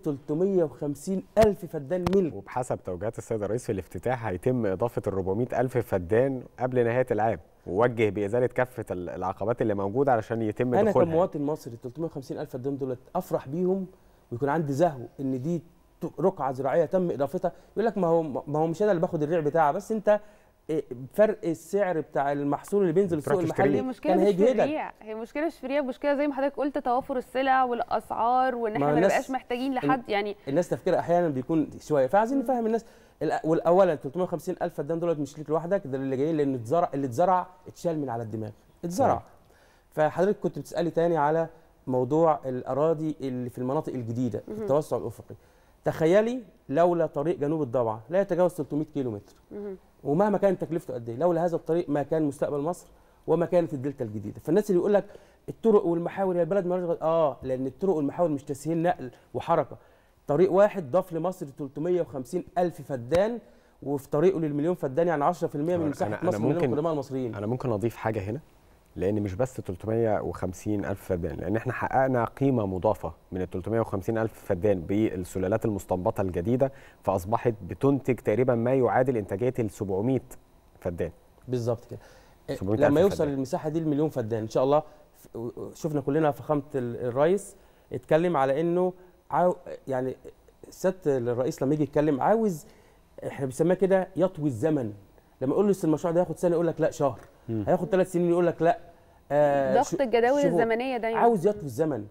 350 الف فدان ملك وبحسب توجيهات السيد الرئيس في الافتتاح هيتم اضافه ال 400 الف فدان قبل نهايه العام ووجه بازاله كافه ال- العقبات اللي موجوده علشان يتم انا دخولها كمواطن مصري 350 الف فدان دول افرح بيهم ويكون عندي زهو ان دي ت- رقعه زراعيه تم اضافتها يقول لك ما هو ما هو مش انا اللي باخد الريع بتاعها بس انت إيه، فرق السعر بتاع المحصول اللي بينزل السوق هي المحلي مشكله كان مش في هيجهدك الريع هي مشكله مش في الريع مشكله زي ما حضرتك قلت توافر السلع والاسعار وان ما احنا ما الناس- نبقاش محتاجين لحد يعني الناس تفكيرها احيانا بيكون شويه فعايزين نفهم الناس الأ- والاولا 350 الف فدان دولت مش ليك لوحدك ده اللي جايين لان اتزرع اللي اتزرع اتشال من على الدماغ اتزرع صحيح. فحضرتك كنت بتسالي تاني على موضوع الاراضي اللي في المناطق الجديده في مهم. التوسع الافقي تخيلي لولا طريق جنوب الضبعه لا يتجاوز 300 كيلو متر مهم. ومهما كانت تكلفته قد ايه لولا هذا الطريق ما كان مستقبل مصر وما كانت الدلتا الجديده فالناس اللي يقول لك الطرق والمحاور يا البلد مالهاش غ- اه لان الطرق والمحاور مش تسهيل نقل وحركه طريق واحد ضاف لمصر 350 الف فدان وفي طريقه للمليون فدان يعني 10% من مساحه أنا- أنا مصر من ممكن- القدماء المصريين انا ممكن اضيف حاجه هنا لان مش بس 350 الف فدان لان احنا حققنا قيمه مضافه من ال 350 الف فدان بالسلالات المستنبطه الجديده فاصبحت بتنتج تقريبا ما يعادل انتاجيه ال 700 فدان بالظبط كده 700 لما ألف يوصل فدان. المساحه دي المليون فدان ان شاء الله ف- شفنا كلنا فخامه ال- الرئيس اتكلم على انه عاو يعني سياده الرئيس لما يجي يتكلم عاوز احنا بنسميها كده يطوي الزمن لما يقول له "أصل المشروع ده هياخد سنه يقول لك لا شهر مم. هياخد ثلاث سنين يقول لك لا آه ضغط شو- الجداول شهور. الزمنيه دايما عاوز يطوي الزمن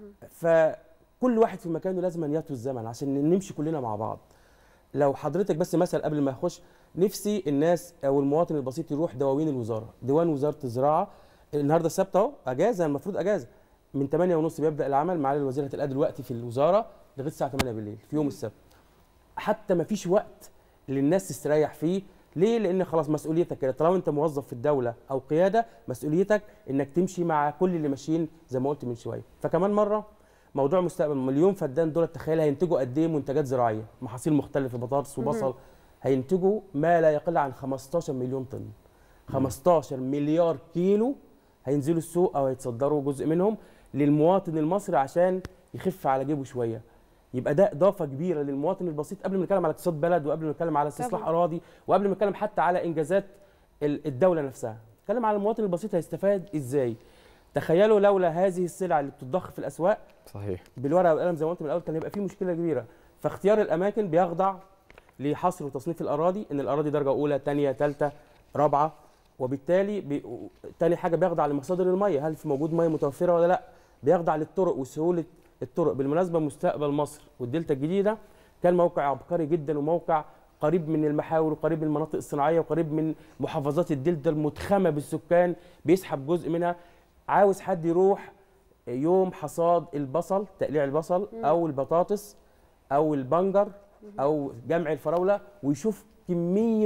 فكل واحد في مكانه لازم أن يطوي الزمن عشان نمشي كلنا مع بعض لو حضرتك بس مثلا قبل ما اخش نفسي الناس او المواطن البسيط يروح دواوين الوزاره ديوان وزاره الزراعه النهارده السبت اهو اجازه المفروض اجازه من 8 ونص بيبدا العمل معالي الوزير هتلاقيه دلوقتي في الوزاره لغايه الساعه 8 بالليل في يوم السبت حتى ما فيش وقت للناس تستريح فيه ليه لان خلاص مسؤوليتك كده طالما انت موظف في الدوله او قياده مسؤوليتك انك تمشي مع كل اللي ماشيين زي ما قلت من شويه فكمان مره موضوع مستقبل مليون فدان دول تخيل هينتجوا قد ايه منتجات زراعيه محاصيل مختلفه بطاطس مهم. وبصل هينتجوا ما لا يقل عن 15 مليون طن 15 مليار كيلو هينزلوا السوق او هيتصدروا جزء منهم للمواطن المصري عشان يخف على جيبه شويه يبقى ده اضافه كبيره للمواطن البسيط قبل ما نتكلم على اقتصاد بلد وقبل ما نتكلم على استصلاح طبعاً. اراضي وقبل ما نتكلم حتى على انجازات ال- الدوله نفسها نتكلم على المواطن البسيط هيستفاد ازاي تخيلوا لولا هذه السلع اللي بتضخ في الاسواق صحيح بالورقه والقلم زي ما قلت من الاول كان هيبقى في مشكله كبيره فاختيار الاماكن بيخضع لحصر وتصنيف الاراضي ان الاراضي درجه اولى ثانيه ثالثه رابعه وبالتالي بي... تاني حاجه بيخضع لمصادر الميه هل في موجود ميه متوفره ولا لا بيخضع للطرق وسهوله الطرق بالمناسبه مستقبل مصر والدلتا الجديده كان موقع عبقري جدا وموقع قريب من المحاور وقريب من المناطق الصناعيه وقريب من محافظات الدلتا المتخمه بالسكان بيسحب جزء منها عاوز حد يروح يوم حصاد البصل تقليع البصل مم. او البطاطس او البنجر او جمع الفراوله ويشوف كميه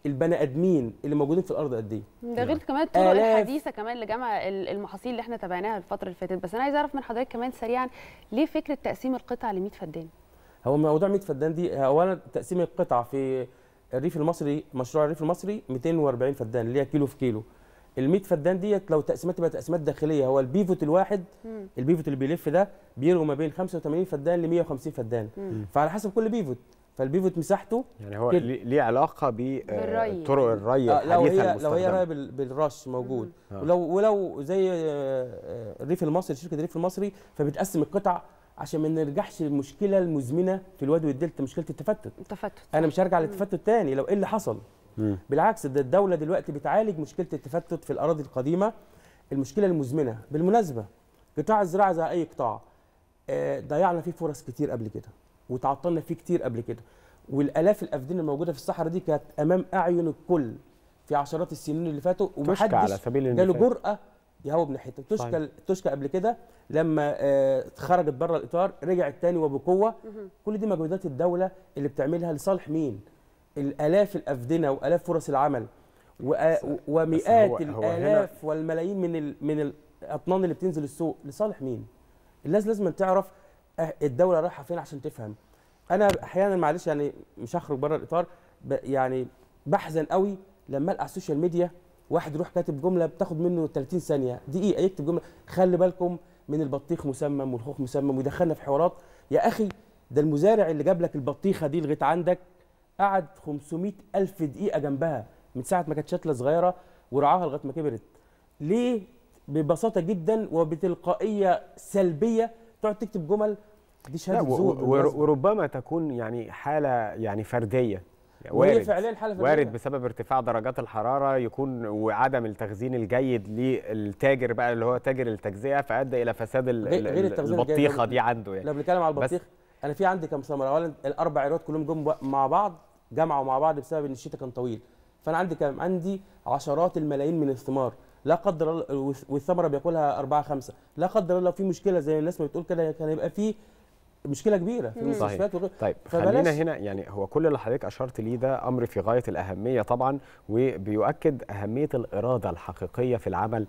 البني ادمين اللي موجودين في الارض قد ايه ده غير كمان الطرق آلاف. الحديثه كمان لجمع ال- المحاصيل اللي احنا تابعناها الفتره اللي فاتت بس انا عايزه اعرف من حضرتك كمان سريعا ليه فكره تقسيم القطع ل 100 فدان هو موضوع 100 فدان دي اولا تقسيم القطع في الريف المصري مشروع الريف المصري 240 فدان اللي هي كيلو في كيلو ال 100 فدان ديت لو تقسيمات تبقى تقسيمات داخليه هو البيفوت الواحد مم. البيفوت اللي بيلف ده بيرغي ما بين 85 فدان ل 150 فدان مم. فعلى حسب كل بيفوت فالبيفوت مساحته يعني هو كده. ليه ليه علاقه بالري. بطرق الري آه، لو الحديثه هي لو هي المستخدمة. رايه بال- بالرش موجود آه. ولو ولو زي آه، آه، الريف المصري شركه الريف المصري فبتقسم القطع عشان ما نرجعش للمشكله المزمنه في الوادي والدلتا مشكله التفتت التفتت انا مش هرجع للتفتت تاني لو ايه اللي حصل مم. بالعكس ده الدوله دلوقتي بتعالج مشكله التفتت في الاراضي القديمه المشكله المزمنه بالمناسبه قطاع الزراعه زي اي قطاع آه، ضيعنا فيه فرص كتير قبل كده وتعطلنا فيه كتير قبل كده والالاف الافدنه الموجوده في الصحراء دي كانت امام اعين الكل في عشرات السنين اللي فاتوا تشكى على ومحدش سبيل جاله المثال. جرأه يهوب ناحيتها صحيح. تشكى تشكى قبل كده لما آه، خرجت بره الاطار رجعت تاني وبقوه كل دي مجهودات الدوله اللي بتعملها لصالح مين؟ الالاف الافدنه والاف فرص العمل وآ- ومئات هو- هو هنا- الالاف والملايين من ال من الاطنان اللي بتنزل السوق لصالح مين؟ الناس لازم تعرف أه- الدوله رايحه فين عشان تفهم انا احيانا معلش يعني مش هخرج بره الاطار ب- يعني بحزن قوي لما القى على السوشيال ميديا واحد يروح كاتب جمله بتاخد منه 30 ثانيه دقيقه يكتب جمله خلي بالكم من البطيخ مسمم والخوخ مسمم ويدخلنا في حوارات يا اخي ده المزارع اللي جاب لك البطيخه دي لغايه عندك قعد 500 الف دقيقه جنبها من ساعه ما كانت شتله صغيره ورعاها لغايه ما كبرت ليه ببساطه جدا وبتلقائيه سلبيه تقعد تكتب جمل دي لا شهاده و- زور و- بالمناسبة. وربما تكون يعني حاله يعني فرديه وهي وارد فعليا حالة فردية. وارد بسبب ارتفاع درجات الحراره يكون وعدم التخزين الجيد للتاجر بقى اللي هو تاجر التجزئه فادى الى فساد ال- غير- ال- غير التخزين الجيد. البطيخه لو- دي عنده يعني لو بنتكلم على بس- البطيخ انا في عندي كام ثمره اولا الاربع عيرات كلهم جم بق- مع بعض جمعوا مع بعض بسبب ان الشتاء كان طويل فانا عندي كام عندي عشرات الملايين من الثمار لا قدر الله والث- والثمره بياكلها أربعة خمسة لا قدر الله لو في مشكله زي الناس ما بتقول كده كان هيبقى في مشكله كبيره في المستشفيات وغير طيب فبلاش- خلينا هنا يعني هو كل اللي حضرتك اشرت ليه ده امر في غايه الاهميه طبعا وبيؤكد اهميه الاراده الحقيقيه في العمل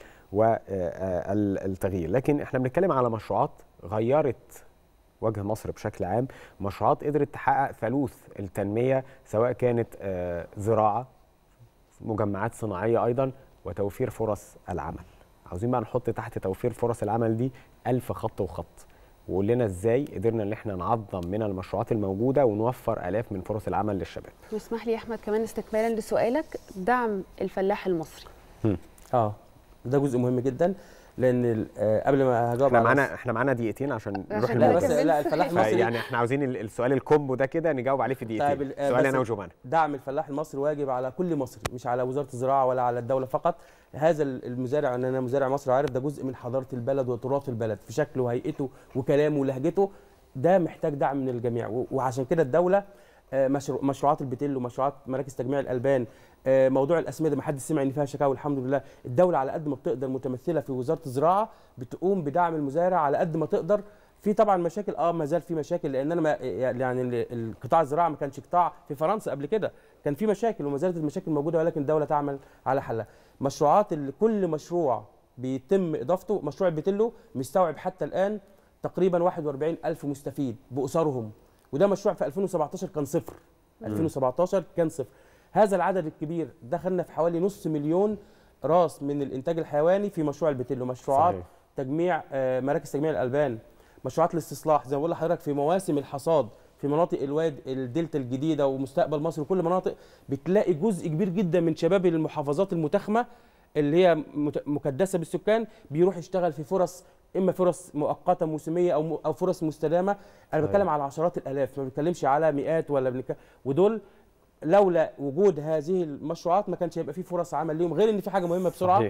والتغيير لكن احنا بنتكلم على مشروعات غيرت وجه مصر بشكل عام مشروعات قدرت تحقق ثالوث التنميه سواء كانت آه، زراعه مجمعات صناعيه ايضا وتوفير فرص العمل عاوزين بقى نحط تحت توفير فرص العمل دي ألف خط وخط وقول لنا ازاي قدرنا ان احنا نعظم من المشروعات الموجوده ونوفر الاف من فرص العمل للشباب واسمح لي يا احمد كمان استكمالا لسؤالك دعم الفلاح المصري اه ده جزء مهم جدا لان ال- آه، قبل ما هجاوب احنا على معانا احنا معانا دقيقتين عشان نروح لا بس الموضوع. لا الفلاح المصري يعني احنا عاوزين ال- السؤال الكومبو ده كده نجاوب عليه في دقيقتين طيب ال- آه، سؤال بس انا وجمانه دعم الفلاح المصري واجب على كل مصري مش على وزاره الزراعه ولا على الدوله فقط هذا ال- المزارع ان انا مزارع مصري عارف ده جزء من حضاره البلد وتراث البلد في شكله وهيئته وكلامه ولهجته ده محتاج دعم من الجميع و- وعشان كده الدوله آه، مشروع مشروعات البتيل ومشروعات مراكز تجميع الالبان آه، موضوع الاسمده ما حدش سمع ان فيها شكاوى الحمد لله الدوله على قد ما بتقدر متمثله في وزاره الزراعه بتقوم بدعم المزارع على قد ما تقدر في طبعا مشاكل اه ما زال في مشاكل لان انا ما يعني ال- القطاع الزراعه ما كانش قطاع في فرنسا قبل كده كان في مشاكل وما زالت المشاكل موجوده ولكن الدوله تعمل على حلها مشروعات اللي كل مشروع بيتم اضافته مشروع بيتلو مستوعب حتى الان تقريبا 41 الف مستفيد باسرهم وده مشروع في 2017 كان صفر مم. 2017 كان صفر هذا العدد الكبير دخلنا في حوالي نص مليون راس من الانتاج الحيواني في مشروع البتلو مشروعات صحيح. تجميع آه، مراكز تجميع الالبان مشروعات الاستصلاح زي ما بقول لحضرتك في مواسم الحصاد في مناطق الواد الدلتا الجديده ومستقبل مصر وكل مناطق بتلاقي جزء كبير جدا من شباب المحافظات المتخمه اللي هي مت- مكدسه بالسكان بيروح يشتغل في فرص اما فرص مؤقته موسميه او م- او فرص مستدامه انا صحيح. بتكلم على عشرات الالاف ما بنتكلمش على مئات ولا بنك... ودول لولا وجود هذه المشروعات ما كانش هيبقى في فرص عمل ليهم غير ان في حاجه مهمه بسرعه صحيح.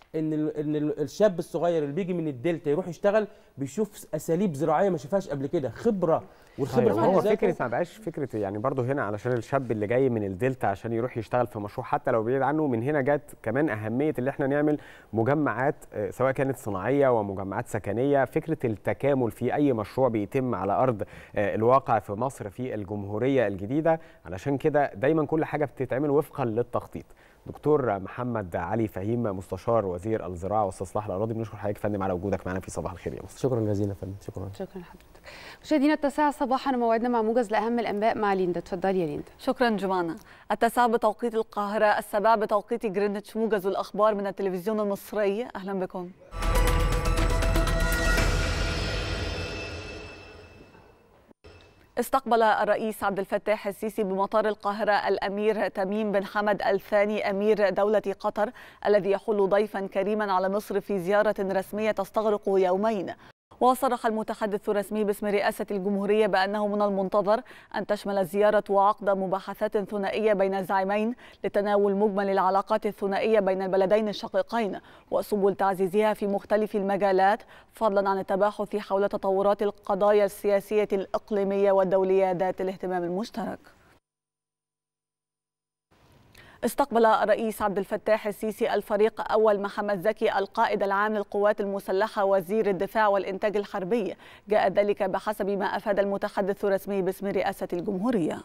ان ال- ان ال- الشاب الصغير اللي بيجي من الدلتا يروح يشتغل بيشوف اساليب زراعيه ما شافهاش قبل كده خبره والخبره طيب في هو حد ذاته- فكره ما بقاش فكره يعني برضو هنا علشان الشاب اللي جاي من الدلتا عشان يروح يشتغل في مشروع حتى لو بعيد عنه من هنا جت كمان اهميه اللي احنا نعمل مجمعات آه، سواء كانت صناعيه ومجمعات سكنيه فكره التكامل في اي مشروع بيتم على ارض آه، الواقع في مصر في الجمهوريه الجديده علشان كده دايما كل حاجه بتتعمل وفقا للتخطيط دكتور محمد علي فهيم مستشار وزير الزراعه واستصلاح الاراضي بنشكر حضرتك يا فندم على وجودك معنا في صباح الخير يا مصر شكرا جزيلا يا فندم شكرا شكرا لحضرتك مشاهدينا التاسعة صباحا موعدنا مع موجز لأهم الأنباء مع ليندا اتفضلي يا ليندا شكرا جمانة التاسعة بتوقيت القاهرة السابعة بتوقيت جرينتش موجز الأخبار من التلفزيون المصري أهلا بكم استقبل الرئيس عبد الفتاح السيسي بمطار القاهرة الأمير تميم بن حمد الثاني أمير دولة قطر الذي يحل ضيفا كريما على مصر في زيارة رسمية تستغرق يومين وصرح المتحدث الرسمي باسم رئاسة الجمهورية بأنه من المنتظر أن تشمل الزيارة وعقد مباحثات ثنائية بين الزعيمين لتناول مجمل العلاقات الثنائية بين البلدين الشقيقين وسبل تعزيزها في مختلف المجالات فضلا عن التباحث حول تطورات القضايا السياسية الإقليمية والدولية ذات الاهتمام المشترك استقبل الرئيس عبد الفتاح السيسي الفريق أول محمد زكي القائد العام للقوات المسلحة وزير الدفاع والإنتاج الحربي جاء ذلك بحسب ما أفاد المتحدث الرسمي باسم رئاسة الجمهورية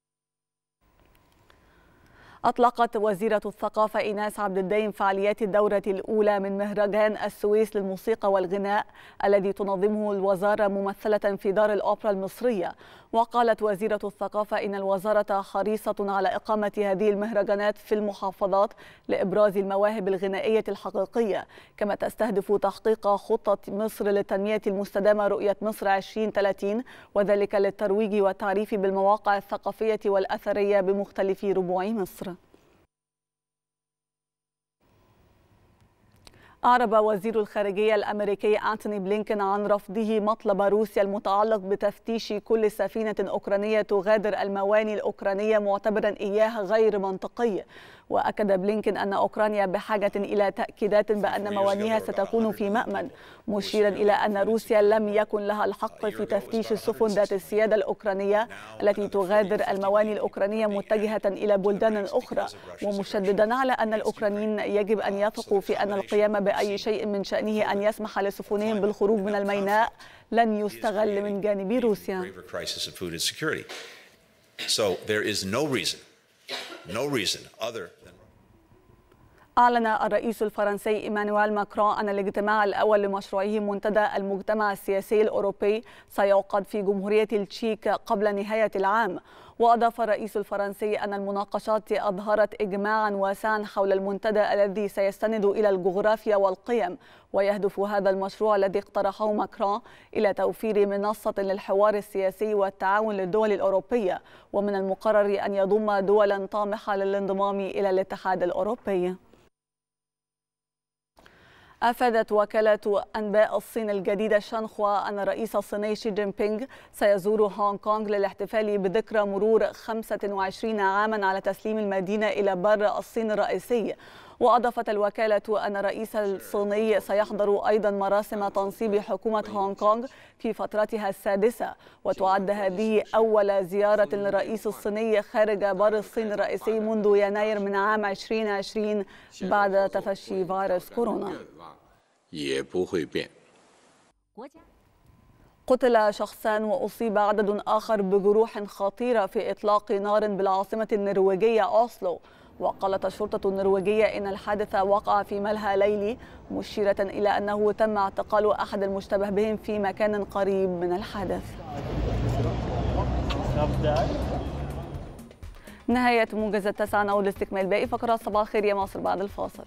أطلقت وزيرة الثقافة إيناس عبد الدايم فعاليات الدورة الأولى من مهرجان السويس للموسيقى والغناء الذي تنظمه الوزارة ممثلة في دار الأوبرا المصرية وقالت وزيرة الثقافة إن الوزارة حريصة على إقامة هذه المهرجانات في المحافظات لإبراز المواهب الغنائية الحقيقية كما تستهدف تحقيق خطة مصر للتنمية المستدامة رؤية مصر 2030 وذلك للترويج والتعريف بالمواقع الثقافية والأثرية بمختلف ربوع مصر أعرب وزير الخارجية الأمريكي أنتوني بلينكين عن رفضه مطلب روسيا المتعلق بتفتيش كل سفينة أوكرانية تغادر المواني الأوكرانية معتبرا إياها غير منطقي وأكد بلينكين أن أوكرانيا بحاجة إلى تأكيدات بأن موانيها ستكون في مأمن مشيرا إلى أن روسيا لم يكن لها الحق في تفتيش السفن ذات السيادة الأوكرانية التي تغادر المواني الأوكرانية متجهة إلى بلدان أخرى ومشددا على أن الأوكرانيين يجب أن يثقوا في أن القيام بأي شيء من شأنه أن يسمح لسفنهم بالخروج من الميناء لن يستغل من جانب روسيا graver crisis of food insecurity. So there is no reason, no reason other than أعلن الرئيس الفرنسي إيمانويل ماكرون أن الاجتماع الأول لمشروعه منتدى المجتمع السياسي الأوروبي سيعقد في جمهورية التشيك قبل نهاية العام وأضاف الرئيس الفرنسي أن المناقشات أظهرت إجماعا واسعا حول المنتدى الذي سيستند إلى الجغرافيا والقيم ويهدف هذا المشروع الذي اقترحه ماكرون إلى توفير منصة للحوار السياسي والتعاون للدول الأوروبية ومن المقرر أن يضم دولا طامحة للانضمام إلى الاتحاد الأوروبي أفادت وكالة أنباء الصين الجديدة شانخوا أن الرئيس الصيني شي جين بينغ سيزور هونغ كونغ للاحتفال بذكرى مرور 25 عاما على تسليم المدينة إلى بر الصين الرئيسي وأضافت الوكالة أن الرئيس الصيني سيحضر أيضا مراسم تنصيب حكومة هونغ كونغ في فترتها السادسة وتعد هذه أول زيارة للرئيس الصيني خارج بر الصين الرئيسي منذ يناير من عام 2020 بعد تفشي فيروس كورونا 也不会变。 قتل شخصان وأصيب عدد آخر بجروح خطيرة في إطلاق نار بالعاصمة النرويجية أوسلو وقالت الشرطة النرويجية إن الحادث وقع في ملهى ليلي مشيرة إلى أنه تم اعتقال أحد المشتبه بهم في مكان قريب من الحادث نهاية موجز التاسعة نعود لاستكمال باقي فقرات صباح الخير يا مصر بعد الفاصل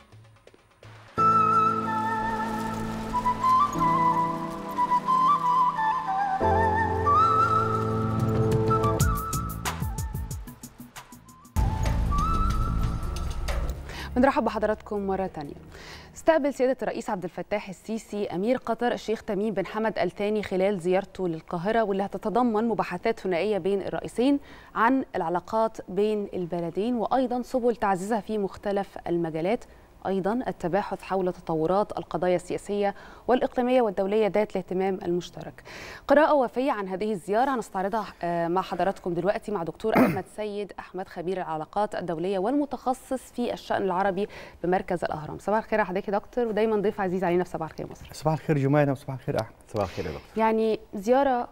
بنرحب بحضراتكم مرة تانية استقبل سيادة الرئيس عبد الفتاح السيسي أمير قطر الشيخ تميم بن حمد الثاني خلال زيارته للقاهرة واللي هتتضمن مباحثات ثنائية بين الرئيسين عن العلاقات بين البلدين وأيضا سبل تعزيزها في مختلف المجالات أيضا التباحث حول تطورات القضايا السياسية والإقليمية والدولية ذات الاهتمام المشترك قراءة وفية عن هذه الزيارة هنستعرضها آه، مع حضراتكم دلوقتي مع دكتور أحمد سيد أحمد خبير العلاقات الدولية والمتخصص في الشأن العربي بمركز الأهرام صباح الخير على حضرتك يا دكتور ودايما ضيف عزيز علينا في صباح الخير مصر صباح الخير جمانة وصباح الخير أحمد صباح الخير يا دكتور يعني زيارة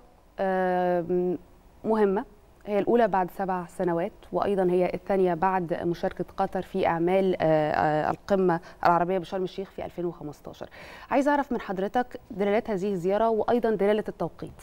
آم، مهمة هي الأولى بعد سبع سنوات وأيضا هي الثانية بعد مشاركة قطر في أعمال آه، آه، القمة العربية بشرم الشيخ في 2015 عايز أعرف من حضرتك دلالات هذه الزيارة وأيضا دلالة التوقيت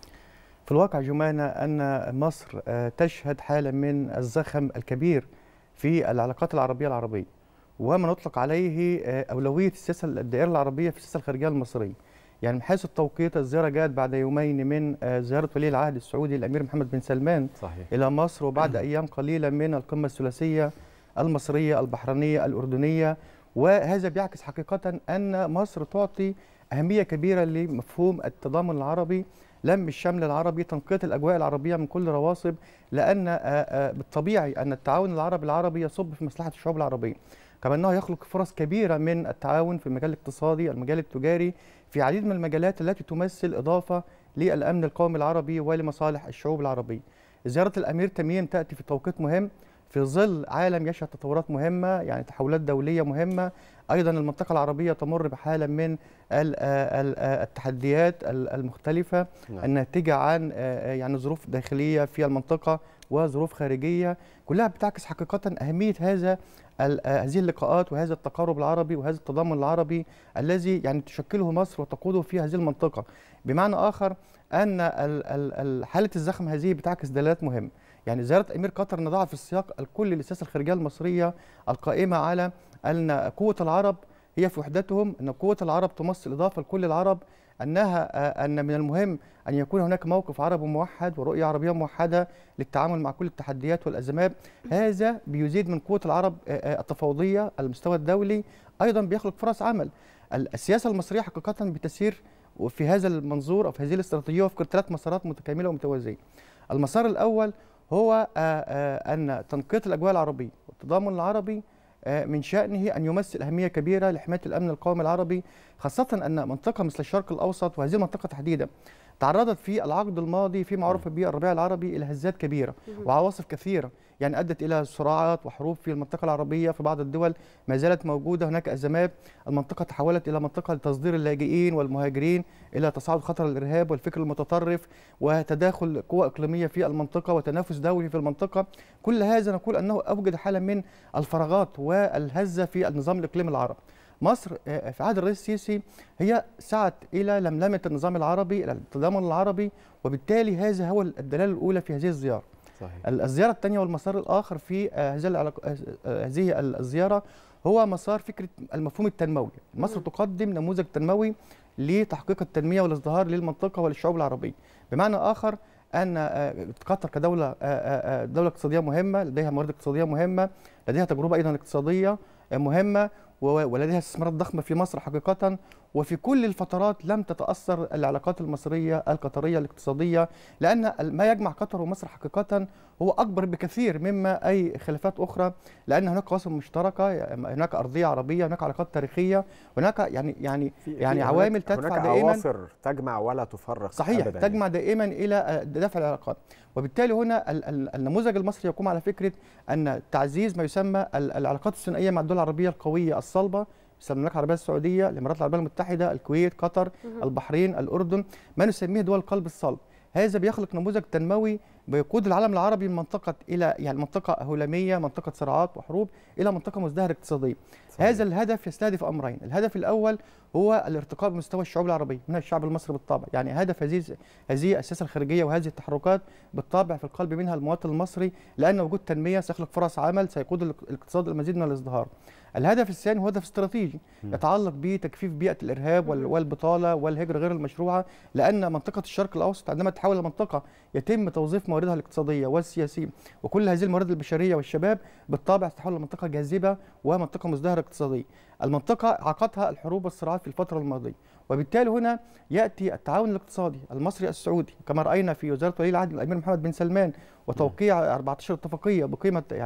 في الواقع جمانة أن مصر آه، تشهد حالة من الزخم الكبير في العلاقات العربية العربية وما نطلق عليه آه، أولوية السياسة الدائرة العربية في السياسة الخارجية المصرية يعني من حيث التوقيت الزيارة جاءت بعد يومين من آه، زيارة ولي العهد السعودي الأمير محمد بن سلمان صحيح إلى مصر وبعد أيام قليلة من القمة الثلاثية المصرية البحرينية الأردنية وهذا بيعكس حقيقة أن مصر تعطي أهمية كبيرة لمفهوم التضامن العربي لم الشمل العربي تنقية الأجواء العربية من كل رواسب لأن آه، آه، بالطبيعي أن التعاون العربي العربي يصب في مصلحة الشعوب العربية كما أنه يخلق فرص كبيرة من التعاون في المجال الاقتصادي المجال التجاري في عديد من المجالات التي تمثل إضافة للأمن القومي العربي ولمصالح الشعوب العربية زيارة الأمير تميم تأتي في توقيت مهم في ظل عالم يشهد تطورات مهمة يعني تحولات دولية مهمة أيضا المنطقة العربية تمر بحالة من ال- آه، ال- آه، التحديات ال- المختلفة نعم. الناتجة عن آه، يعني ظروف داخلية في المنطقة وظروف خارجية كلها بتعكس حقيقة أهمية هذا ال- آه، هذه اللقاءات وهذا التقارب العربي وهذا التضامن العربي الذي يعني تشكله مصر وتقوده في هذه المنطقة بمعنى آخر أن ال- ال- ال- حالة الزخم هذه بتعكس دلالات مهمة يعني زيارة أمير قطر نضعها في السياق الكلي للسياسة الخارجية المصرية القائمة على أن قوة العرب هي في وحدتهم أن قوة العرب تمثل إضافة لكل العرب أنها آه، أن من المهم أن يكون هناك موقف عربي موحد ورؤية عربية موحدة للتعامل مع كل التحديات والأزمات هذا بيزيد من قوة العرب آه، آه، التفاوضية على المستوى الدولي أيضا بيخلق فرص عمل ال- السياسة المصرية حقيقة بتسير وفي هذا المنظور أو في هذه الاستراتيجية وفق ثلاث مسارات متكاملة ومتوازية المسار الأول هو آه، آه، أن تنقية الأجواء العربية والتضامن العربي آه، من شأنه أن يمثل أهمية كبيرة لحماية الأمن القومي العربي خاصة أن منطقة مثل الشرق الأوسط وهذه المنطقة تحديدا تعرضت في العقد الماضي في معروف به الربيع العربي إلى هزات كبيرة مهم. وعواصف كثيرة يعني أدت إلى صراعات وحروب في المنطقة العربية في بعض الدول ما زالت موجودة هناك أزمات المنطقة تحولت إلى منطقة لتصدير اللاجئين والمهاجرين إلى تصاعد خطر الإرهاب والفكر المتطرف وتداخل قوى إقليمية في المنطقة وتنافس دولي في المنطقة كل هذا نقول أنه أوجد حالة من الفراغات والهزة في النظام الإقليمي العربي مصر آه، في عهد الرئيس السيسي هي سعت الى لملمه النظام العربي الى التضامن العربي وبالتالي هذا هو الدلاله الاولى في هذه الزياره صحيح ال- الزياره الثانيه والمسار الاخر في آه، هذه العلاق- آه، آه، هذه ال- الزياره هو مسار فكره المفهوم التنموي مصر تقدم نموذج تنموي لتحقيق التنميه والازدهار للمنطقه وللشعوب العربية بمعنى اخر ان آه، قطر كدوله آه، آه، آه، دوله اقتصاديه مهمه لديها موارد اقتصاديه مهمه لديها تجربه ايضا اقتصاديه آه، مهمه و- ولديها استثمارات ضخمه في مصر حقيقه وفي كل الفترات لم تتاثر العلاقات المصريه القطريه الاقتصاديه لان ال- ما يجمع قطر ومصر حقيقه هو اكبر بكثير مما اي خلافات اخرى لان هناك قواسم مشتركه هناك ارضيه عربيه هناك علاقات تاريخيه هناك يعني يعني يعني في عوامل هناك- تدفع هناك دائما عواصر تجمع ولا تفرق صحيح أبداً تجمع دائما الى آه، دفع العلاقات وبالتالي هنا ال- ال- النموذج المصري يقوم على فكره ان تعزيز ما يسمى ال- العلاقات الثنائيه مع الدول العربيه القويه الصلبه مثل المملكه العربيه السعوديه الامارات العربيه المتحده الكويت قطر مهم. البحرين الاردن ما نسميه دول قلب الصلب هذا بيخلق نموذج تنموي بيقود العالم العربي من منطقه الى يعني منطقه هلاميه منطقه صراعات وحروب الى منطقه مزدهره اقتصاديا هذا الهدف يستهدف امرين الهدف الاول هو الارتقاء بمستوى الشعوب العربيه من الشعب المصري بالطبع يعني هدف هذه هذه السياسه الخارجيه وهذه التحركات بالطبع في القلب منها المواطن المصري لان وجود تنميه سيخلق فرص عمل سيقود الاق- الاقتصاد إلى المزيد من الازدهار الهدف الثاني هو هدف استراتيجي يتعلق بتكفيف بيئه الارهاب وال- والبطاله والهجره غير المشروعه لان منطقه الشرق الاوسط عندما تتحول الى منطقه يتم توظيف مواردها الاقتصاديه والسياسيه وكل هذه الموارد البشريه والشباب بالطبع تتحول الى منطقه جاذبه ومنطقه مزدهره اقتصاديا المنطقه عاقتها الحروب والصراعات في الفتره الماضيه وبالتالي هنا ياتي التعاون الاقتصادي المصري السعودي كما راينا في وزاره ولي العهد الامير محمد بن سلمان وتوقيع 14 اتفاقيه بقيمه يعني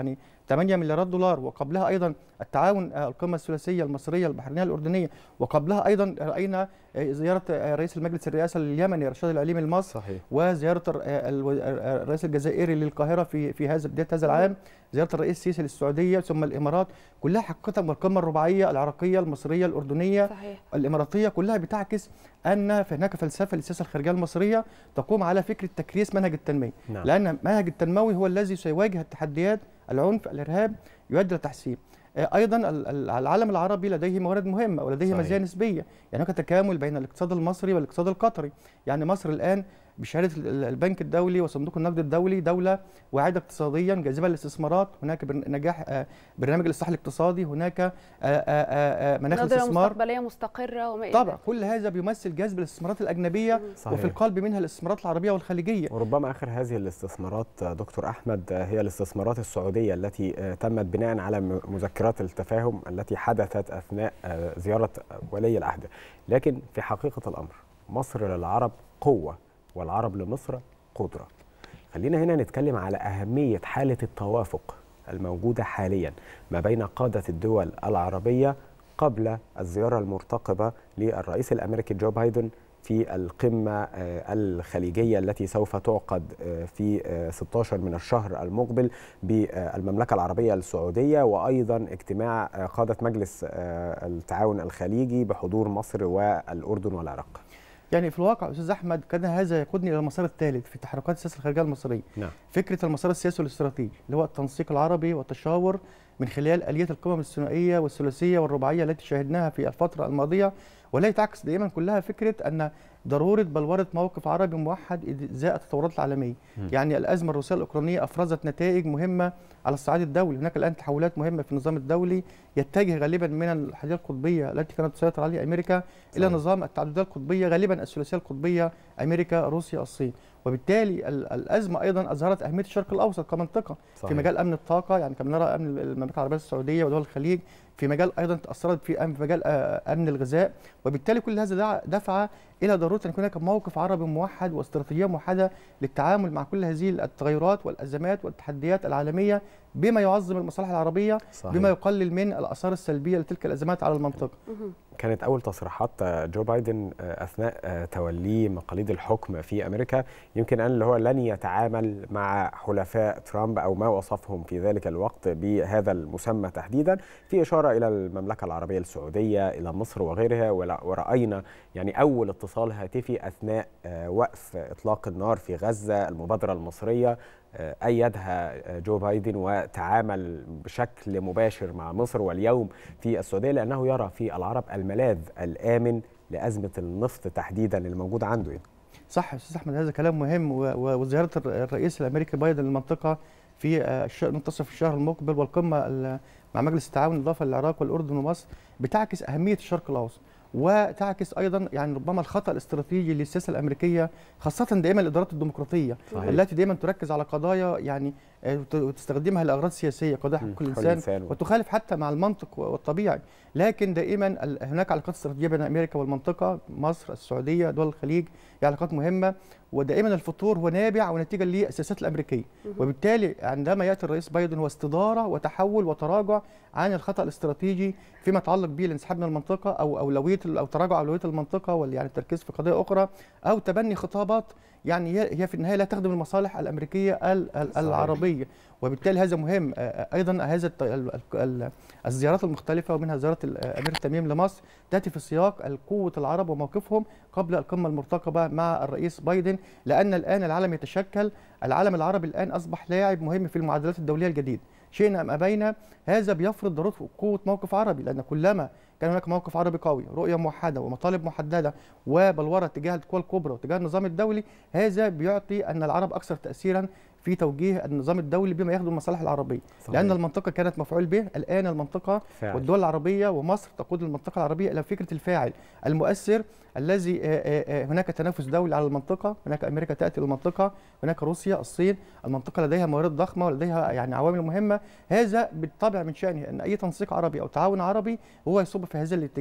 8 مليارات دولار وقبلها ايضا التعاون آه، القمه الثلاثيه المصريه البحرينيه الاردنيه وقبلها ايضا راينا آه، زياره آه، رئيس المجلس الرئاسه اليمني رشاد العليمي لمصر صحيح. وزياره الر- آه، الو- آه، الرئيس الجزائري للقاهره في في هذا بدايه هذا العام زياره الرئيس السيسي للسعوديه ثم الامارات كلها حقيقه القمه الرباعيه العراقيه المصريه الاردنيه صحيح. الاماراتيه كلها بتعكس ان في هناك فلسفه للسياسه الخارجيه المصريه تقوم على فكره تكريس منهج التنميه نعم. لان المنهج التنموي هو الذي سيواجه التحديات العنف الارهاب يؤدي لتحسين آه، ايضا ال- ال- العالم العربي لديه موارد مهمه ولديه صحيح. مزايا نسبيه يعني هناك تكامل بين الاقتصاد المصري والاقتصاد القطري يعني مصر الان بشهاده ال- ال- البنك الدولي وصندوق النقد الدولي دوله واعده اقتصاديا جاذبه للاستثمارات هناك برن- نجاح آه، برنامج الاصلاح الاقتصادي هناك آه، آه، آه، آه، مناخ نظره الاستثمار مستقبليه مستقره وما إلى طبعا ذلك. كل هذا بيمثل جذب الاستثمارات الاجنبيه صحيح. وفي القلب منها الاستثمارات العربيه والخليجيه وربما اخر هذه الاستثمارات آه، دكتور احمد آه، هي الاستثمارات السعوديه التي آه، تمت بناء على م- مذكرات التفاهم التي حدثت اثناء آه، زياره ولي العهد لكن في حقيقه الامر مصر للعرب قوه والعرب لمصر قدره خلينا هنا نتكلم على اهميه حاله التوافق الموجوده حاليا ما بين قاده الدول العربيه قبل الزياره المرتقبه للرئيس الامريكي جو بايدن في القمة آه، الخليجية التي سوف تعقد آه، في آه، 16 من الشهر المقبل بالمملكة العربية السعودية وأيضا اجتماع آه، قادة مجلس آه، التعاون الخليجي بحضور مصر والأردن والعراق يعني في الواقع استاذ احمد كان هذا يقودني الى المسار الثالث في تحركات السياسه الخارجيه المصريه نعم فكره المسار السياسي والاستراتيجي اللي هو التنسيق العربي والتشاور من خلال اليه القمم الثنائيه والثلاثيه والرباعيه التي شاهدناها في الفتره الماضيه ولا تعكس دائما كلها فكره ان ضروره بلوره موقف عربي موحد ازاء التطورات العالميه مم. يعني الازمه الروسيه الاوكرانيه افرزت نتائج مهمه على الصعيد الدولي هناك الان تحولات مهمه في النظام الدولي يتجه غالبا من الحدية القطبيه التي كانت تسيطر عليها امريكا الى صحيح. نظام التعدديه القطبيه غالبا الثلاثيه القطبيه امريكا روسيا الصين وبالتالي ال- الازمه ايضا اظهرت اهميه الشرق الاوسط كمنطقه صحيح. في مجال امن الطاقه يعني كما نرى امن المملكه العربيه السعوديه ودول الخليج في مجال ايضا تاثرت في أمن في مجال آه، امن الغذاء وبالتالي كل هذا دع- دفع الى ضروره ان يكون هناك موقف عربي موحد واستراتيجيه موحده للتعامل مع كل هذه التغيرات والازمات والتحديات العالميه بما يعظم المصالح العربيه صحيح. بما يقلل من الاثار السلبيه لتلك الازمات على المنطقه كانت أول تصريحات آه، جو بايدن آه، أثناء آه، توليه مقاليد الحكم في أمريكا يمكن أن اللي هو لن يتعامل مع حلفاء ترامب أو ما وصفهم في ذلك الوقت بهذا المسمى تحديدا في إشارة إلى المملكة العربية السعودية إلى مصر وغيرها ولا- ورأينا يعني أول اتصال هاتفي أثناء آه، وقف إطلاق النار في غزة المبادرة المصرية آه، أيدها آه، جو بايدن وتعامل بشكل مباشر مع مصر واليوم في السعودية لأنه يرى في العرب الملاذ الآمن لأزمة النفط تحديدا اللي موجودة عنده يعني. صح يا استاذ احمد هذا كلام مهم و- و- وزياره الر- الرئيس الامريكي بايدن للمنطقه في آه، الش- منتصف الشهر المقبل والقمه ال- مع مجلس التعاون الاضافه للعراق والاردن ومصر بتعكس اهميه الشرق الاوسط وتعكس ايضا يعني ربما الخطا الاستراتيجي للسياسه الامريكيه خاصه دائما الادارات الديمقراطيه صحيح. التي دائما تركز على قضايا يعني آه، وت- وتستخدمها لاغراض سياسيه قضايا مم، حقوق حقوق الانسان الإنسان و- وتخالف حتى مع المنطق والطبيعي لكن دائما ال- هناك علاقات استراتيجيه بين امريكا والمنطقه مصر السعوديه دول الخليج هي علاقات مهمه ودائما الفطور هو نابع ونتيجه للسياسات الامريكيه مهم. وبالتالي عندما ياتي الرئيس بايدن هو استداره وتحول وتراجع عن الخطا الاستراتيجي فيما يتعلق به الانسحاب من المنطقه او اولويه او تراجع اولويه المنطقه وال يعني التركيز في قضيه اخرى او تبني خطابات يعني هي هي في النهايه لا تخدم المصالح الامريكيه ال- ال- صحيح. العربيه وبالتالي هذا مهم آه، آه، ايضا هذا الت- ال- ال- ال- الزيارات المختلفه ومنها زياره ال- آه، امير تميم لمصر تاتي في سياق قوه العرب وموقفهم قبل القمه المرتقبه مع الرئيس بايدن لان الان العالم يتشكل العالم العربي الان اصبح لاعب مهم في المعادلات الدوليه الجديده شئنا ام ابينا هذا بيفرض ضروره قوه موقف عربي لان كلما كان هناك موقف عربي قوي رؤيه موحده ومطالب محدده وبلوره تجاه القوى الكبرى وتجاه النظام الدولي هذا بيعطي ان العرب اكثر تاثيرا في توجيه النظام الدولي بما يخدم المصالح العربيه صحيح. لان المنطقه كانت مفعول به الان المنطقه فاعل. والدول العربيه ومصر تقود المنطقه العربيه الى فكره الفاعل المؤثر الذي آه، آه، آه، هناك تنافس دولي على المنطقه هناك امريكا تاتي للمنطقه هناك روسيا الصين المنطقه لديها موارد ضخمه ولديها يعني عوامل مهمه هذا بالطبع من شانه ان اي تنسيق عربي او تعاون عربي هو يصب في هذا الاتجاه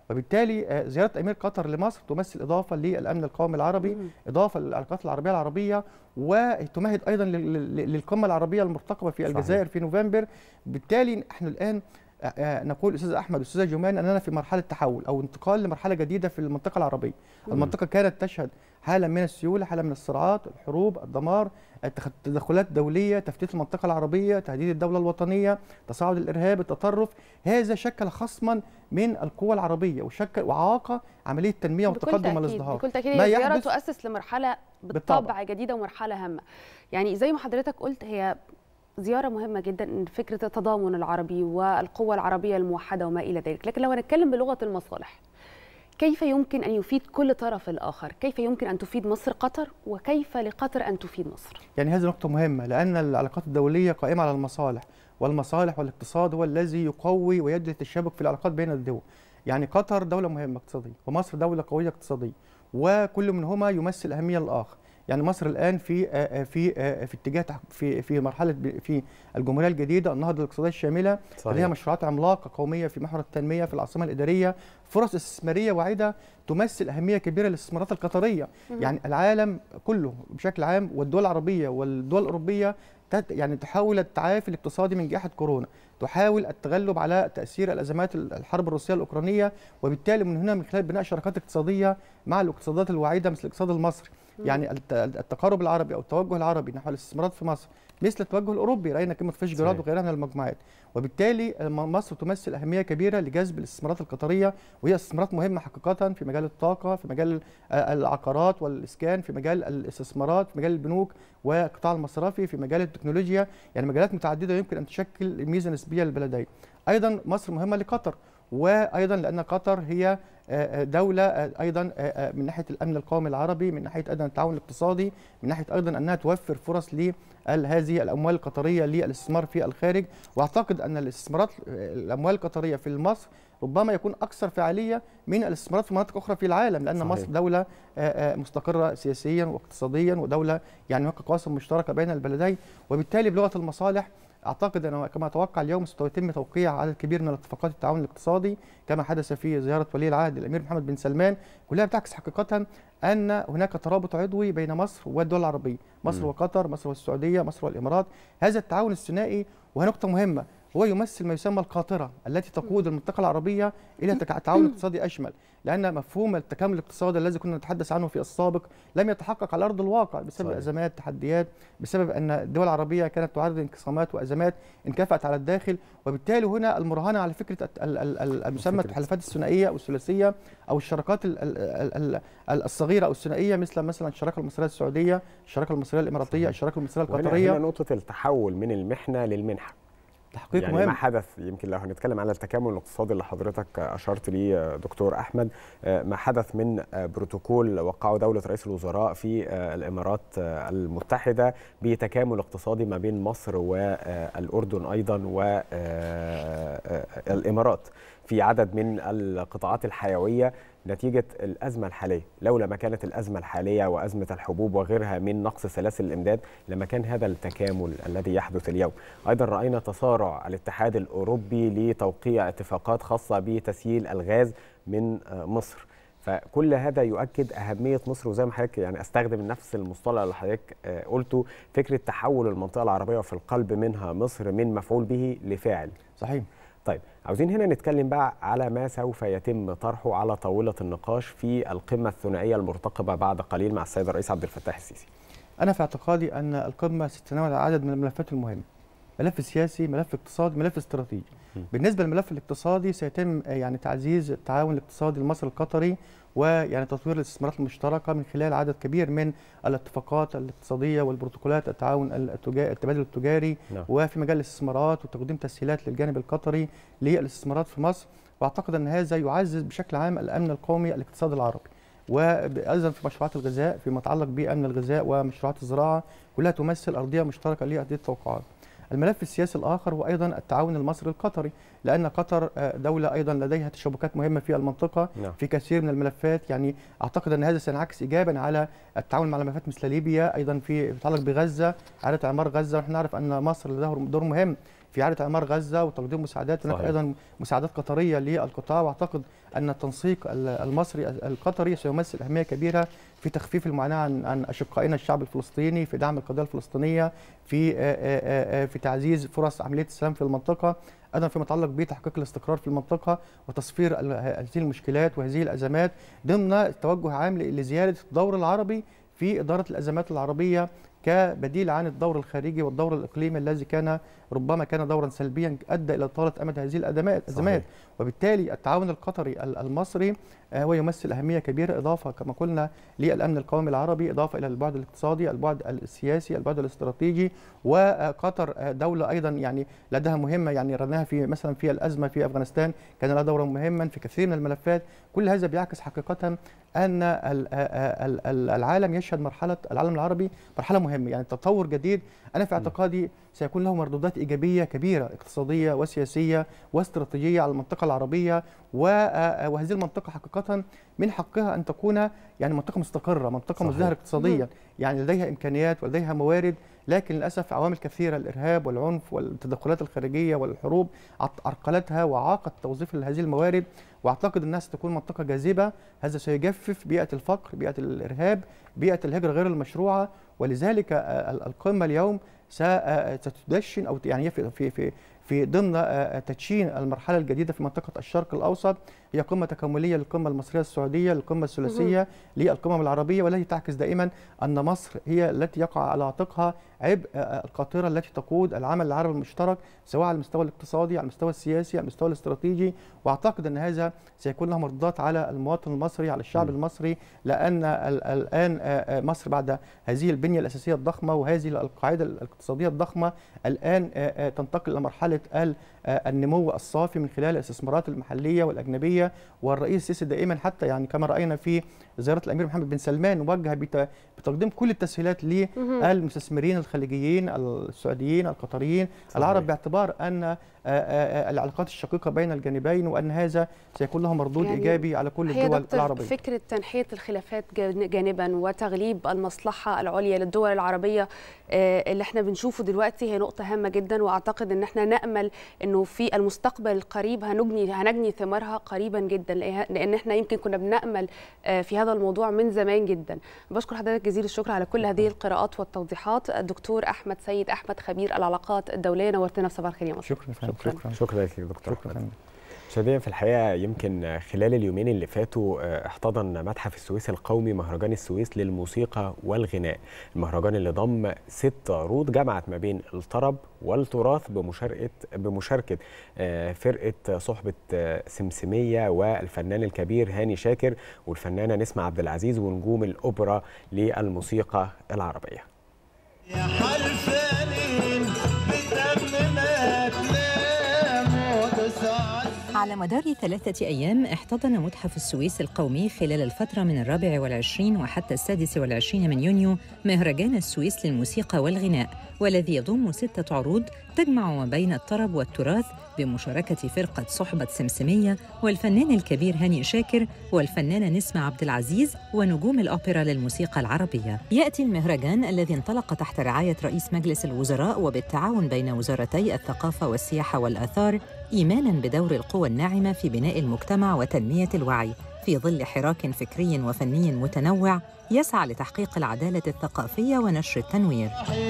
وبالتالي آه، زياره امير قطر لمصر تمثل اضافه للامن القومي العربي اضافه للعلاقات العربيه العربيه وتمهد ايضا لل- لل- للقمه العربيه المرتقبه في صحيح. الجزائر في نوفمبر بالتالي احنا الان آه، آه، نقول استاذ احمد واستاذه جمان اننا في مرحله تحول او انتقال لمرحله جديده في المنطقه العربيه مم. المنطقه كانت تشهد حاله من السيوله حاله من الصراعات الحروب الدمار التخ- التدخلات الدوليه تفتيت المنطقه العربيه تهديد الدوله الوطنيه تصاعد الارهاب التطرف هذا شكل خصما من القوى العربيه وشكل وعاق عمليه تنميه بكل وتقدم تأكيد والازدهار بكل تأكيد ما هي زيارة يحدث تؤسس لمرحلة بالطبع. بالطبع جديدة ومرحلة هامة يعني زي ما حضرتك قلت هي زيارة مهمة جدا إن فكرة التضامن العربي والقوة العربية الموحدة وما إلى ذلك لكن لو هنتكلم بلغة المصالح كيف يمكن أن يفيد كل طرف الآخر كيف يمكن أن تفيد مصر قطر وكيف لقطر أن تفيد مصر يعني هذه نقطة مهمة لأن العلاقات الدولية قائمة على المصالح والمصالح والاقتصاد هو الذي يقوي ويجري التشابك في العلاقات بين الدول يعني قطر دولة مهمة اقتصادية ومصر دولة قوية اقتصادية وكل منهما يمثل أهمية للآخر يعني مصر الآن في آه، آه، في آه، في اتجاه تح- في في مرحلة ب- في الجمهورية الجديدة النهضة الاقتصادية الشاملة صحيح. لديها مشروعات عملاقة قومية في محور التنمية في العاصمة الإدارية فرص استثمارية واعدة تمثل أهمية كبيرة للاستثمارات القطرية مهم. يعني العالم كله بشكل عام والدول العربية والدول الأوروبية تت- يعني تحاول التعافي الاقتصادي من جائحة كورونا تحاول التغلب على تأثير الأزمات الحرب الروسية الأوكرانية وبالتالي من هنا من خلال بناء شراكات اقتصادية مع الاقتصادات الواعدة مثل الاقتصاد المصري مم. يعني الت- التقارب العربي أو التوجه العربي نحو الاستثمارات في مصر مثل التوجه الأوروبي رأينا كلمة فيش جراد صحيح. وغيرها من المجموعات وبالتالي م- مصر تمثل أهمية كبيرة لجذب الاستثمارات القطرية وهي استثمارات مهمة حقيقة في مجال الطاقة في مجال آه، العقارات والإسكان في مجال الاستثمارات في مجال البنوك والقطاع المصرفي في مجال التكنولوجيا يعني مجالات متعددة يمكن أن تشكل ميزة نسبية للبلدين أيضا مصر مهمة لقطر وايضا لان قطر هي آه، آه، دوله آه، ايضا آه، آه، من ناحيه الامن القومي العربي من ناحيه ايضا التعاون الاقتصادي من ناحيه ايضا انها توفر فرص لهذه الاموال القطريه للاستثمار في الخارج واعتقد ان الاستثمارات آه، الاموال القطريه في مصر ربما يكون اكثر فعاليه من الاستثمارات في مناطق اخرى في العالم لان صحيح. مصر دوله آه، آه، مستقره سياسيا واقتصاديا ودوله يعني هناك قواسم مشتركه بين البلدين وبالتالي بلغه المصالح اعتقد أنا كما اتوقع اليوم سيتم توقيع عدد كبير من الاتفاقات التعاون الاقتصادي كما حدث في زياره ولي العهد الامير محمد بن سلمان كلها بتعكس حقيقه ان هناك ترابط عضوي بين مصر والدول العربيه مصر مم. وقطر مصر والسعوديه مصر والامارات هذا التعاون الثنائي وهي نقطه مهمه هو يمثل ما يسمى القاطره التي تقود المنطقه العربيه الى تك- تعاون اقتصادي اشمل لان مفهوم التكامل الاقتصادي الذي كنا نتحدث عنه في السابق لم يتحقق على ارض الواقع بسبب صحيح. ازمات تحديات بسبب ان الدول العربيه كانت تعرض انقسامات وازمات انكفأت على الداخل وبالتالي هنا المراهنه على فكره الت- ال- ال- ال- المسمى فكرة. التحالفات الثنائيه او الثلاثيه او الشراكات ال- ال- ال- ال- الصغيره او الثنائيه مثل مثلا الشراكه المصريه السعوديه الشراكه المصريه الاماراتيه الشراكه المصريه وهنا هنا القطريه نقطة التحول من المحنة للمنحة تحقيق يعني مهم ما حدث يمكن لو هنتكلم على التكامل الاقتصادي اللي حضرتك اشرت ليه دكتور احمد ما حدث من بروتوكول وقعه دوله رئيس الوزراء في الامارات المتحده بتكامل اقتصادي ما بين مصر والاردن ايضا والامارات في عدد من القطاعات الحيويه نتيجة الأزمة الحالية لولا ما كانت الأزمة الحالية وأزمة الحبوب وغيرها من نقص سلاسل الإمداد لما كان هذا التكامل الذي يحدث اليوم أيضا رأينا تسارع الاتحاد الأوروبي لتوقيع اتفاقات خاصة بتسييل الغاز من مصر فكل هذا يؤكد أهمية مصر وزي ما حضرتك يعني أستخدم نفس المصطلح اللي حضرتك قلته فكرة تحول المنطقة العربية وفي القلب منها مصر من مفعول به لفاعل صحيح طيب عاوزين هنا نتكلم بقى على ما سوف يتم طرحه على طاولة النقاش في القمة الثنائية المرتقبة بعد قليل مع السيد الرئيس عبد الفتاح السيسي أنا في اعتقادي أن القمة ستتناول عدد من الملفات المهمة ملف سياسي ملف اقتصادي ملف استراتيجي بالنسبة للملف الاقتصادي سيتم يعني تعزيز التعاون الاقتصادي المصري القطري ويعني تطوير الاستثمارات المشتركة من خلال عدد كبير من الاتفاقات الاقتصادية والبروتوكولات التعاون التجاري التبادل التجاري نعم. وفي مجال الاستثمارات وتقديم تسهيلات للجانب القطري للاستثمارات في مصر واعتقد ان هذا يعزز بشكل عام الامن القومي الاقتصادي العربي وايضا في مشروعات الغذاء فيما يتعلق بامن الغذاء ومشروعات الزراعه كلها تمثل ارضيه مشتركه لهذه التوقعات. الملف السياسي الاخر هو ايضا التعاون المصري القطري لان قطر دوله ايضا لديها تشابكات مهمه في المنطقه نعم. في كثير من الملفات يعني اعتقد ان هذا سينعكس ايجابا على التعاون مع ملفات مثل ليبيا ايضا في يتعلق بغزه اعاده اعمار غزه ونحن نعرف ان مصر لها دور مهم في اعاده اعمار غزه وتقديم مساعدات هناك صحيح. ايضا مساعدات قطريه للقطاع واعتقد ان التنسيق ال- المصري القطري سيمثل اهميه كبيره في تخفيف المعاناه عن عن اشقائنا الشعب الفلسطيني في دعم القضيه الفلسطينيه في آه، آه، آه، في تعزيز فرص عمليه السلام في المنطقه ايضا فيما يتعلق بتحقيق الاستقرار في المنطقه وتصفير ال- هذه المشكلات وهذه الازمات ضمن توجه عام ل- لزياده الدور العربي في اداره الازمات العربيه كبديل عن الدور الخارجي والدور الاقليمي الذي كان ربما كان دورا سلبيا ادى الى طاله امد هذه الازمات الازمات وبالتالي التعاون القطري ال- المصري آه، هو يمثل اهميه كبيره اضافه كما قلنا للامن القومي العربي اضافه الى البعد الاقتصادي البعد السياسي البعد الاستراتيجي وقطر آه، دوله ايضا يعني لديها مهمه يعني رناها في مثلا في الازمه في افغانستان كان لها دورا مهما في كثير من الملفات كل هذا بيعكس حقيقه ان ال- آه، ال- ال- العالم يشهد مرحله العالم العربي مرحله مهمه يعني تطور جديد انا في اعتقادي سيكون له مردودات ايجابيه كبيره اقتصاديه وسياسيه واستراتيجيه على المنطقه العربيه و- آه، وهذه المنطقه حقيقه من حقها ان تكون يعني منطقه مستقره منطقه صحيح. مزدهره اقتصاديا مم. يعني لديها امكانيات ولديها موارد لكن للاسف عوامل كثيره الارهاب والعنف والتدخلات الخارجيه والحروب عط- عرقلتها وعاقت توظيف هذه الموارد واعتقد انها ستكون منطقه جاذبه هذا سيجفف بيئه الفقر بيئه الارهاب بيئه الهجره غير المشروعه ولذلك آه، ال- القمه اليوم س- آه، ستدشن او يعني هي في في في في ضمن آه، تدشين المرحله الجديده في منطقه الشرق الاوسط هي قمه تكامليه للقمه المصريه السعوديه للقمه الثلاثيه للقمم العربيه والتي تعكس دائما ان مصر هي التي يقع على عاتقها عبء آه، القاطره التي تقود العمل العربي المشترك سواء على المستوى الاقتصادي على المستوى السياسي على المستوى الاستراتيجي واعتقد ان هذا سيكون له مردودات على المواطن المصري على الشعب المصري لان ال- الان آه، آه، مصر بعد هذه البنيه الاساسيه الضخمه وهذه القاعده الاقتصاديه الضخمه الان آه، آه، تنتقل الى مرحله ال- آه، النمو الصافي من خلال الاستثمارات المحليه والاجنبيه والرئيس السيسي دائما حتى يعني كما راينا في زياره الامير محمد بن سلمان وجه بت- بتقديم كل التسهيلات للمستثمرين الخليجيين السعوديين القطريين صحيح. العرب باعتبار ان آه، آه، العلاقات الشقيقه بين الجانبين وان هذا سيكون له مردود يعني ايجابي على كل هي الدول دكتور العربيه فكرة تنحية الخلافات جان- جانبا وتغليب المصلحة العليا للدول العربية آه، اللي احنا بنشوفه دلوقتي هي نقطة هامة جدا واعتقد ان احنا نأمل انه في المستقبل القريب هنجني هنجني ثمارها قريبا جدا لأنها- لان احنا يمكن كنا بنأمل آه، في هذا الموضوع من زمان جدا بشكر حضرتك جزيل الشكر على كل هذه القراءات والتوضيحات الدكتور احمد سيد احمد خبير العلاقات الدولية نورتنا في صباح الخير يا مصر شكرا يا فندم، شكرا شكرا لك يا دكتور احمد مشاهدينا في الحقيقه يمكن خلال اليومين اللي فاتوا آه، احتضن متحف السويس القومي مهرجان السويس للموسيقى والغناء المهرجان اللي ضم ست عروض جمعت ما بين الطرب والتراث بمشاركه بمشاركه آه، فرقه صحبه آه، سمسميه والفنان الكبير هاني شاكر والفنانه نسمه عبد العزيز ونجوم الاوبرا للموسيقى العربيه على مدار ثلاثة أيام احتضن متحف السويس القومي خلال الفترة من الرابع والعشرين وحتى السادس والعشرين من يونيو مهرجان السويس للموسيقى والغناء والذي يضم ستة عروض تجمع ما بين الطرب والتراث بمشاركة فرقة صحبة سمسمية والفنان الكبير هاني شاكر والفنانة نسمة عبد العزيز ونجوم الأوبرا للموسيقى العربية يأتي المهرجان الذي انطلق تحت رعاية رئيس مجلس الوزراء وبالتعاون بين وزارتي الثقافة والسياحة والآثار إيماناً بدور القوى الناعمة في بناء المجتمع وتنمية الوعي في ظل حراك فكري وفني متنوع يسعى لتحقيق العدالة الثقافية ونشر التنوير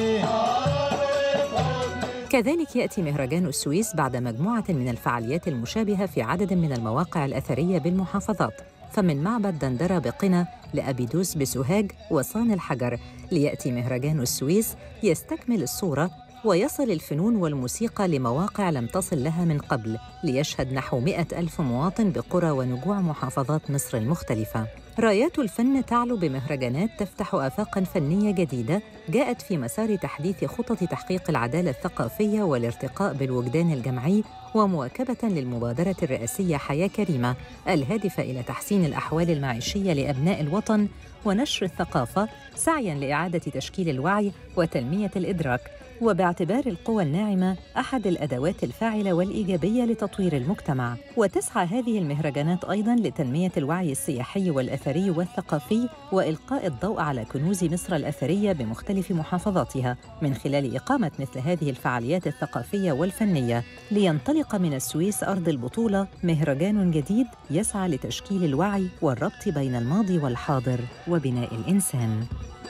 كذلك يأتي مهرجان السويس بعد مجموعة من الفعاليات المشابهة في عدد من المواقع الأثرية بالمحافظات فمن معبد دندرة بقنا لأبيدوس بسوهاج وصان الحجر ليأتي مهرجان السويس يستكمل الصورة ويصل الفنون والموسيقى لمواقع لم تصل لها من قبل ليشهد نحو مئة ألف مواطن بقرى ونجوع محافظات مصر المختلفة رايات الفن تعلو بمهرجانات تفتح آفاقاً فنية جديدة جاءت في مسار تحديث خطط تحقيق العدالة الثقافية والارتقاء بالوجدان الجمعي ومواكبة للمبادرة الرئاسية حياة كريمة الهادفة إلى تحسين الأحوال المعيشية لأبناء الوطن ونشر الثقافة سعياً لإعادة تشكيل الوعي وتنمية الإدراك وباعتبار القوى الناعمة أحد الأدوات الفاعلة والإيجابية لتطوير المجتمع وتسعى هذه المهرجانات أيضاً لتنمية الوعي السياحي والأثري والثقافي وإلقاء الضوء على كنوز مصر الأثرية بمختلف محافظاتها من خلال إقامة مثل هذه الفعاليات الثقافية والفنية لينطلق من السويس أرض البطولة مهرجان جديد يسعى لتشكيل الوعي والربط بين الماضي والحاضر وبناء الإنسان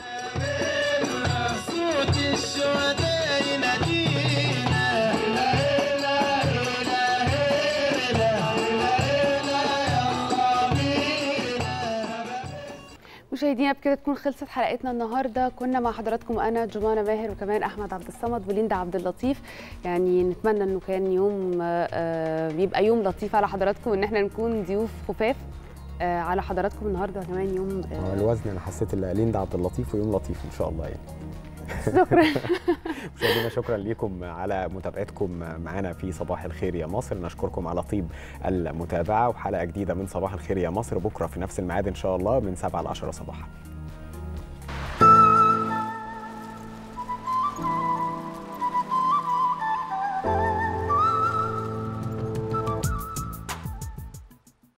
صوت الشهداء ينادينا مشاهدينا بكده تكون خلصت حلقتنا النهارده كنا مع حضراتكم انا جمانه ماهر وكمان احمد عبد الصمد وليندا عبد اللطيف يعني نتمنى انه كان يوم آه، آه، بيبقى يوم لطيف على حضراتكم ان احنا نكون ضيوف خفاف آه، على حضراتكم النهارده كمان يوم هو الوزن انا حسيت ان ليندا عبد اللطيف ويوم لطيف ان شاء الله يعني شكرا مشاهدينا شكرا لكم على متابعتكم معنا في صباح الخير يا مصر نشكركم على طيب المتابعه وحلقه جديده من صباح الخير يا مصر بكره في نفس الميعاد ان شاء الله من 7 ل 10 صباحا